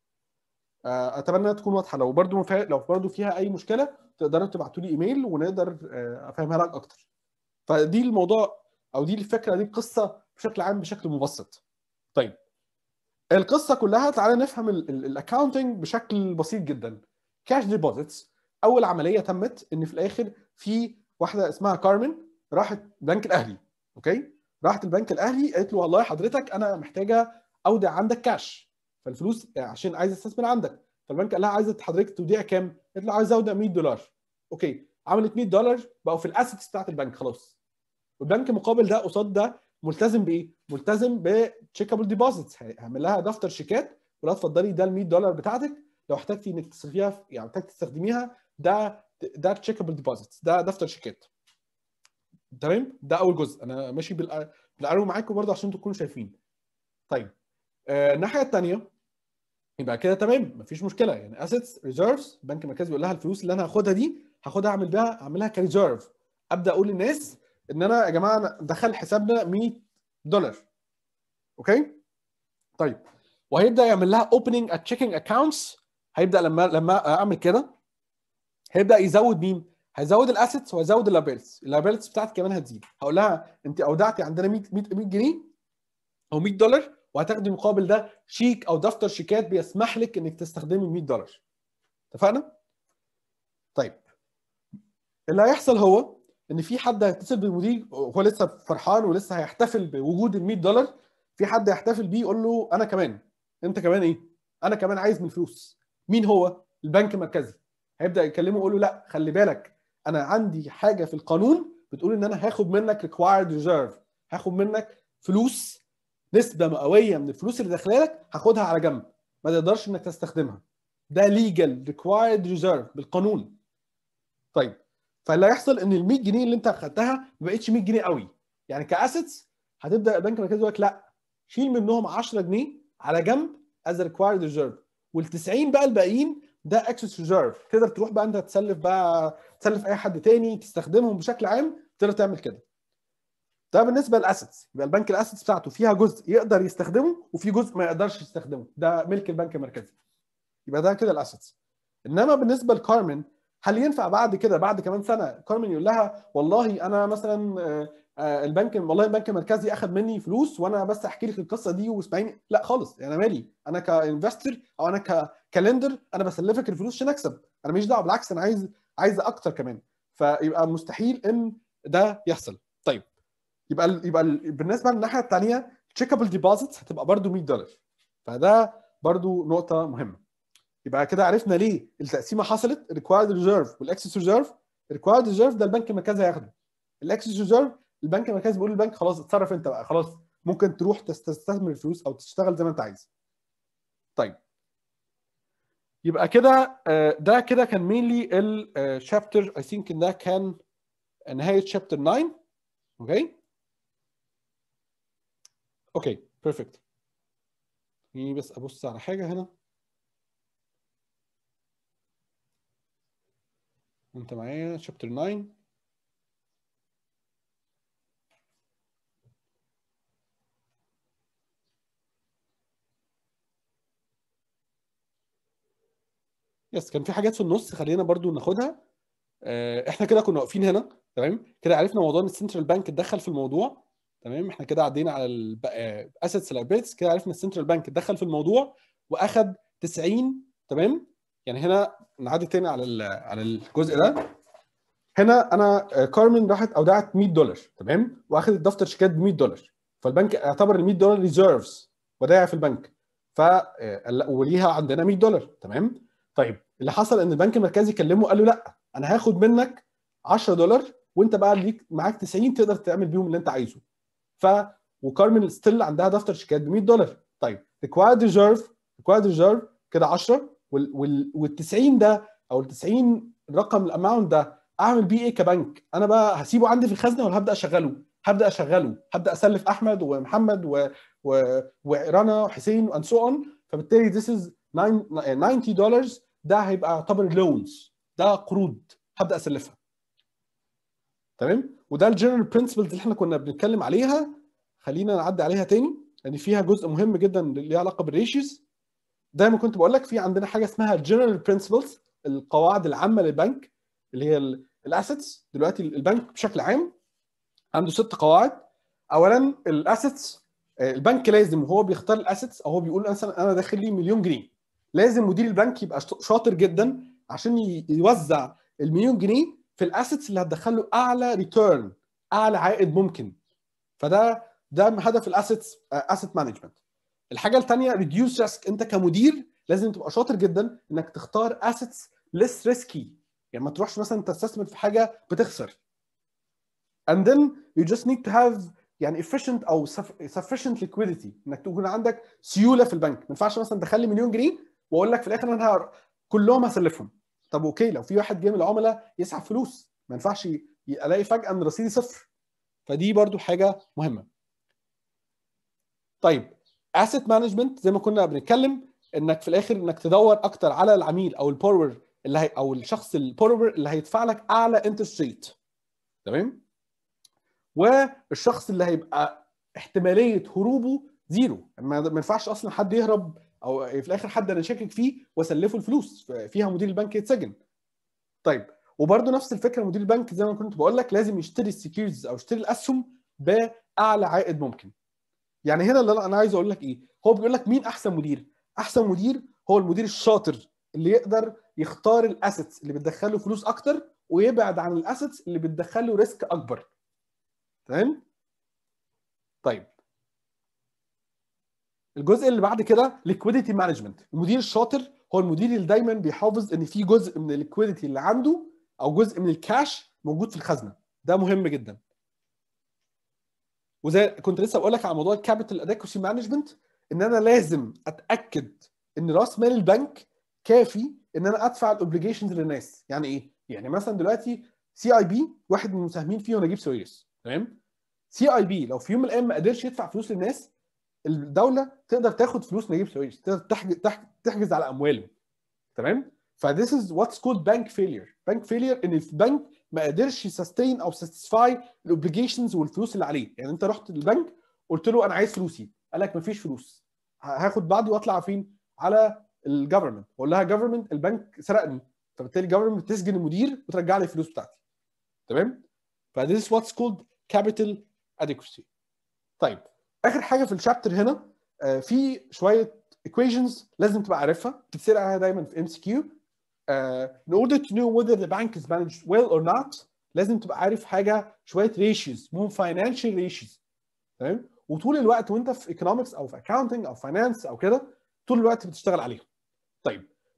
اتمنى انها تكون واضحه لو برضو مفا... لو برضو فيها اي مشكله تقدروا تبعتوا لي ايميل ونقدر افهمها لك اكتر فدي الموضوع او دي الفكره دي القصه بشكل عام بشكل مبسط طيب القصه كلها تعالى نفهم الاكاونتنج بشكل بسيط جدا كاش ديبوزيتس اول عمليه تمت ان في الاخر في واحده اسمها كارمن راحت البنك الاهلي اوكي راحت البنك الاهلي قالت له والله حضرتك انا محتاجه اودع عندك كاش فالفلوس عشان عايز استثمر عندك فالبنك قال لها عايزه حضرتك توديع كام؟ قالت له عايز اودع 100 دولار اوكي عملت 100 دولار بقوا في الاسيتس بتاعت البنك خلاص والبنك مقابل ده قصاد ده ملتزم بايه؟ ملتزم بتشيكابل ديبوزيتس هعمل لها دفتر شيكات ولا اتفضلي ده ال 100 دولار بتاعتك لو احتجتي انك تصرفيها يعني محتاج تستخدميها ده ده تشيكابل ديبوزيتس ده دفتر شيكات تمام ده اول جزء انا ماشي بالارو معاكم برضه عشان تكونوا شايفين طيب آه الناحيه الثانيه يبقى كده تمام مفيش مشكله يعني اسيتس ريزيرفز البنك المركزي بيقول لها الفلوس اللي انا هاخدها دي هاخدها اعمل بيها اعملها كريزيرف ابدا اقول للناس ان انا يا جماعه دخل حسابنا 100 دولار اوكي طيب وهيبدا يعمل لها اوبننج ا تشيكينج اكونتس هيبدا لما لما اعمل كده هيبدا يزود مين؟ هيزود الاسيتس وهيزود اللابيلتس اللابيلتس بتاعتي كمان هتزيد هقول لها انت اودعتي عندنا 100 100 جنيه او 100 دولار وهتاخدي مقابل ده شيك او دفتر شيكات بيسمح لك انك تستخدمي ال 100 دولار اتفقنا؟ طيب اللي هيحصل هو ان في حد هيتصل بالمدير وهو لسه فرحان ولسه هيحتفل بوجود ال 100 دولار في حد هيحتفل بيه يقول له انا كمان انت كمان ايه؟ انا كمان عايز من فلوس مين هو؟ البنك المركزي هيبدا يكلمه يقول له لا خلي بالك انا عندي حاجه في القانون بتقول ان انا هاخد منك ريكوايرد ريزيرف هاخد منك فلوس نسبه مئويه من الفلوس اللي داخله لك هاخدها على جنب ما تقدرش انك تستخدمها ده ليجل ريكوايرد ريزيرف بالقانون طيب فاللي هيحصل ان ال 100 جنيه اللي انت اخدتها ما بقتش 100 جنيه قوي يعني كاسيتس هتبدا البنك المركزي يقول لك لا شيل منهم 10 جنيه على جنب از ريكوايرد ريزيرف وال 90 بقى الباقيين ده اكسس ريزيرف تقدر تروح بقى انت تسلف بقى تسلف اي حد تاني تستخدمهم بشكل عام تقدر تعمل كده ده بالنسبه للاسيتس يبقى البنك الاسيتس بتاعته فيها جزء يقدر يستخدمه وفي جزء ما يقدرش يستخدمه ده ملك البنك المركزي يبقى ده كده الاسيتس انما بالنسبه لكارمن هل ينفع بعد كده بعد كمان سنه كارمن يقول لها والله انا مثلا البنك والله البنك المركزي اخذ مني فلوس وانا بس احكي لك القصه دي واسمعيني لا خالص انا مالي انا كانفستر او انا ككالندر انا بسلفك الفلوس عشان اكسب انا ماليش دعوه بالعكس انا عايز عايز اكتر كمان فيبقى مستحيل ان ده يحصل طيب يبقى ال يبقى ال بالنسبه للناحيه الثانيه تشيكابل ديبوزيتس هتبقى برده 100 دولار فده برده نقطه مهمه يبقى كده عرفنا ليه التقسيمه حصلت ريكوايرد ريزيرف والاكسس ريزيرف الريكوايرد ريزيرف ده البنك المركزي هياخده الاكسس ريزيرف البنك المركزي بيقول للبنك خلاص اتصرف انت بقى خلاص ممكن تروح تستثمر الفلوس او تشتغل زي ما انت عايز طيب يبقى كده ده كده كان مينلي الشابتر اي ثينك ان ده كان نهايه شابتر 9 اوكي اوكي بيرفكت خليني بس ابص على حاجه هنا انت معايا شابتر 9 يس كان في حاجات في النص خلينا برضو ناخدها احنا كده كنا واقفين هنا تمام كده عرفنا موضوع ان السنترال بانك اتدخل في الموضوع تمام احنا كده عدينا على الاسيتس لايبيلتيز كده عرفنا السنترال بانك اتدخل في الموضوع واخد 90 تمام يعني هنا نعدي تاني على على الجزء ده هنا انا كارمن راحت اودعت 100 دولار تمام واخدت دفتر شيكات ب 100 دولار فالبنك اعتبر ال 100 دولار ريزيرفز ودائع في البنك ف وليها عندنا 100 دولار تمام طيب اللي حصل ان البنك المركزي كلمه قال له لا انا هاخد منك 10 دولار وانت بقى ليك معاك 90 تقدر تعمل بيهم اللي انت عايزه ف وكارمن ستيل عندها دفتر شيكات ب 100 دولار طيب ريكوايرد ريزيرف ريكوايرد ريزيرف كده 10 وال وال وال 90 ده او ال 90 رقم الاماونت ده اعمل بيه ايه كبنك انا بقى هسيبه عندي في الخزنه ولا هبدا اشغله هبدا اشغله هبدا اسلف احمد ومحمد و... و... ورنا وحسين وان سو اون فبالتالي this is 90 دولار ده هيبقى يعتبر لونز ده قروض هبدا اسلفها تمام وده الجنرال برنسبلز اللي احنا كنا بنتكلم عليها خلينا نعدي عليها تاني لان يعني فيها جزء مهم جدا ليه علاقه بالريشيوز دايما كنت بقول لك في عندنا حاجه اسمها الجنرال برنسبلز القواعد العامه للبنك اللي هي الاسيتس دلوقتي البنك بشكل عام عنده ست قواعد اولا الاسيتس البنك لازم وهو بيختار الاسيتس او هو بيقول مثلا انا داخل لي مليون جنيه لازم مدير البنك يبقى شاطر جدا عشان يوزع المليون جنيه في الاسيتس اللي هتدخل له اعلى ريتيرن اعلى عائد ممكن فده ده هدف الاسيتس اسيت مانجمنت الحاجه الثانيه ريديوس ريسك انت كمدير لازم تبقى شاطر جدا انك تختار اسيتس ليس ريسكي يعني ما تروحش مثلا تستثمر في حاجه بتخسر and then you just need to have يعني efficient او sufficient liquidity انك تكون عندك سيوله في البنك ما ينفعش مثلا تدخل لي مليون جنيه واقول لك في الاخر انا كلهم هسلفهم طب اوكي لو في واحد جه من العملاء يسحب فلوس ما ينفعش الاقي فجاه ان رصيدي صفر فدي برضو حاجه مهمه طيب asset مانجمنت زي ما كنا بنتكلم انك في الاخر انك تدور اكتر على العميل او البورور اللي هي او الشخص البورور اللي هيدفع لك اعلى انترست ريت تمام والشخص اللي هيبقى احتماليه هروبه زيرو ما ينفعش اصلا حد يهرب او في الاخر حد انا شاكك فيه واسلفه الفلوس فيها مدير البنك يتسجن طيب وبرده نفس الفكره مدير البنك زي ما كنت بقول لك لازم يشتري السكيورتيز او يشتري الاسهم باعلى عائد ممكن يعني هنا اللي انا عايز اقول لك ايه هو بيقول لك مين احسن مدير احسن مدير هو المدير الشاطر اللي يقدر يختار الاسيتس اللي بتدخله فلوس اكتر ويبعد عن الاسيتس اللي بتدخله ريسك اكبر تمام طيب الجزء اللي بعد كده ليكويديتي مانجمنت المدير الشاطر هو المدير اللي دايما بيحافظ ان في جزء من الليكويديتي اللي عنده او جزء من الكاش موجود في الخزنه ده مهم جدا وزي كنت لسه بقول لك على موضوع الكابيتال ادكوسي مانجمنت ان انا لازم اتاكد ان راس مال البنك كافي ان انا ادفع الاوبليجيشنز للناس يعني ايه يعني مثلا دلوقتي سي اي بي واحد من المساهمين فيه نجيب سويرس تمام سي اي بي لو في يوم من الايام ما قدرش يدفع فلوس للناس الدوله تقدر تاخد فلوس نجيب سويرس تقدر تحجز, تحجز على امواله تمام فذيس از واتس كولد بانك فيلير بانك فيلير ان البنك ما قدرش يسستين او ساتسفاي الاوبليجيشنز والفلوس اللي عليه يعني انت رحت للبنك قلت له انا عايز فلوسي قال لك ما فيش فلوس هاخد بعضي واطلع فين على الجفرمنت اقول لها جفرمنت البنك سرقني فبالتالي الجفرمنت تسجن المدير وترجع لي الفلوس بتاعتي تمام فذيس واتس كولد كابيتال اديكوسي طيب اخر حاجه في الشابتر هنا آه في شويه equations لازم تبقى عارفها بتتسال عليها دايما في ام سي كيو in order to know whether the bank is managed well or not لازم تبقى عارف حاجه شويه ratios مو financial ratios تمام وطول الوقت وانت في economics او في accounting او finance او كده طول الوقت بتشتغل عليهم طيب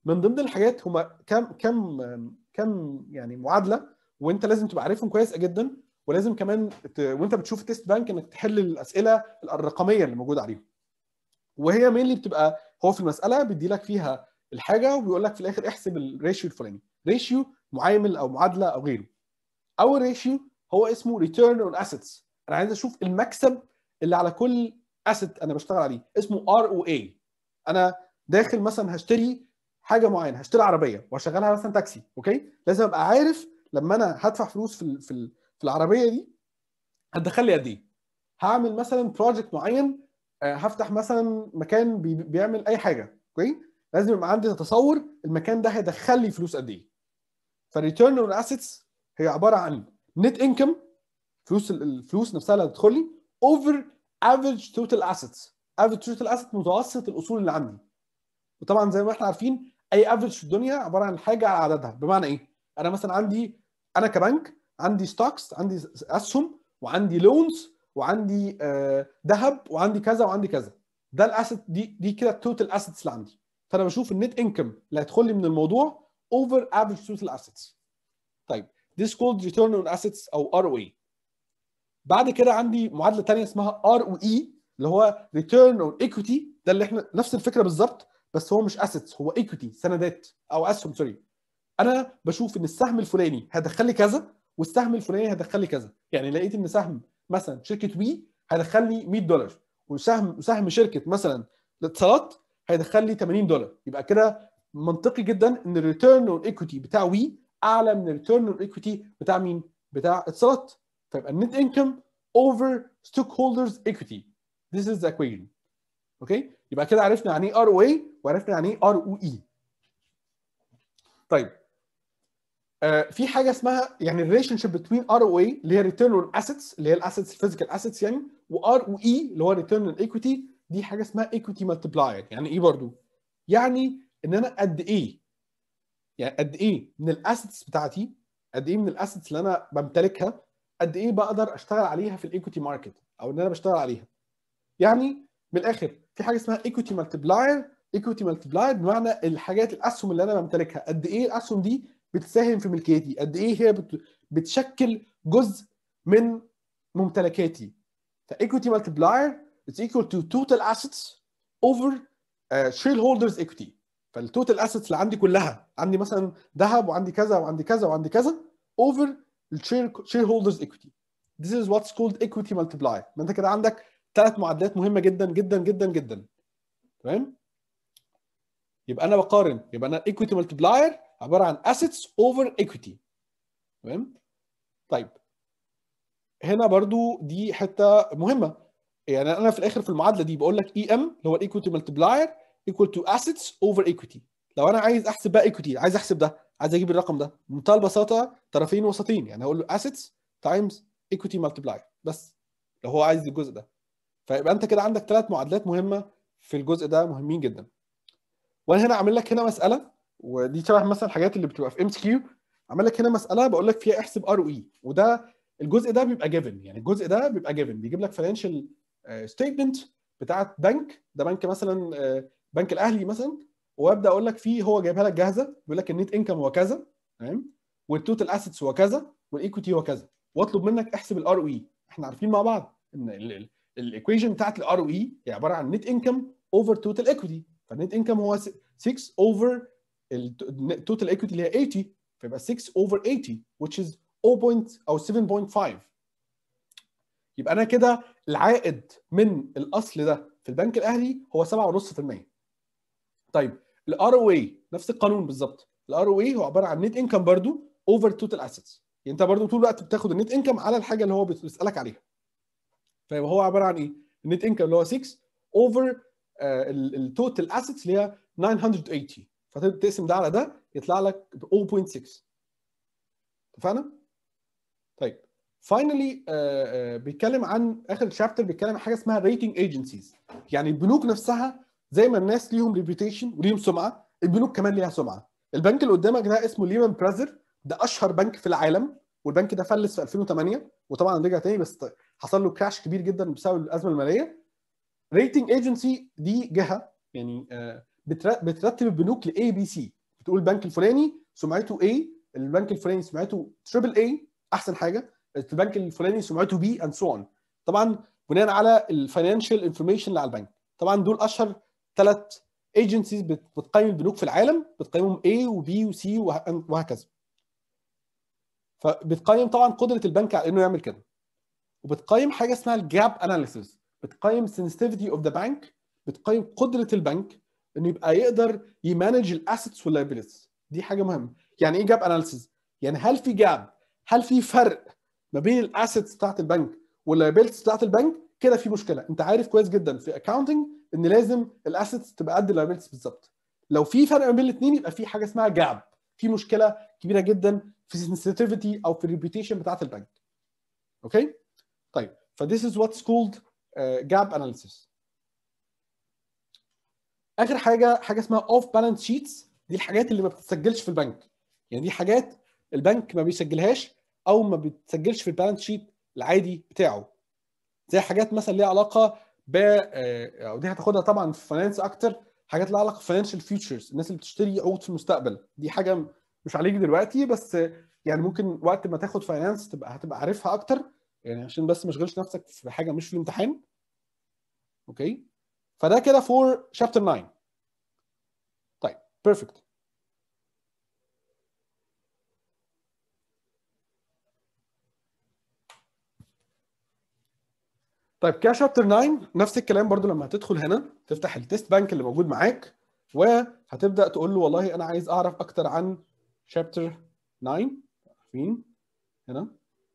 من ضمن الحاجات هما كم كم كم يعني معادله وانت لازم تبقى عارفهم كويس جدا ولازم كمان ت... وانت بتشوف التيست بانك انك تحل الاسئله الرقميه اللي موجوده عليهم وهي مين اللي بتبقى هو في المساله بيدي لك فيها الحاجه وبيقول لك في الاخر احسب الريشيو الفلاني ريشيو معامل او معادله او غيره اول ريشيو هو اسمه ريتيرن اون اسيتس انا عايز اشوف المكسب اللي على كل اسيت انا بشتغل عليه اسمه ار او اي انا داخل مثلا هشتري حاجه معينه هشتري عربيه واشغلها مثلا تاكسي اوكي لازم ابقى عارف لما انا هدفع فلوس في ال في, ال في العربيه دي هتدخل لي قد ايه هعمل مثلا بروجكت معين هفتح مثلا مكان بي بيعمل اي حاجه اوكي لازم يبقى عندي تصور المكان ده هيدخل لي فلوس قد ايه فالريتيرن اون اسيتس هي عباره عن نت انكم فلوس الفلوس نفسها اللي هتدخل لي اوفر افريج توتال اسيتس افريج توتال اسيت متوسط الاصول اللي عندي وطبعا زي ما احنا عارفين اي افريج في الدنيا عباره عن حاجه على عددها بمعنى ايه انا مثلا عندي انا كبنك عندي ستوكس عندي اسهم وعندي لونز وعندي ذهب آه وعندي كذا وعندي كذا ده الاسيت دي دي كده التوتال اسيتس اللي عندي فانا بشوف النت انكم اللي هيدخل لي من الموضوع اوفر افريج توتال اسيتس طيب this called return on assets او ROE بعد كده عندي معادله ثانيه اسمها ROE اللي هو return on equity ده اللي احنا نفس الفكره بالظبط بس هو مش assets هو equity سندات او اسهم سوري انا بشوف ان السهم الفلاني هيدخل لي كذا والسهم الفلاني هيدخل لي كذا يعني لقيت ان سهم مثلا شركه وي هيدخل لي 100 دولار وسهم سهم شركه مثلا الاتصالات هيدخل لي 80 دولار يبقى كده منطقي جدا ان الريتيرن اون ايكويتي بتاع وي اعلى من الريتيرن اون ايكويتي بتاع مين؟ بتاع اتصالات فيبقى النت انكم اوفر ستوك هولدرز ايكويتي This is the equation اوكي يبقى كده عرفنا يعني ايه ار او اي وعرفنا يعني ايه ار او اي طيب آه في حاجه اسمها يعني الريليشن شيب بين ار او اي اللي هي ريتيرن اون اسيتس اللي هي الاسيتس الفيزيكال اسيتس يعني وار او اي اللي هو ريتيرن اون ايكويتي دي حاجه اسمها ايكويتي مالتبلاير يعني ايه برضو؟ يعني ان انا قد ايه يعني قد ايه من الاسيتس بتاعتي قد ايه من الاسيتس اللي انا بمتلكها قد ايه بقدر اشتغل عليها في الايكويتي ماركت او ان انا بشتغل عليها يعني من الاخر في حاجه اسمها ايكويتي مالتبلاير ايكويتي مالتبلاير بمعنى الحاجات الاسهم اللي انا بمتلكها قد ايه الاسهم دي بتساهم في ملكيتي قد ايه هي بت... بتشكل جزء من ممتلكاتي فايكويتي مالتبلاير is equal to total assets over uh, shareholders equity فالتوتال اسيتس اللي عندي كلها عندي مثلا ذهب وعندي كذا وعندي كذا وعندي كذا over الشير شير هولدرز ايكويتي This is what's called equity multiplier ما انت كده عندك ثلاث معادلات مهمه جدا جدا جدا جدا تمام يبقى انا بقارن يبقى انا equity multiplier عباره عن assets over equity تمام طيب هنا برضو دي حته مهمه يعني انا في الاخر في المعادله دي بقول لك اي ام اللي هو الايكويتي مالتبلاير equal to assets over equity لو انا عايز احسب بقى equity عايز احسب ده عايز اجيب الرقم ده بمنتهى البساطه طرفين وسطين يعني هقول له assets times equity multiplier بس لو هو عايز الجزء ده فيبقى انت كده عندك ثلاث معادلات مهمه في الجزء ده مهمين جدا وانا هنا عامل لك هنا مساله ودي شبه مثلا الحاجات اللي بتبقى في ام اس كيو عامل لك هنا مساله بقول لك فيها احسب ار او اي وده الجزء ده بيبقى جيفن يعني الجزء ده بيبقى جيفن بيجيب لك فاينانشال ستيتمنت بتاعت بنك ده بنك مثلا بنك الاهلي مثلا وابدا اقول لك فيه هو جايبها لك جاهزه بيقول لك النت انكم هو كذا تمام والتوتال اسيتس هو كذا والايكويتي هو كذا واطلب منك احسب الار او اي احنا عارفين مع بعض ان الايكويشن بتاعت الار او اي هي عباره عن نت انكم اوفر توتال ايكويتي فالنت انكم هو 6 اوفر التوتال ايكويتي اللي هي 80 فيبقى 6 اوفر 80 which is 0. او 7.5 يبقى انا كده العائد من الاصل ده في البنك الاهلي هو 7.5% طيب الار او اي نفس القانون بالظبط الار او اي هو عباره عن نت انكم برضو اوفر توتال اسيتس يعني انت برضو طول الوقت بتاخد النت انكم على الحاجه اللي هو بيسالك عليها فيبقى هو عباره عن ايه النت انكم اللي هو 6 اوفر التوتال اسيتس اللي هي 980 فتقسم ده على ده يطلع لك 0.6 اتفقنا طيب فاينلي بيتكلم عن اخر شابتر بيتكلم عن حاجه اسمها ريتنج ايجنسيز يعني البنوك نفسها زي ما الناس ليهم ريبيوتيشن وليهم سمعه البنوك كمان ليها سمعه البنك اللي قدامك ده اسمه ليمان برازر ده اشهر بنك في العالم والبنك ده فلس في 2008 وطبعا رجع تاني بس حصل له كراش كبير جدا بسبب الازمه الماليه ريتنج ايجنسي دي جهه يعني بترتب البنوك لاي بي سي بتقول البنك الفلاني سمعته A البنك الفلاني سمعته تريبل A احسن حاجه البنك الفلاني سمعته B and so on طبعا بناء على الفاينانشال انفورميشن اللي على البنك طبعا دول اشهر ثلاث ايجنسيز بتقيم البنوك في العالم بتقيمهم A وB وC وهكذا فبتقيم طبعا قدره البنك على انه يعمل كده وبتقيم حاجه اسمها الجاب اناليسيس بتقيم sensitivity اوف ذا بانك بتقيم قدره البنك انه يبقى يقدر يمانج الاسيتس واللايبيلتيز دي حاجه مهمه يعني ايه جاب اناليسيس يعني هل في جاب هل في فرق ما بين الاسيتس بتاعت البنك واللايبيلتيز بتاعت البنك كده في مشكله انت عارف كويس جدا في اكاونتنج ان لازم الاسيتس تبقى قد اللايبيلتيز بالظبط لو في فرق ما بين الاثنين يبقى في حاجه اسمها جاب في مشكله كبيره جدا في السنسيتيفيتي او في الريبيوتيشن بتاعت البنك اوكي طيب فذيس از واتس كولد جاب اناليسيس اخر حاجه حاجه اسمها اوف بالانس شيتس دي الحاجات اللي ما بتتسجلش في البنك يعني دي حاجات البنك ما بيسجلهاش او ما بتسجلش في البالانس شيت العادي بتاعه زي حاجات مثلا ليها علاقه ب او دي هتاخدها طبعا في فاينانس اكتر حاجات ليها علاقه بفاينانشال فيوتشرز الناس اللي بتشتري عقود في المستقبل دي حاجه مش عليك دلوقتي بس يعني ممكن وقت ما تاخد فاينانس تبقى هتبقى عارفها اكتر يعني عشان بس ما تشغلش نفسك في حاجه مش في الامتحان اوكي فده كده فور شابتر 9 طيب بيرفكت طيب كده شابتر 9 نفس الكلام برضو لما هتدخل هنا تفتح التست بانك اللي موجود معاك وهتبدا تقول له والله انا عايز اعرف اكتر عن شابتر 9 فين هنا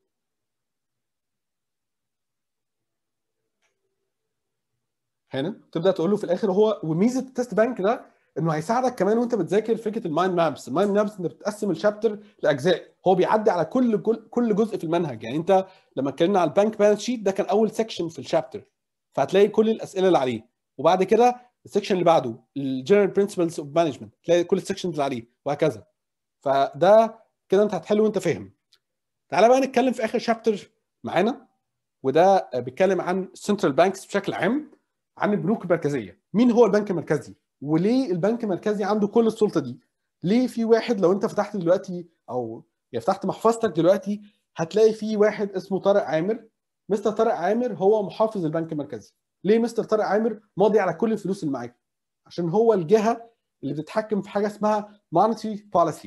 هنا تبدا تقول له في الاخر هو وميزه التست بانك ده انه هيساعدك كمان وانت بتذاكر فكره المايند مابس المايند مابس انت بتقسم الشابتر لاجزاء هو بيعدي على كل كل جزء في المنهج يعني انت لما اتكلمنا على البانك بالانس شيت ده كان اول سيكشن في الشابتر فهتلاقي كل الاسئله اللي عليه وبعد كده السيكشن اللي بعده الجنرال برنسبلز اوف مانجمنت تلاقي كل السيكشنز اللي عليه وهكذا فده كده انت هتحله وانت فاهم تعالى بقى نتكلم في اخر شابتر معانا وده بيتكلم عن سنترال بانكس بشكل عام عن البنوك المركزيه مين هو البنك المركزي وليه البنك المركزي عنده كل السلطه دي ليه في واحد لو انت فتحت دلوقتي او يعني فتحت محفظتك دلوقتي هتلاقي في واحد اسمه طارق عامر مستر طارق عامر هو محافظ البنك المركزي ليه مستر طارق عامر ماضي على كل الفلوس اللي معاك عشان هو الجهه اللي بتتحكم في حاجه اسمها monetary policy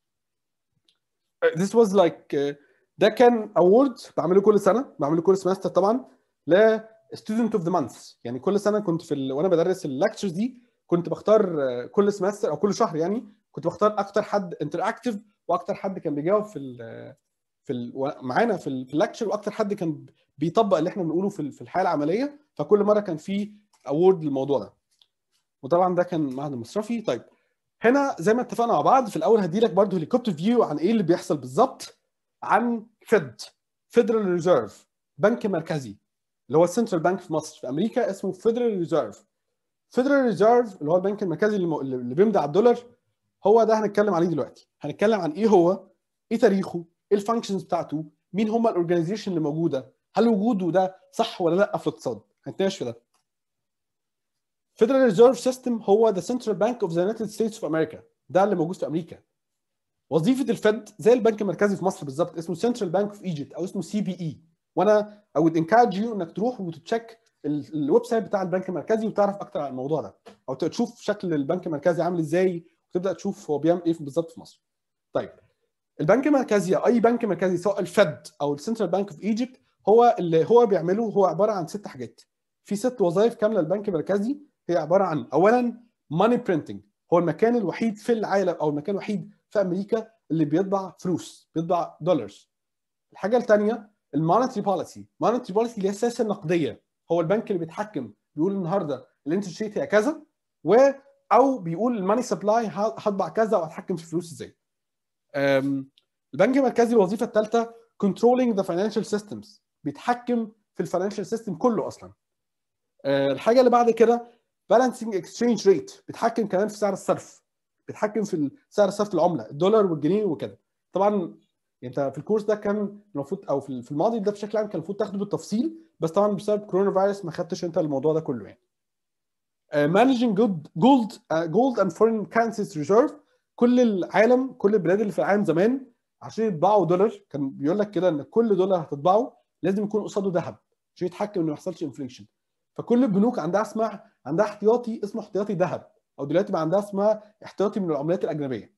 this was like ده كان اوورد بعمله كل سنه بعمله كل سمستر طبعا ل student of the month يعني كل سنه كنت في ال... وانا بدرس اللكتشرز دي كنت بختار كل سمستر او كل شهر يعني كنت بختار اكتر حد انتراكتيف واكتر حد كان بيجاوب في ال في ال معانا في اللكتشر واكتر حد كان بيطبق اللي احنا بنقوله في في الحياه العمليه فكل مره كان في اوورد للموضوع ده وطبعا ده كان معهد المصرفي طيب هنا زي ما اتفقنا مع بعض في الاول هدي لك برضه هليكوبتر فيو عن ايه اللي بيحصل بالظبط عن فيد فيدرال ريزيرف بنك مركزي اللي هو السنترال بانك في مصر في امريكا اسمه فيدرال ريزيرف فيدرال ريزيرف اللي هو البنك المركزي اللي, اللي بيمضي على الدولار هو ده هنتكلم عليه دلوقتي هنتكلم عن ايه هو ايه تاريخه ايه الفانكشنز بتاعته مين هم الاورجنايزيشن اللي موجوده هل وجوده ده صح ولا لا في الاقتصاد هنتناقش في ده Federal Reserve System هو the Central Bank of the United States of America ده اللي موجود في امريكا وظيفه الفد زي البنك المركزي في مصر بالظبط اسمه Central Bank of Egypt او اسمه سي بي اي وانا I would encourage you انك تروح وتتشيك الويب سايت بتاع البنك المركزي وتعرف اكتر عن الموضوع ده او تشوف شكل البنك المركزي عامل ازاي وتبدا تشوف هو بيعمل ايه بالظبط في مصر. طيب البنك المركزي اي بنك مركزي سواء الفد او السنترال بانك اوف ايجيبت هو اللي هو بيعمله هو عباره عن ست حاجات. في ست وظائف كامله للبنك المركزي هي عباره عن اولا ماني برينتنج هو المكان الوحيد في العالم او المكان الوحيد في امريكا اللي بيطبع فلوس بيطبع دولارز. الحاجه الثانيه المونتري بوليسي، مونتري بوليسي اللي هي السياسه النقديه هو البنك اللي بيتحكم بيقول النهارده الانترست ريت هي كذا و او بيقول الماني سبلاي هطبع كذا وهتحكم في الفلوس ازاي. البنك المركزي الوظيفه الثالثه controlling the financial systems بيتحكم في الفاينانشال سيستم كله اصلا. الحاجه اللي بعد كده balancing exchange rate بيتحكم كمان في سعر الصرف بيتحكم في سعر صرف العمله الدولار والجنيه وكده. طبعا انت في الكورس ده كان المفروض او في الماضي ده بشكل عام كان المفروض تاخده بالتفصيل بس طبعا بسبب كورونا فيروس ما خدتش انت الموضوع ده كله يعني. مانجنج جولد جولد اند فورين كارنسيز ريزيرف كل العالم كل البلاد اللي في العالم زمان عشان يطبعوا دولار كان بيقول لك كده ان كل دولار هتطبعه لازم يكون قصاده ذهب عشان يتحكم انه ما يحصلش انفليشن فكل البنوك عندها اسمها عندها احتياطي اسمه احتياطي ذهب او دلوقتي بقى عندها اسمها احتياطي من العملات الاجنبيه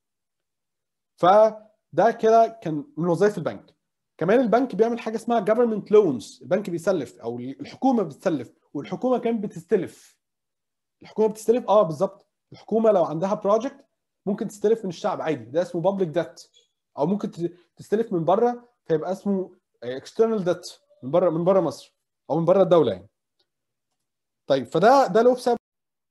فده كده كان من وظائف البنك كمان البنك بيعمل حاجه اسمها government loans البنك بيسلف او الحكومه بتسلف والحكومه كمان بتستلف الحكومه بتستلف اه بالظبط الحكومه لو عندها بروجكت ممكن تستلف من الشعب عادي ده اسمه public debt او ممكن تستلف من بره فيبقى اسمه external debt من بره من بره مصر او من بره الدوله يعني طيب فده ده الويب سايت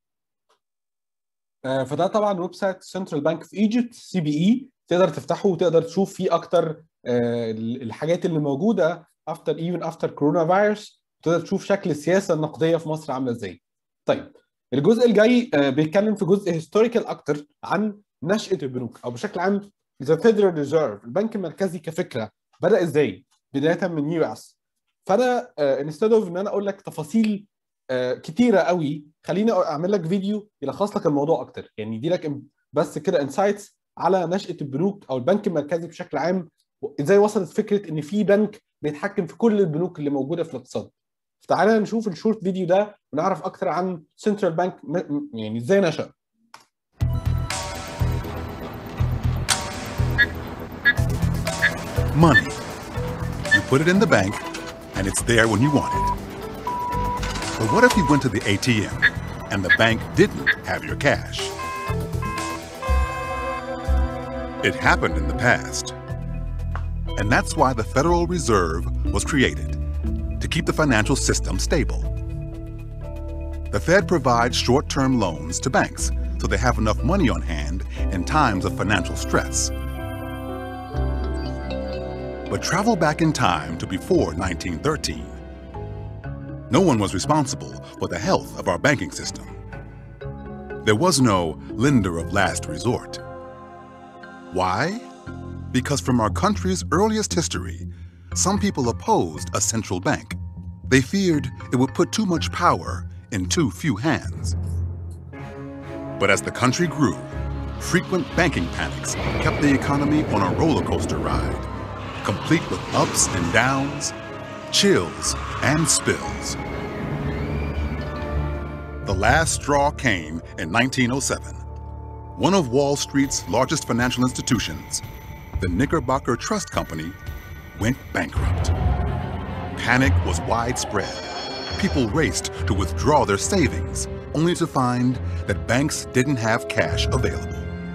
فده طبعا ويب سايت سنترال بانك في ايجيبت سي بي اي تقدر تفتحه وتقدر تشوف فيه اكتر الحاجات اللي موجوده افتر ايفن افتر كورونا فيروس تقدر تشوف شكل السياسه النقديه في مصر عامله ازاي طيب الجزء الجاي بيتكلم في جزء هيستوريكال اكتر عن نشاه البنوك او بشكل عام ذا فيدرال ريزيرف البنك المركزي كفكره بدا ازاي بدايه من يو اس فانا انستد اوف ان انا اقول لك تفاصيل كتيره قوي خليني اعمل لك فيديو يلخص لك الموضوع اكتر يعني يدي لك بس كده انسايتس على نشاه البنوك او البنك المركزي بشكل عام ازاي وصلت فكره ان في بنك بيتحكم في كل البنوك اللي موجوده في الاقتصاد فتعالى نشوف الشورت فيديو ده ونعرف اكتر عن سنترال بانك يعني ازاي نشأ Money. You put it in the bank, and it's there when you want it. But what if you went to the ATM and the bank didn't have your cash? It happened in the past. And that's why the Federal Reserve was created to keep the financial system stable. The Fed provides short term loans to banks so they have enough money on hand in times of financial stress. But travel back in time to before 1913. No one was responsible for the health of our banking system. There was no lender of last resort. Why? Because from our country's earliest history, some people opposed a central bank. They feared it would put too much power in too few hands. But as the country grew, frequent banking panics kept the economy on a roller coaster ride, complete with ups and downs, chills and spills. The last straw came in 1907. One of Wall Street's largest financial institutions, the Knickerbocker Trust Company, went bankrupt. Panic was widespread. People raced to withdraw their savings, only to find that banks didn't have cash available.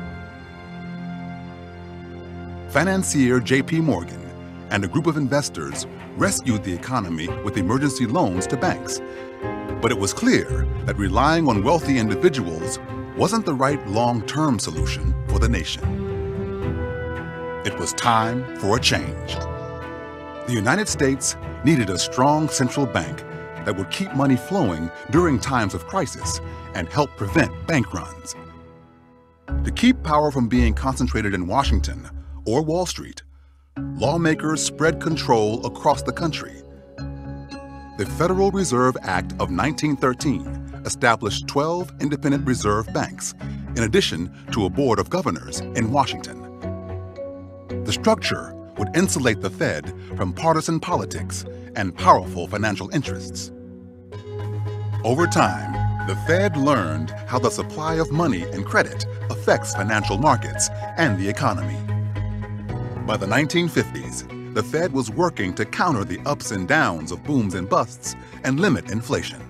Financier J.P. Morgan and a group of investors rescued the economy with emergency loans to banks. But it was clear that relying on wealthy individuals wasn't the right long term solution for the nation. It was time for a change. The United States needed a strong central bank that would keep money flowing during times of crisis and help prevent bank runs. To keep power from being concentrated in Washington or Wall Street, lawmakers spread control across the country. The Federal Reserve Act of 1913 established 12 independent reserve banks, in addition to a board of governors in Washington. The structure would insulate the Fed from partisan politics and powerful financial interests. Over time, the Fed learned how the supply of money and credit affects financial markets and the economy. By the 1950s, the Fed was working to counter the ups and downs of booms and busts and limit inflation.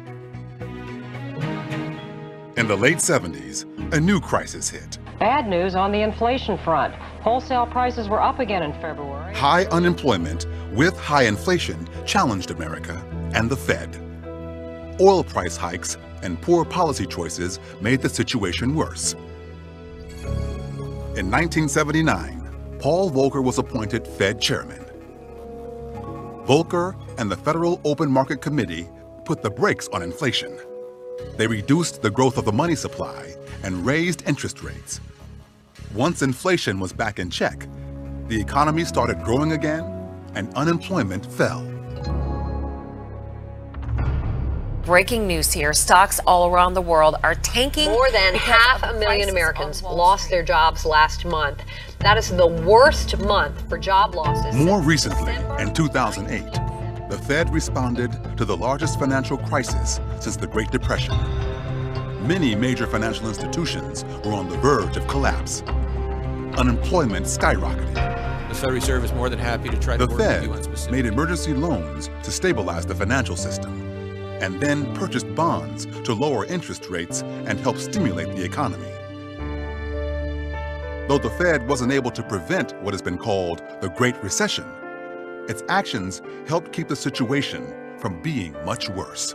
In the late 70s, a new crisis hit. Bad news on the inflation front. Wholesale prices were up again in February. High unemployment with high inflation challenged America and the Fed. Oil price hikes and poor policy choices made the situation worse. In 1979, Paul Volcker was appointed Fed chairman. Volcker and the Federal Open Market Committee put the brakes on inflation. They reduced the growth of the money supply and raised interest rates. Once inflation was back in check, the economy started growing again and unemployment fell. Breaking news here. Stocks all around the world are tanking. More than because half of a the million prices Americans on Wall lost Street. their jobs last month. That is the worst month for job losses. More since recently, December. in 2008, the Fed responded to the largest financial crisis since the Great Depression. Many major financial institutions were on the verge of collapse. Unemployment skyrocketed. The Federal Reserve is more than happy to try The to work with Fed you on specific. made emergency loans to stabilize the financial system and then purchased bonds to lower interest rates and help stimulate the economy. Though the Fed wasn't able to prevent what has been called the Great Recession, its actions helped keep the situation from being much worse.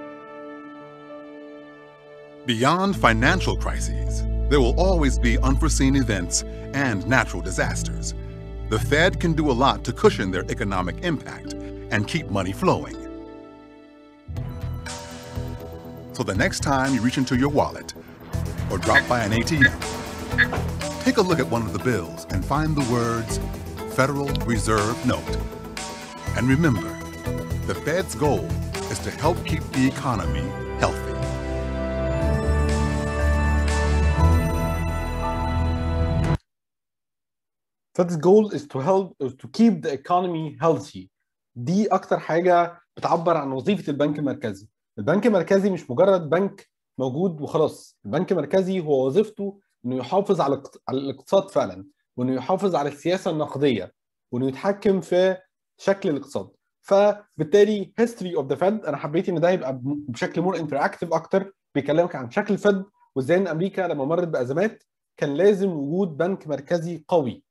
Beyond financial crises, there will always be unforeseen events and natural disasters. The Fed can do a lot to cushion their economic impact and keep money flowing. So the next time you reach into your wallet or drop by an ATM, take a look at one of the bills and find the words Federal Reserve Note. And remember, the Fed's goal is to help keep the economy healthy. Fed's goal is to help to keep the economy healthy دي اكتر حاجه بتعبر عن وظيفه البنك المركزي البنك المركزي مش مجرد بنك موجود وخلاص البنك المركزي هو وظيفته انه يحافظ على الاقت- على الاقتصاد فعلا وانه يحافظ على السياسه النقديه وانه يتحكم في شكل الاقتصاد فبالتالي history of the Fed انا حبيت ان ده يبقى ب- بشكل مور انتراكتيف اكتر بيكلمك عن شكل الفد وازاي ان امريكا لما مرت بازمات كان لازم وجود بنك مركزي قوي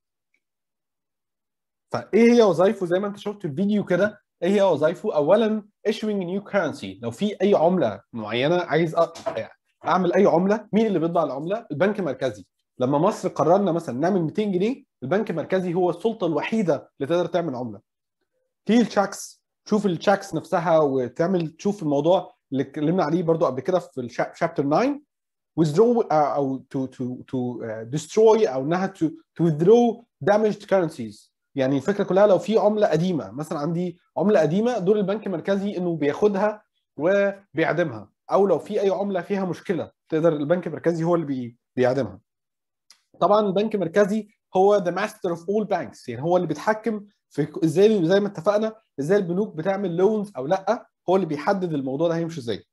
فايه هي وظائفه زي ما انت شفت في الفيديو كده ايه هي وظائفه اولا issuing new currency لو في اي عمله معينه عايز أ- اعمل اي عمله مين اللي بيطبع العمله البنك المركزي لما مصر قررنا مثلا نعمل 200 جنيه البنك المركزي هو السلطه الوحيده اللي تقدر تعمل عمله في الشاكس تشوف الشاكس نفسها وتعمل تشوف الموضوع اللي اتكلمنا عليه برضو قبل كده في شابتر 9 withdraw uh, او to to to uh, destroy او انها to to withdraw damaged currencies يعني الفكره كلها لو في عمله قديمه مثلا عندي عمله قديمه دور البنك المركزي انه بياخدها وبيعدمها او لو في اي عمله فيها مشكله تقدر البنك المركزي هو اللي بي بيعدمها طبعا البنك المركزي هو ذا ماستر اوف اول بانكس يعني هو اللي بيتحكم في ازاي زي ما اتفقنا ازاي البنوك بتعمل لونز او لا هو اللي بيحدد الموضوع ده هيمشي ازاي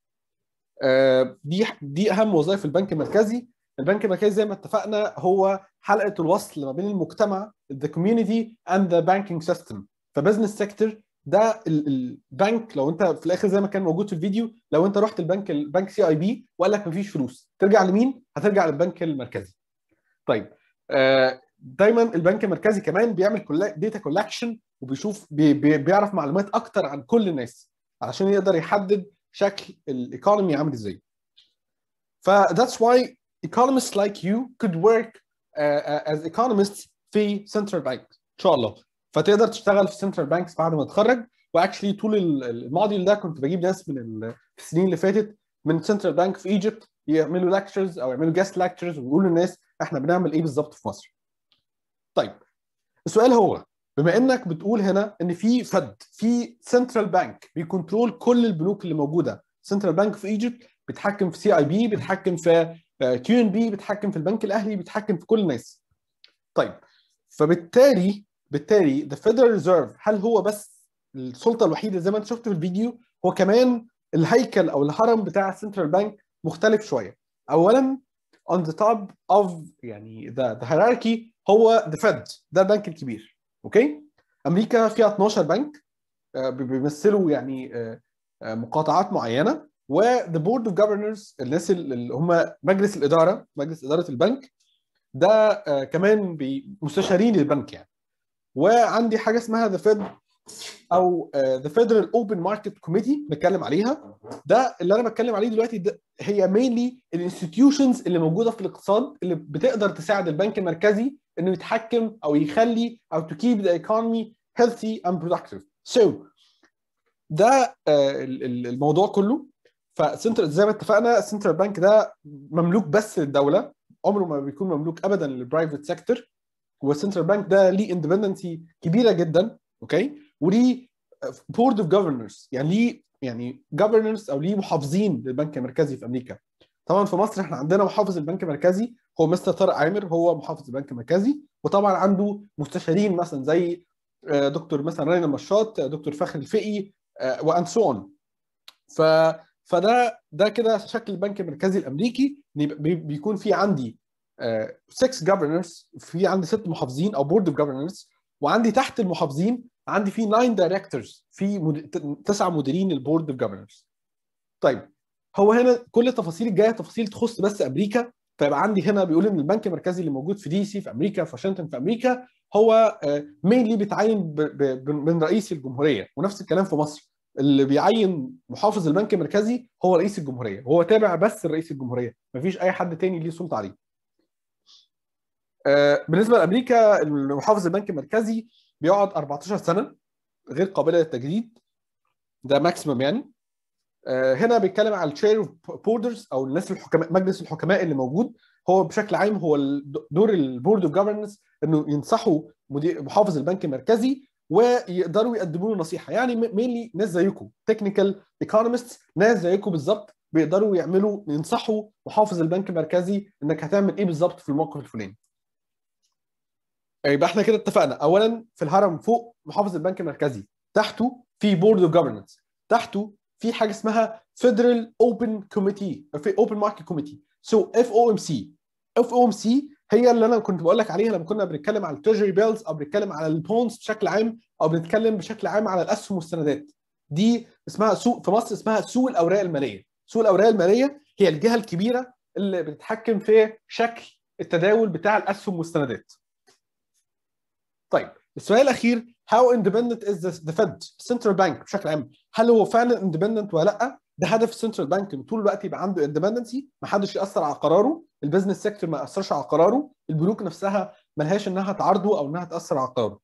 آه، دي دي اهم وظائف البنك المركزي البنك المركزي زي ما اتفقنا هو حلقه الوصل ما بين المجتمع the community and the banking system فبزنس سيكتور ده ال- البنك لو انت في الاخر زي ما كان موجود في الفيديو لو انت رحت البنك البنك سي اي بي وقال لك مفيش فلوس ترجع لمين؟ هترجع للبنك المركزي. طيب آه، دايما البنك المركزي كمان بيعمل داتا كولكشن وبيشوف بي بي بيعرف معلومات اكتر عن كل الناس علشان يقدر يحدد شكل الايكونومي عامل ازاي. ف that's why economists like you could work uh, as economists في central bank ان شاء الله فتقدر تشتغل في central banks بعد ما تتخرج واكشلي طول ال- الماضي ده كنت بجيب ناس من ال- في السنين اللي فاتت من central bank في ايجيبت يعملوا lectures او يعملوا guest lectures ويقولوا للناس احنا بنعمل ايه بالظبط في مصر. طيب السؤال هو بما انك بتقول هنا ان في فد في سنترال بانك بيكنترول كل البنوك اللي موجوده سنترال بانك في ايجيبت بيتحكم في سي اي بي بيتحكم في كيو ان بي بيتحكم في البنك الاهلي بيتحكم في كل الناس طيب فبالتالي بالتالي ذا فيدرال ريزيرف هل هو بس السلطه الوحيده زي ما انت شفت في الفيديو هو كمان الهيكل او الهرم بتاع السنترال بانك مختلف شويه اولا on the top of يعني the, the hierarchy هو the Fed ده البنك الكبير اوكي امريكا فيها 12 بنك آه، بي- بيمثلوا يعني آه، آه، مقاطعات معينه و the board of governors الناس ال- اللي هم مجلس الاداره مجلس اداره البنك ده آه، كمان بي- مستشارين البنك يعني وعندي حاجه اسمها ذا فيد او ذا فيدرال اوبن ماركت كوميتي بتكلم عليها ده اللي انا بتكلم عليه دلوقتي ده هي مينلي الانستتيوشنز اللي موجوده في الاقتصاد اللي بتقدر تساعد البنك المركزي انه يتحكم او يخلي او to keep the economy healthy and productive. So ده آه، ال- ال- الموضوع كله فسنترال زي ما اتفقنا السنترال بانك ده مملوك بس للدوله عمره ما بيكون مملوك ابدا للبرايفت سيكتور والسنترال بانك ده ليه اندبندنسي كبيره جدا اوكي وليه بورد اوف جفرنرز يعني ليه يعني جفرنرز او ليه محافظين للبنك المركزي في امريكا طبعا في مصر احنا عندنا محافظ البنك المركزي هو مستر طارق عامر هو محافظ البنك المركزي وطبعا عنده مستشارين مثلا زي آه، دكتور مثلا رينا مشاط آه، دكتور فخر الفقي وان سو اون ف فده ده كده شكل البنك المركزي الامريكي إن يبقى- بي- بيكون في عندي 6 جفرنرز في عندي ست محافظين او بورد اوف جفرنرز وعندي تحت المحافظين عندي في 9 دايركتورز في مد... ت- تسع مديرين البورد اوف جفرنرز طيب هو هنا كل التفاصيل الجايه تفاصيل تخص بس امريكا فيبقى عندي هنا بيقول ان البنك المركزي اللي موجود في دي سي في امريكا في واشنطن في امريكا هو مينلي بيتعين ب... ب... من رئيس الجمهوريه ونفس الكلام في مصر اللي بيعين محافظ البنك المركزي هو رئيس الجمهوريه هو تابع بس لرئيس الجمهوريه مفيش اي حد تاني ليه سلطه عليه آه، بالنسبه لامريكا محافظ البنك المركزي بيقعد 14 سنه غير قابله للتجديد ده ماكسيمم يعني آه، هنا بيتكلم على التشير اوف بوردرز او الناس الحكماء مجلس الحكماء اللي موجود هو بشكل عام هو ال- دور البورد اوف جفرنس انه ينصحوا مدير محافظ البنك المركزي ويقدروا يقدموا له نصيحه يعني مينلي ناس زيكم تكنيكال ايكونومستس ناس زيكم بالظبط بيقدروا يعملوا ينصحوا محافظ البنك المركزي انك هتعمل ايه بالظبط في الموقف الفلاني يبقى احنا كده اتفقنا اولا في الهرم فوق محافظ البنك المركزي تحته في بورد اوف جفرنس تحته في حاجه اسمها فيدرال اوبن كوميتي في اوبن ماركت كوميتي سو اف او ام سي اف او ام سي هي اللي انا كنت بقول لك عليها لما كنا بنتكلم على التريجري بيلز او بنتكلم على البونز بشكل عام او بنتكلم بشكل عام على الاسهم والسندات دي اسمها سوق في مصر اسمها سوق الاوراق الماليه سوق الاوراق الماليه هي الجهه الكبيره اللي بتتحكم في شكل التداول بتاع الاسهم والسندات طيب السؤال الاخير how independent is the, the Fed central bank بشكل عام هل هو فعلا independent ولا لا ده هدف السنترال بانك ان طول الوقت يبقى عنده اندبندنسي ما حدش ياثر على قراره البيزنس سيكتور ما ياثرش على قراره البنوك نفسها ملهاش انها تعارضه او انها تاثر على قراره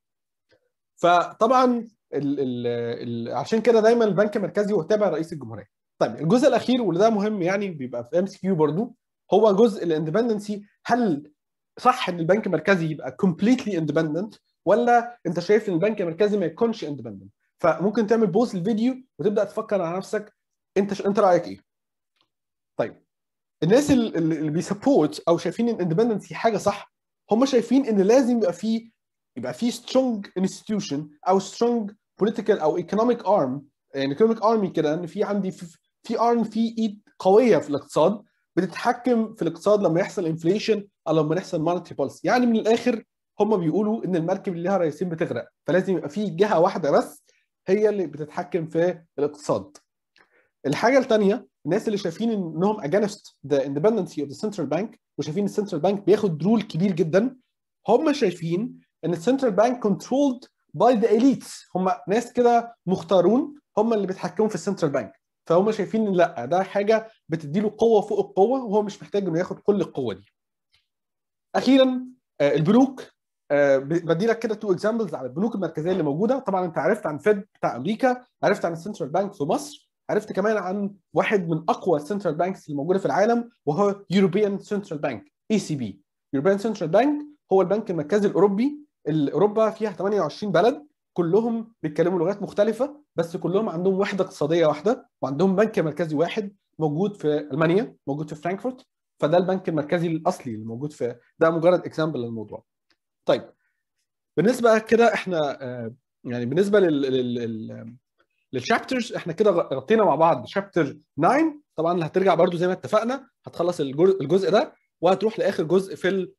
فطبعا ال ال ال عشان كده دايما البنك المركزي هو تابع رئيس الجمهوريه طيب الجزء الاخير واللي ده مهم يعني بيبقى في ام سي كيو برضه هو جزء الاندبندنسي هل صح ان البنك المركزي يبقى كومبليتلي اندبندنت ولا انت شايف ان البنك المركزي ما يكونش اندبندنت فممكن تعمل بوز للفيديو وتبدا تفكر على نفسك انت ش... انت رايك ايه طيب الناس اللي, اللي بيسبورت او شايفين ان الاندبندنسي حاجه صح هم شايفين ان لازم يبقى في يبقى في سترونج انستتيوشن او سترونج بوليتيكال او ايكونوميك ارم يعني ايكونوميك ارمي كده ان في عندي في, في ارم في ايد قويه في الاقتصاد بتتحكم في الاقتصاد لما يحصل انفليشن او لما يحصل مونتري بوليسي يعني من الاخر هم بيقولوا ان المركب اللي لها رئيسين بتغرق فلازم يبقى في جهه واحده بس هي اللي بتتحكم في الاقتصاد الحاجه الثانيه الناس اللي شايفين انهم against the independence of the central bank وشايفين السنترال بانك بياخد رول كبير جدا هم شايفين ان السنترال بانك controlled by the elites هم ناس كده مختارون هم اللي بيتحكموا في السنترال بانك فهم شايفين ان لا ده حاجه بتديله قوه فوق القوه وهو مش محتاج انه ياخد كل القوه دي اخيرا البنوك بدي لك كده تو اكزامبلز على البنوك المركزيه اللي موجوده طبعا انت عرفت عن فيد بتاع امريكا عرفت عن السنترال بانك في مصر عرفت كمان عن واحد من اقوى السنترال بانكس اللي موجوده في العالم وهو يوروبيان سنترال بانك اي سي بي يوروبيان سنترال بانك هو البنك المركزي الاوروبي اللي اوروبا فيها 28 بلد كلهم بيتكلموا لغات مختلفه بس كلهم عندهم وحده اقتصاديه واحده وعندهم بنك مركزي واحد موجود في المانيا موجود في فرانكفورت فده البنك المركزي الاصلي اللي موجود في ده مجرد اكزامبل للموضوع طيب بالنسبه كده احنا يعني بالنسبه لل, لل... لل... للشابترز احنا كده غطينا مع بعض شابتر 9 طبعا هترجع برضو زي ما اتفقنا هتخلص الجزء ده وهتروح لاخر جزء في ال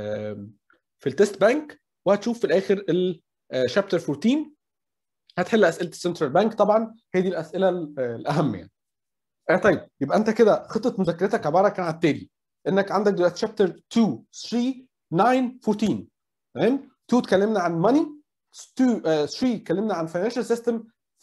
في التست بانك وهتشوف في الاخر الشابتر 14 هتحل اسئله السنترال بانك طبعا هي دي الاسئله الاهم يعني طيب يبقى انت كده خطه مذاكرتك عباره كان عن التالي انك عندك دلوقتي شابتر 2 3 9 14 تمام 2 اتكلمنا عن ماني 2 3 اتكلمنا عن فاينانشال سيستم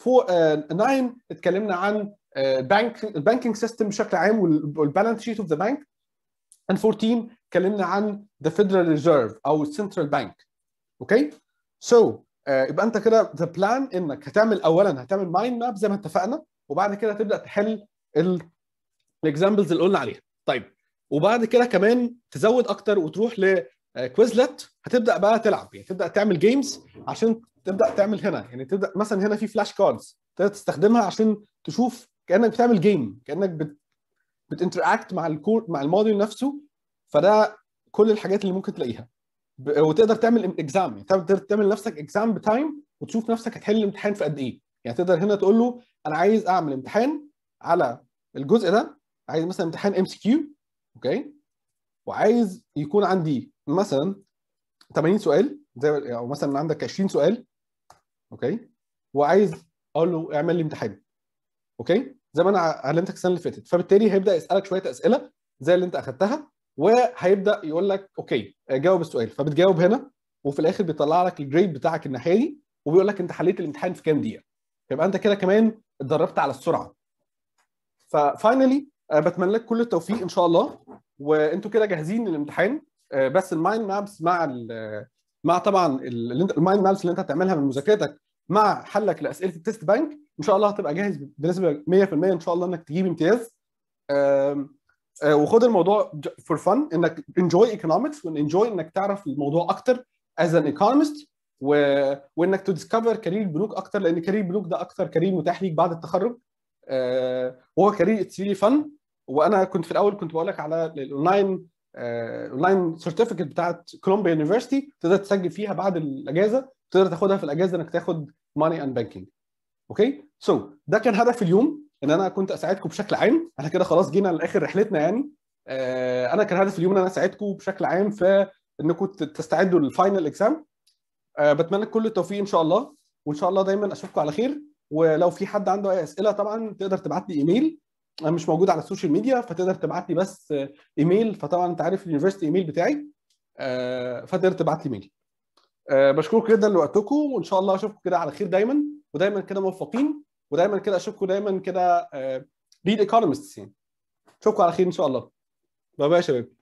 9 اتكلمنا عن بانك البانكينج سيستم بشكل عام والبالانس شيت اوف ذا بانك and 14 اتكلمنا عن the Federal Reserve او Central Bank اوكي سو يبقى انت كده ذا بلان انك هتعمل اولا هتعمل مايند ماب زي ما اتفقنا وبعد كده تبدا تحل الاكزامبلز اللي قلنا عليها طيب وبعد كده كمان تزود اكتر وتروح ل كويزلت هتبدا بقى تلعب يعني تبدا تعمل جيمز عشان تبدا تعمل هنا يعني تبدا مثلا هنا في فلاش كاردز تقدر تستخدمها عشان تشوف كانك بتعمل جيم كانك بت بتنتراكت مع الكور مع الموديل نفسه فده كل الحاجات اللي ممكن تلاقيها ب- وتقدر تعمل اكزام يعني تقدر تعمل لنفسك اكزام بتايم وتشوف نفسك هتحل الامتحان في قد ايه يعني تقدر هنا تقول له انا عايز اعمل امتحان على الجزء ده عايز مثلا امتحان ام سي كيو اوكي وعايز يكون عندي مثلا 80 سؤال زي او مثلا عندك 20 سؤال اوكي وعايز اقول له اعمل لي امتحان اوكي زي ما انا علمتك السنه اللي فاتت فبالتالي هيبدا يسالك شويه اسئله زي اللي انت اخدتها وهيبدا يقول لك اوكي جاوب السؤال فبتجاوب هنا وفي الاخر بيطلع لك الجريد بتاعك الناحيه دي وبيقول لك انت حليت الامتحان في كام دقيقه يبقى انت كده كمان اتدربت على السرعه ففاينلي بتمنى لك كل التوفيق ان شاء الله وانتوا كده جاهزين للامتحان آه، بس المايند مابس مع ال- مع طبعا المايند مابس اللي انت هتعملها من مذاكرتك مع حلك لاسئله التست بانك ان شاء الله هتبقى جاهز بنسبه 100% ان شاء الله انك تجيب امتياز آم، آه، وخد الموضوع فور فن انك انجوي ايكونومكس وانجوي انك تعرف الموضوع اكتر از ان ايكونومست و... وانك تديسكفر كارير البنوك اكتر لان كارير البنوك ده اكتر كارير متاح ليك بعد التخرج آه، وهو كارير اتس ريلي فن وانا كنت في الاول كنت بقول لك على الاونلاين اونلاين سيرتيفيكت بتاعت كولومبيا يونيفرستي تقدر تسجل فيها بعد الاجازه تقدر تاخدها في الاجازه انك تاخد ماني اند بانكينج اوكي سو ده كان هدف اليوم ان انا كنت اساعدكم بشكل عام احنا كده خلاص جينا لاخر رحلتنا يعني آه، انا كان هدف اليوم ان انا اساعدكم بشكل عام في انكم تستعدوا للفاينل اكزام بتمنى لكم كل التوفيق ان شاء الله وان شاء الله دايما اشوفكم على خير ولو في حد عنده اي اسئله طبعا تقدر تبعت لي ايميل انا مش موجود على السوشيال ميديا فتقدر تبعت لي بس ايميل فطبعا انت عارف اليونيفرستي ايميل بتاعي آه، فتقدر تبعت لي ايميل آه، بشكركم جدا لوقتكم وان شاء الله اشوفكم كده على خير دايما ودايما كده موفقين ودايما كده اشوفكم دايما كده ريد ايكونومستس يعني اشوفكم على خير ان شاء الله باي باي يا شباب